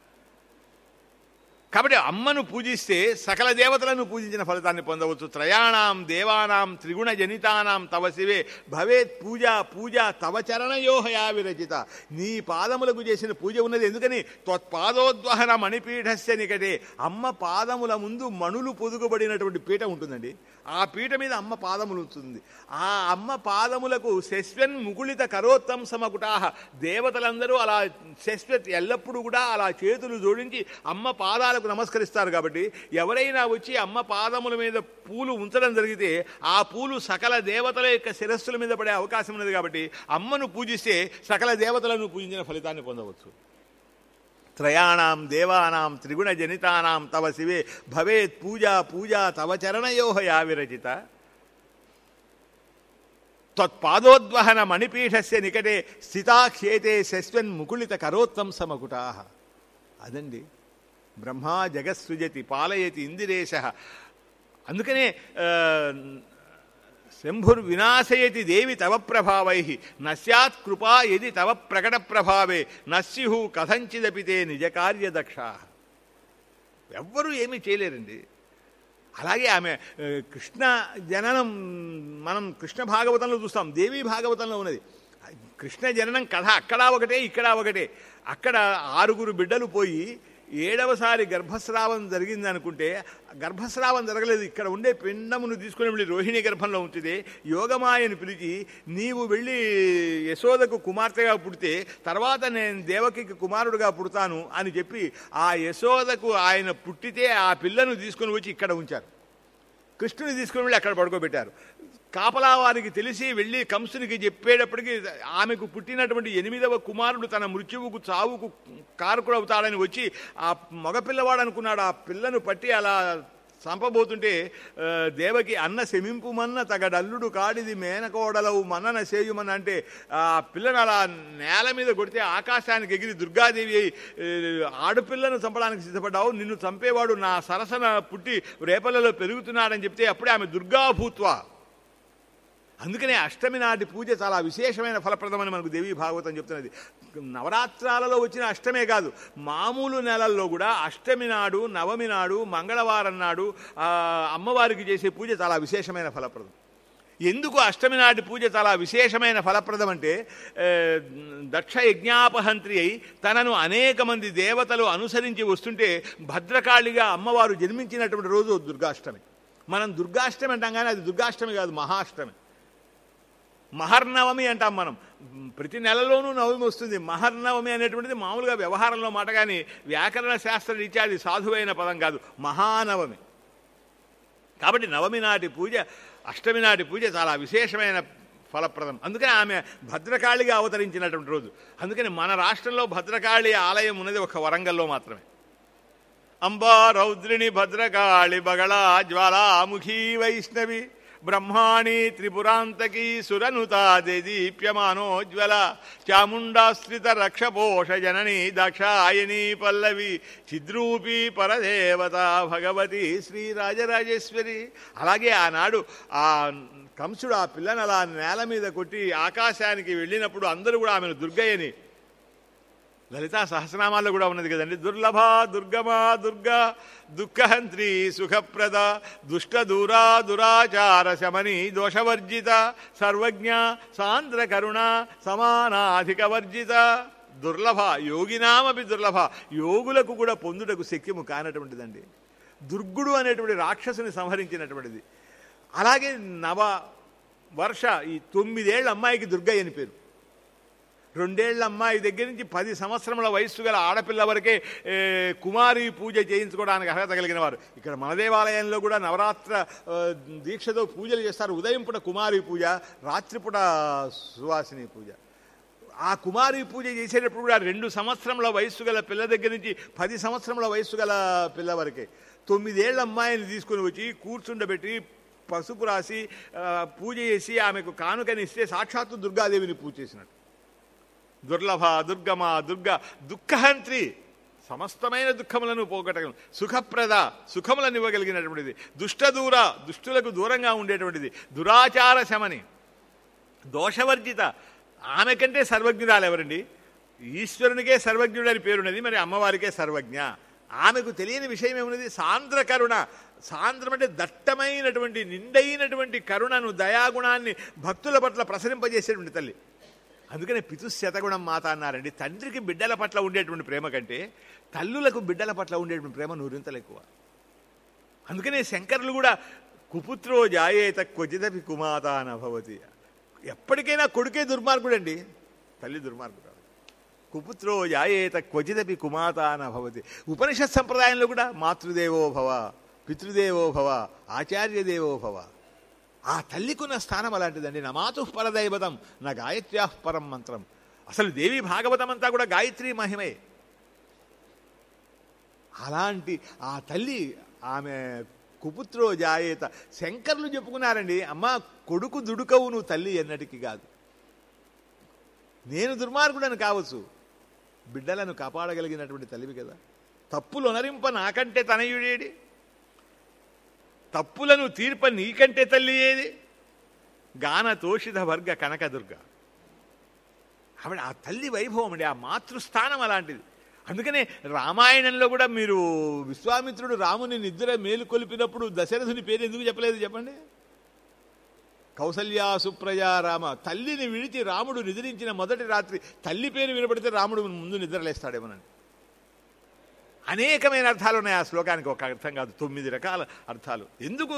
కాబట్టి అమ్మను పూజిస్తే సకల దేవతలను పూజించిన ఫలితాన్ని పొందవచ్చు త్రయాణం దేవానాం త్రిగుణ జనితానాం తవ శివే భవేత్ పూజ పూజ తవ చరణయోహయా విరచిత నీ పాదములకు చేసిన పూజ ఉన్నది ఎందుకని త్వత్పాదోద్వహన మణిపీఠస్య నికటే అమ్మ పాదముల ముందు మణులు పొదుగుబడినటువంటి పీఠ ఉంటుందండి ఆ పీఠ మీద అమ్మ పాదములు ఉంటుంది ఆ అమ్మ పాదములకు శశ్వన్ ముకుళిత కరోత్తం సమకుటాహ దేవతలందరూ అలా శశ్వత్ ఎల్లప్పుడూ కూడా అలా చేతులు జోడించి అమ్మ పాదాలకు నమస్కరిస్తారు కాబట్టి ఎవరైనా వచ్చి అమ్మ పాదముల మీద పూలు ఉంచడం జరిగితే ఆ పూలు సకల దేవతల యొక్క శిరస్సుల మీద పడే అవకాశం ఉన్నది కాబట్టి అమ్మను పూజిస్తే సకల దేవతలను పూజించిన ఫలితాన్ని పొందవచ్చు త్రయాణం దేవానాం త్రిగుణ జనితానాం తవ శివే భవేత్ పూజ పూజ తవ చరణయోహ యా విరచిత త్వత్పాదోద్వహన మణిపీఠస్య నికటే స్థితాఖ్యేతే శశ్వన్ ముకుళిత కరోత్తం సమకుటా అదండి బ్రహ్మా జగత్సృజతి పాలయతి ఇందిరేశ అందుకనే ఆ, శంభుర్ వినాశయతి దేవి తవ ప్రభావై నస్యాత్ కృపా యది తవ ప్రకట ప్రభావే నస్యు కథంచిదపితే నిజ కార్యదక్ష ఎవ్వరూ ఏమీ చేయలేరండి అలాగే ఆమె ఆ, కృష్ణ జననం మనం కృష్ణ భాగవతంలో చూస్తాం దేవి భాగవతంలో ఉన్నది కృష్ణ జననం కథ అక్కడ ఒకటే ఇక్కడ ఒకటే అక్కడ ఆరుగురు బిడ్డలు పోయి ఏడవసారి గర్భస్రావం జరిగింది అనుకుంటే గర్భస్రావం జరగలేదు ఇక్కడ ఉండే పిండమును తీసుకుని వెళ్ళి రోహిణి గర్భంలో ఉంచితే యోగమాయను పిలిచి నీవు వెళ్ళి యశోదకు కుమార్తెగా పుడితే తర్వాత నేను దేవకికి కుమారుడుగా పుడతాను అని చెప్పి ఆ యశోదకు ఆయన పుట్టితే ఆ పిల్లను తీసుకుని వచ్చి ఇక్కడ ఉంచారు కృష్ణుని తీసుకుని వెళ్ళి అక్కడ పడుకోబెట్టారు కాపలా వారికి తెలిసి వెళ్ళి కంసునికి చెప్పేటప్పటికి ఆమెకు పుట్టినటువంటి ఎనిమిదవ కుమారుడు తన మృత్యువుకు చావుకు కారకుడు అవుతాడని వచ్చి ఆ మగపిల్లవాడు అనుకున్నాడు ఆ పిల్లను పట్టి అలా చంపబోతుంటే ఆ, దేవకి అన్న శమింపుమన్న తగడల్లుడు కాడిది మేనకోడలవు మన్నన సేయుమన్న అంటే ఆ పిల్లను అలా నేల మీద కొడితే ఆకాశానికి ఎగిరి దుర్గాదేవి అయి, ఏ, ఆడపిల్లను చంపడానికి సిద్ధపడ్డావు నిన్ను చంపేవాడు నా సరసన పుట్టి రేపలలో పెరుగుతున్నాడని చెప్తే అప్పుడే ఆమె దుర్గాభూత్వ అందుకనే అష్టమి నాటి పూజ చాలా విశేషమైన ఫలప్రదమని మనకు దేవీ భాగవతం చెప్తున్నది నవరాత్రాలలో వచ్చిన అష్టమే కాదు మామూలు నెలల్లో కూడా అష్టమి నాడు నవమి నాడు మంగళవారం నాడు ఆ, అమ్మవారికి చేసే పూజ చాలా విశేషమైన ఫలప్రదం ఎందుకు అష్టమి నాటి పూజ చాలా విశేషమైన ఫలప్రదం అంటే ఏ, దక్ష యజ్ఞాపహంత్రి అయి తనను అనేక మంది దేవతలు అనుసరించి వస్తుంటే భద్రకాళిగా అమ్మవారు జన్మించినటువంటి రోజు దుర్గాష్టమి మనం దుర్గాష్టమి అంటాం కానీ అది దుర్గాష్టమి కాదు మహాష్టమి మహర్నవమి అంటాం మనం ప్రతి నెలలోనూ నవమి వస్తుంది మహర్నవమి అనేటువంటిది మామూలుగా వ్యవహారంలో మాట కానీ వ్యాకరణ శాస్త్ర రీత్యా అది సాధువైన పదం కాదు మహానవమి కాబట్టి నవమి నాటి పూజ అష్టమి నాటి పూజ చాలా విశేషమైన ఫలప్రదం అందుకని ఆమె భద్రకాళిగా అవతరించినటువంటి రోజు అందుకని మన రాష్ట్రంలో భద్రకాళి ఆలయం ఉన్నది ఒక వరంగల్లో మాత్రమే అంబా రౌద్రిణి భద్రకాళి బగళా జ్వాలాముఖీ వైష్ణవి బ్రహ్మాణి త్రిపురాంతకీ సురనుతా దీప్యమానోజ్వల చాముండాశ్రిత రక్షపోష జనని దాక్షాయణీ పల్లవి చిద్రూపీ పరదేవత భగవతి శ్రీ రాజరాజేశ్వరి అలాగే ఆనాడు ఆ కంసుడు ఆ పిల్లని అలా నేల మీద కొట్టి ఆకాశానికి వెళ్ళినప్పుడు అందరూ కూడా ఆమెను దుర్గయ్యని లలితా సహస్రనామాల్లో కూడా ఉన్నది కదండి దుర్లభ దుర్గమా దుర్గా దుఃఖహంత్రి సుఖప్రద దుష్ట దూరా దురాచార శమని దోషవర్జిత సర్వజ్ఞ సాంద్ర కరుణ సమానాధిక వర్జిత దుర్లభ యోగినామపి దుర్లభ యోగులకు కూడా పొందుటకు శక్యము కానటువంటిదండి దుర్గుడు అనేటువంటి రాక్షసుని సంహరించినటువంటిది అలాగే నవ వర్ష ఈ తొమ్మిదేళ్ల అమ్మాయికి దుర్గయ్య అని పేరు రెండేళ్ల అమ్మాయి దగ్గర నుంచి పది సంవత్సరముల వయస్సు గల ఆడపిల్ల వరకే ఏ, కుమారి పూజ చేయించుకోవడానికి అర్హత కలిగిన వారు ఇక్కడ మన దేవాలయంలో కూడా నవరాత్ర ఆ, దీక్షతో పూజలు చేస్తారు ఉదయం పూట కుమారి పూజ రాత్రిపూట సువాసిని పూజ ఆ కుమారి పూజ చేసేటప్పుడు కూడా రెండు సంవత్సరముల వయస్సు గల పిల్ల దగ్గర నుంచి పది సంవత్సరముల వయస్సు గల పిల్ల వరకే తొమ్మిదేళ్ల అమ్మాయిని తీసుకుని వచ్చి కూర్చుండబెట్టి పసుపు రాసి ఆ, పూజ చేసి ఆమెకు కానుకనిస్తే సాక్షాత్తు దుర్గాదేవిని పూజ చేసినట్టు దుర్లభ దుర్గమ దుర్గ దుఃఖహంత్రి సమస్తమైన దుఃఖములను పోగొట్టగలం సుఖప్రద సుఖములను ఇవ్వగలిగినటువంటిది దుష్టదూర దుష్టులకు దూరంగా ఉండేటువంటిది దురాచార శమని దోషవర్జిత ఆమె కంటే సర్వజ్ఞురాలు ఎవరండి ఈశ్వరునికే సర్వజ్ఞుడని పేరున్నది మరి అమ్మవారికే సర్వజ్ఞ ఆమెకు తెలియని విషయం ఏమున్నది సాంద్ర కరుణ సాంద్రం అంటే దట్టమైనటువంటి నిండైనటువంటి కరుణను దయాగుణాన్ని భక్తుల పట్ల ప్రసరింపజేసేటువంటి తల్లి అందుకనే పితుశతగుణం మాత అన్నారండి తండ్రికి బిడ్డల పట్ల ఉండేటువంటి ప్రేమ కంటే తల్లులకు బిడ్డల పట్ల ఉండేటువంటి ప్రేమ నూరింతలు ఎక్కువ అందుకనే శంకరులు కూడా కుపుత్రో జాయేత క్వచిదపి కుమాత అనభవతి ఎప్పటికైనా కొడుకే దుర్మార్గుడండి తల్లి దుర్మార్గుడు కుపుత్రో జాయేత క్వచిదపి కుమాత అనభవతి ఉపనిషత్ సంప్రదాయంలో కూడా మాతృదేవో భవ పితృదేవో భవ ఆచార్యదేవో భవ ఆ తల్లికున్న స్థానం అలాంటిదండి నమాతు పరదైవతం నా గాయత్ర్యా పరం మంత్రం అసలు దేవి భాగవతం అంతా కూడా గాయత్రి మహిమే అలాంటి ఆ తల్లి ఆమె కుపుత్రో జాయేత శంకర్లు చెప్పుకున్నారండి అమ్మా కొడుకు దుడుకవు నువ్వు తల్లి ఎన్నటికి కాదు నేను దుర్మార్గుడని కావచ్చు బిడ్డలను కాపాడగలిగినటువంటి తల్లివి కదా తప్పులు అనరింప నాకంటే తనయుడేడి తప్పులను తీర్ప నీకంటే తల్లి ఏది గాన తోషిత వర్గ కనకదుర్గ ఆవిడ ఆ తల్లి వైభవం అండి ఆ మాతృస్థానం అలాంటిది అందుకనే రామాయణంలో కూడా మీరు విశ్వామిత్రుడు రాముని నిద్ర మేలుకొలిపినప్పుడు దశరథుని పేరు ఎందుకు చెప్పలేదు చెప్పండి కౌసల్యా సుప్రజా రామ తల్లిని విడిచి రాముడు నిద్రించిన మొదటి రాత్రి తల్లి పేరు వినపడితే రాముడు ముందు నిద్రలేస్తాడేమోనండి అనేకమైన అర్థాలు ఉన్నాయి ఆ శ్లోకానికి ఒక అర్థం కాదు తొమ్మిది రకాల అర్థాలు ఎందుకు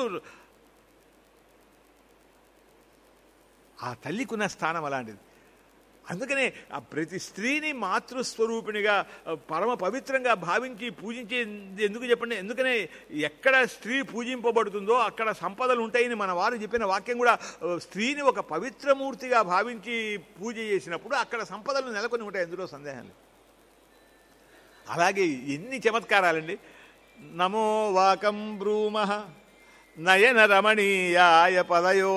ఆ తల్లికున్న స్థానం అలాంటిది అందుకనే ఆ ప్రతి స్త్రీని మాతృస్వరూపిణిగా ఆ, పరమ పవిత్రంగా భావించి పూజించే ఎందుకు చెప్పండి ఎందుకనే ఎక్కడ స్త్రీ పూజింపబడుతుందో అక్కడ సంపదలు ఉంటాయని మన వారు చెప్పిన వాక్యం కూడా ఆ, స్త్రీని ఒక పవిత్రమూర్తిగా భావించి పూజ చేసినప్పుడు అక్కడ సంపదలు నెలకొని ఉంటాయి ఎందులో సందేహం లేదు అలాగే ఎన్ని చమత్కారాలండి నమో వాకం బ్రూమ నయన రమణీయాయ పదయో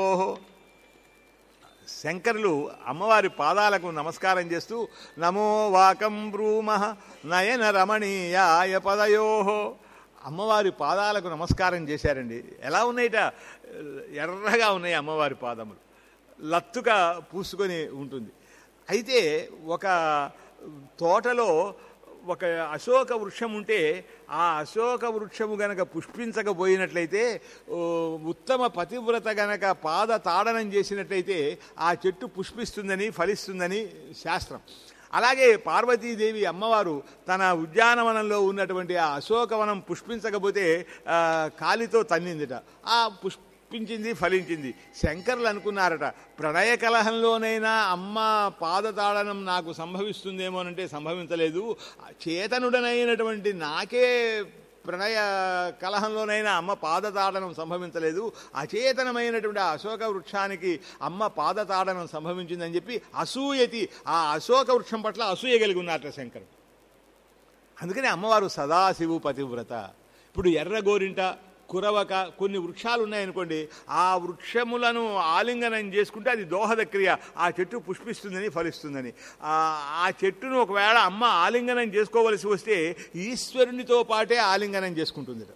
శంకరులు అమ్మవారి పాదాలకు నమస్కారం చేస్తూ నమో వాకం బ్రూమ నయన రమణీయాయ పదయో అమ్మవారి పాదాలకు నమస్కారం చేశారండి ఎలా ఉన్నాయిట ఎర్రగా ఉన్నాయి అమ్మవారి పాదములు లత్తుగా పూసుకొని ఉంటుంది అయితే ఒక తోటలో ఒక అశోక వృక్షం ఉంటే ఆ అశోక వృక్షము గనక పుష్పించకపోయినట్లయితే ఓ, ఉత్తమ పతివ్రత గనక పాద తాడనం చేసినట్లయితే ఆ చెట్టు పుష్పిస్తుందని ఫలిస్తుందని శాస్త్రం అలాగే పార్వతీదేవి అమ్మవారు తన ఉద్యానవనంలో ఉన్నటువంటి ఆ అశోకవనం పుష్పించకపోతే ఆ, కాలితో తన్నిందిట ఆ పుష్పించింది ఫలించింది శంకర్లు అనుకున్నారట ప్రణయ కలహంలోనైనా అమ్మ పాదతాడనం నాకు సంభవిస్తుందేమోనంటే సంభవించలేదు చేతనుడనైనటువంటి నాకే ప్రణయ కలహంలోనైనా అమ్మ పాదతాడనం సంభవించలేదు అచేతనమైనటువంటి ఆ అశోక వృక్షానికి అమ్మ పాదతాడనం సంభవించిందని చెప్పి అసూయతి ఆ అశోక వృక్షం పట్ల అసూయ కలిగి ఉన్నారట శంకరుడు అందుకని అమ్మవారు సదాశివు పతివ్రత ఇప్పుడు ఎర్రగోరింట కురవక కొన్ని వృక్షాలు ఉన్నాయనుకోండి ఆ వృక్షములను ఆలింగనం చేసుకుంటే అది దోహద క్రియ ఆ చెట్టు పుష్పిస్తుందని ఫలిస్తుందని ఆ ఆ చెట్టును ఒకవేళ అమ్మ ఆలింగనం చేసుకోవలసి వస్తే ఈశ్వరునితో పాటే ఆలింగనం చేసుకుంటుంది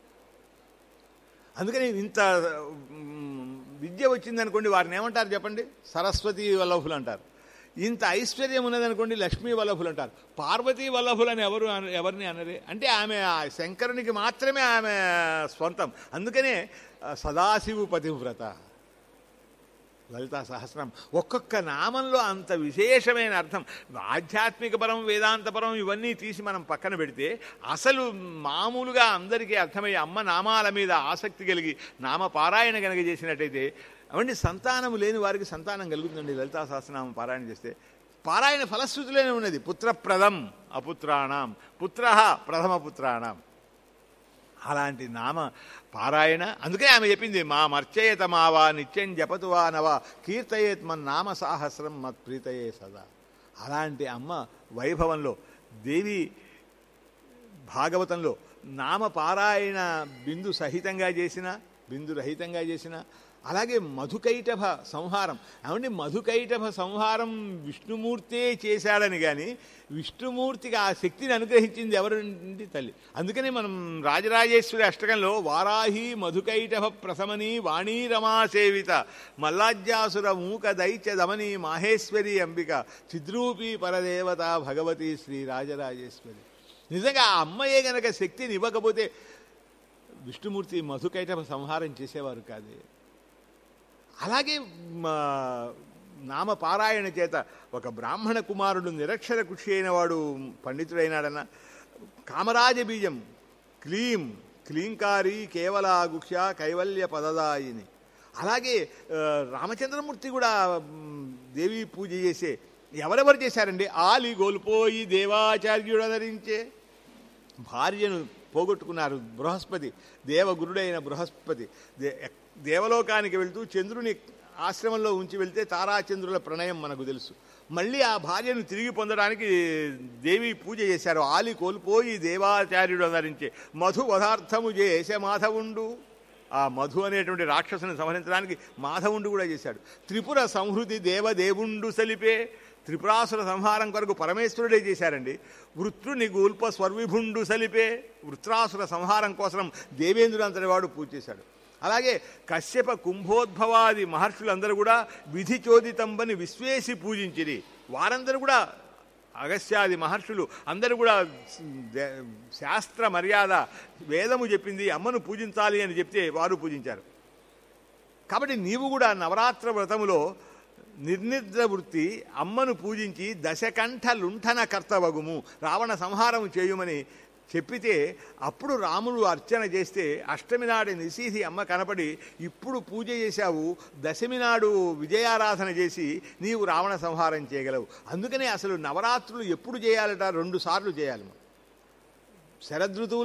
అందుకని ఇంత మ్, విద్య వచ్చిందనుకోండి వారిని ఏమంటారు చెప్పండి సరస్వతి వల్లభులు అంటారు ఇంత ఐశ్వర్యం ఉన్నదనుకోండి లక్ష్మీ వల్లభులు అంటారు పార్వతీ వల్లభులని ఎవరు అన- ఎవరిని అనరే అంటే ఆమె ఆ శంకరునికి మాత్రమే ఆమె స్వంతం అందుకనే ఆ, సదాశివు పతివ్రత లలితా సహస్రం ఒక్కొక్క నామంలో అంత విశేషమైన అర్థం ఆధ్యాత్మిక పరం వేదాంత పరం ఇవన్నీ తీసి మనం పక్కన పెడితే అసలు మామూలుగా అందరికీ అర్థమయ్యే అమ్మ నామాల మీద ఆసక్తి కలిగి నామ పారాయణ కనుక చేసినట్టయితే అవండి సంతానము లేని వారికి సంతానం కలుగుతుందండి లలితా సహస్రనామం పారాయణ చేస్తే పారాయణ ఫలశ్రుతిలోనే ఉన్నది పుత్రప్రదం అపుత్రాణం పుత్ర ప్రథమ పుత్రాణం అలాంటి నామ పారాయణ అందుకే ఆమె చెప్పింది మా మర్చయత మావా నిత్యం జపతువా నవా కీర్తయేత్ మన్ నామ సాహస్రం మత్ ప్రీతయే సదా అలాంటి అమ్మ వైభవంలో దేవి భాగవతంలో నామ పారాయణ బిందు సహితంగా చేసిన బిందు రహితంగా చేసిన అలాగే మధుకైటభ సంహారం ఏమండి మధుకైటభ సంహారం విష్ణుమూర్తే చేశాడని కానీ విష్ణుమూర్తికి ఆ శక్తిని అనుగ్రహించింది ఎవరండి తల్లి అందుకని మనం రాజరాజేశ్వరి అష్టకంలో వారాహి మధుకైటభ ప్రసమని వాణీ రమా సేవిత మల్లాజ్యాసుర మూక దైత్య దమని మాహేశ్వరి అంబిక చిద్రూపి పరదేవత భగవతి శ్రీ రాజరాజేశ్వరి నిజంగా ఆ అమ్మయే గనక శక్తిని ఇవ్వకపోతే విష్ణుమూర్తి మధుకైటభ సంహారం చేసేవారు కాదే అలాగే మా నామ పారాయణ చేత ఒక బ్రాహ్మణ కుమారుడు నిరక్షర కృషి అయిన వాడు పండితుడైనాడన్న కామరాజ బీజం క్లీం క్లీంకారి కేవలాగుక్ష కైవల్య పదదాయిని అలాగే ఆ, రామచంద్రమూర్తి కూడా మ్, దేవి పూజ చేసే ఎవరెవరు చేశారండి ఆలి గోల్పోయి దేవాచార్యుడు ధరించే భార్యను పోగొట్టుకున్నారు బృహస్పతి దేవగురుడైన బృహస్పతి దే దేవలోకానికి వెళ్తూ చంద్రుని ఆశ్రమంలో ఉంచి వెళ్తే తారాచంద్రుల ప్రణయం మనకు తెలుసు మళ్ళీ ఆ భార్యను తిరిగి పొందడానికి దేవి పూజ చేశారు ఆలి కోల్పోయి దేవాచార్యుడు ధరించే మధు పదార్థము చేసే మాధవుండు ఆ మధు అనేటువంటి రాక్షసుని సంహరించడానికి మాధవుండు కూడా చేశాడు త్రిపుర సంహృతి దేవదేవుండు సలిపే త్రిపురాసుర సంహారం కొరకు పరమేశ్వరుడే చేశారండి వృత్రుని గూల్ప స్వర్విభుండు సలిపే వృత్రాసుర సంహారం కోసం దేవేంద్రుడు అంతటి వాడు పూజ చేశాడు అలాగే కశ్యప కుంభోద్భవాది మహర్షులందరూ కూడా విధి చోదితంబని విశ్వేసి పూజించిరి వారందరూ కూడా అగస్యాది మహర్షులు అందరూ కూడా దే- శాస్త్ర మర్యాద వేదము చెప్పింది అమ్మను పూజించాలి అని చెప్తే వారు పూజించారు కాబట్టి నీవు కూడా నవరాత్ర వ్రతములో నిర్నిద్ర వృత్తి అమ్మను పూజించి దశకంఠ లుంఠన కర్తవగుము రావణ సంహారం చేయుమని చెప్పితే అప్పుడు రాముడు అర్చన చేస్తే అష్టమి నాడు నిశీధి అమ్మ కనపడి ఇప్పుడు పూజ చేశావు దశమి నాడు విజయారాధన చేసి నీవు రావణ సంహారం చేయగలవు అందుకనే అసలు నవరాత్రులు ఎప్పుడు చేయాలట రెండు సార్లు చేయాలి మనం శరదృతువులో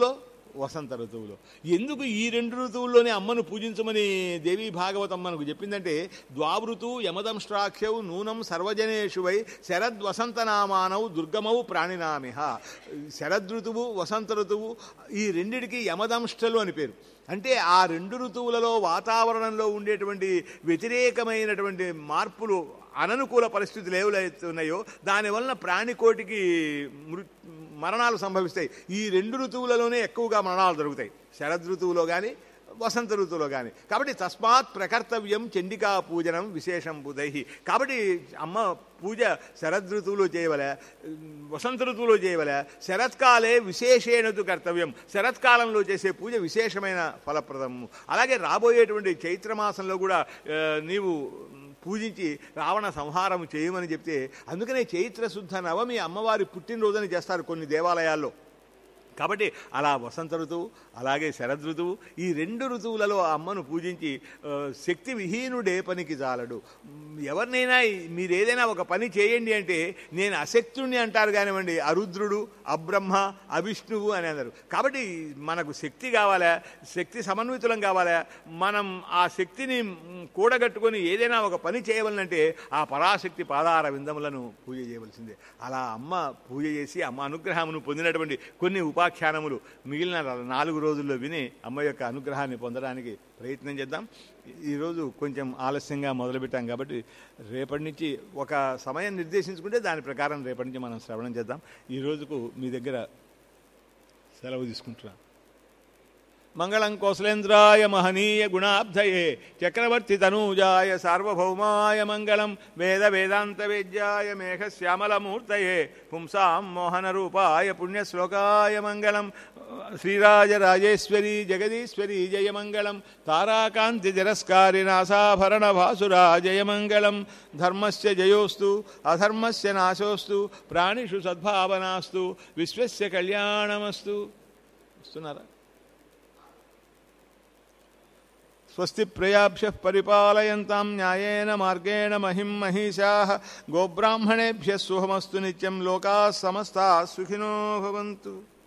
వసంత ఋతువులో ఎందుకు ఈ రెండు ఋతువుల్లోనే అమ్మను పూజించమని దేవి భాగవతం మనకు చెప్పిందంటే ద్వావృతు యమదంష్ట్రాఖ్యవు నూనం సర్వజనేషు వై శరద్వసంత నామానవు దుర్గమౌ ప్రాణినామిహ శరదృతువు వసంత ఋతువు ఈ రెండిటికి యమదంష్టలు అని పేరు అంటే ఆ రెండు ఋతువులలో వాతావరణంలో ఉండేటువంటి వ్యతిరేకమైనటువంటి మార్పులు అననుకూల పరిస్థితులు ఏవైతే ఉన్నాయో దానివలన ప్రాణికోటికి మృ మరణాలు సంభవిస్తాయి ఈ రెండు ఋతువులలోనే ఎక్కువగా మరణాలు జరుగుతాయి శరద్ ఋతువులో కానీ వసంత ఋతువులో కానీ కాబట్టి తస్మాత్ ప్రకర్తవ్యం చండికా పూజనం విశేషం బుధై కాబట్టి అమ్మ పూజ శరద్ ఋతువులో చేయవలే వసంత ఋతువులో చేయవలే శరత్కాలే విశేషేణతు కర్తవ్యం శరత్కాలంలో చేసే పూజ విశేషమైన ఫలప్రదము అలాగే రాబోయేటువంటి చైత్రమాసంలో కూడా ఆ, నీవు పూజించి రావణ సంహారం చేయమని చెప్తే అందుకనే చైత్ర శుద్ధ నవమి అమ్మవారి పుట్టినరోజుని చేస్తారు కొన్ని దేవాలయాల్లో కాబట్టి అలా వసంత ఋతువు అలాగే శరద్ ఋతువు ఈ రెండు ఋతువులలో ఆ అమ్మను పూజించి ఆ, శక్తి విహీనుడే పనికి చాలడు మ్, ఎవరినైనా మీరు ఏదైనా ఒక పని చేయండి అంటే నేను అశక్తుణ్ణి అంటారు కానివ్వండి అరుద్రుడు అబ్రహ్మ అవిష్ణువు అని అన్నారు కాబట్టి మనకు శక్తి కావాలా శక్తి సమన్వితులం కావాలా మనం ఆ శక్తిని మ్, కూడగట్టుకొని ఏదైనా ఒక పని చేయవలనంటే ఆ పరాశక్తి పాదార విందములను పూజ చేయవలసిందే అలా అమ్మ పూజ చేసి అమ్మ అనుగ్రహమును పొందినటువంటి కొన్ని ఉపాఖ్యానములు మిగిలిన నాలుగు రోజుల్లో విని అమ్మ యొక్క అనుగ్రహాన్ని పొందడానికి ప్రయత్నం చేద్దాం ఈరోజు కొంచెం ఆలస్యంగా మొదలుపెట్టాం కాబట్టి రేపటి నుంచి ఒక సమయం నిర్దేశించుకుంటే దాని ప్రకారం రేపటి నుంచి మనం శ్రవణం చేద్దాం ఈ రోజుకు మీ దగ్గర సెలవు తీసుకుంటున్నాం మంగళం కౌశలేంద్రాయ మహనీయ గుణాబ్ధయే చక్రవర్తి తనూజాయ సార్వభౌమాయ మంగళం వేద వేదాంత వేద్యాయ మేఘశ్యామలమూర్తయే పుంసాం మోహన రూపాయ పుణ్యశ్లోకాయ మంగళం శ్రీరాజరాజేశ్వరీ జగదీశ్వరీ జయమంగళం తారాకాంతి తిరస్కారినాసాభరణ భాసురా జయమంగళం ధర్మస్య జయోస్తు అధర్మస్య నాశోస్తు ప్రాణిషు సద్భావనాస్తు విశ్వస్య కళ్యాణమస్తు వస్తున్నారా స్వస్తి ప్రయాభ్య పరిపాలయంతాం న్యాయేన మార్గేణ మహిం మహిషా గోబ్రాహ్మణేభ్య శుభమస్తు నిత్యం లోకా సమస్తా సుఖినో భవంతు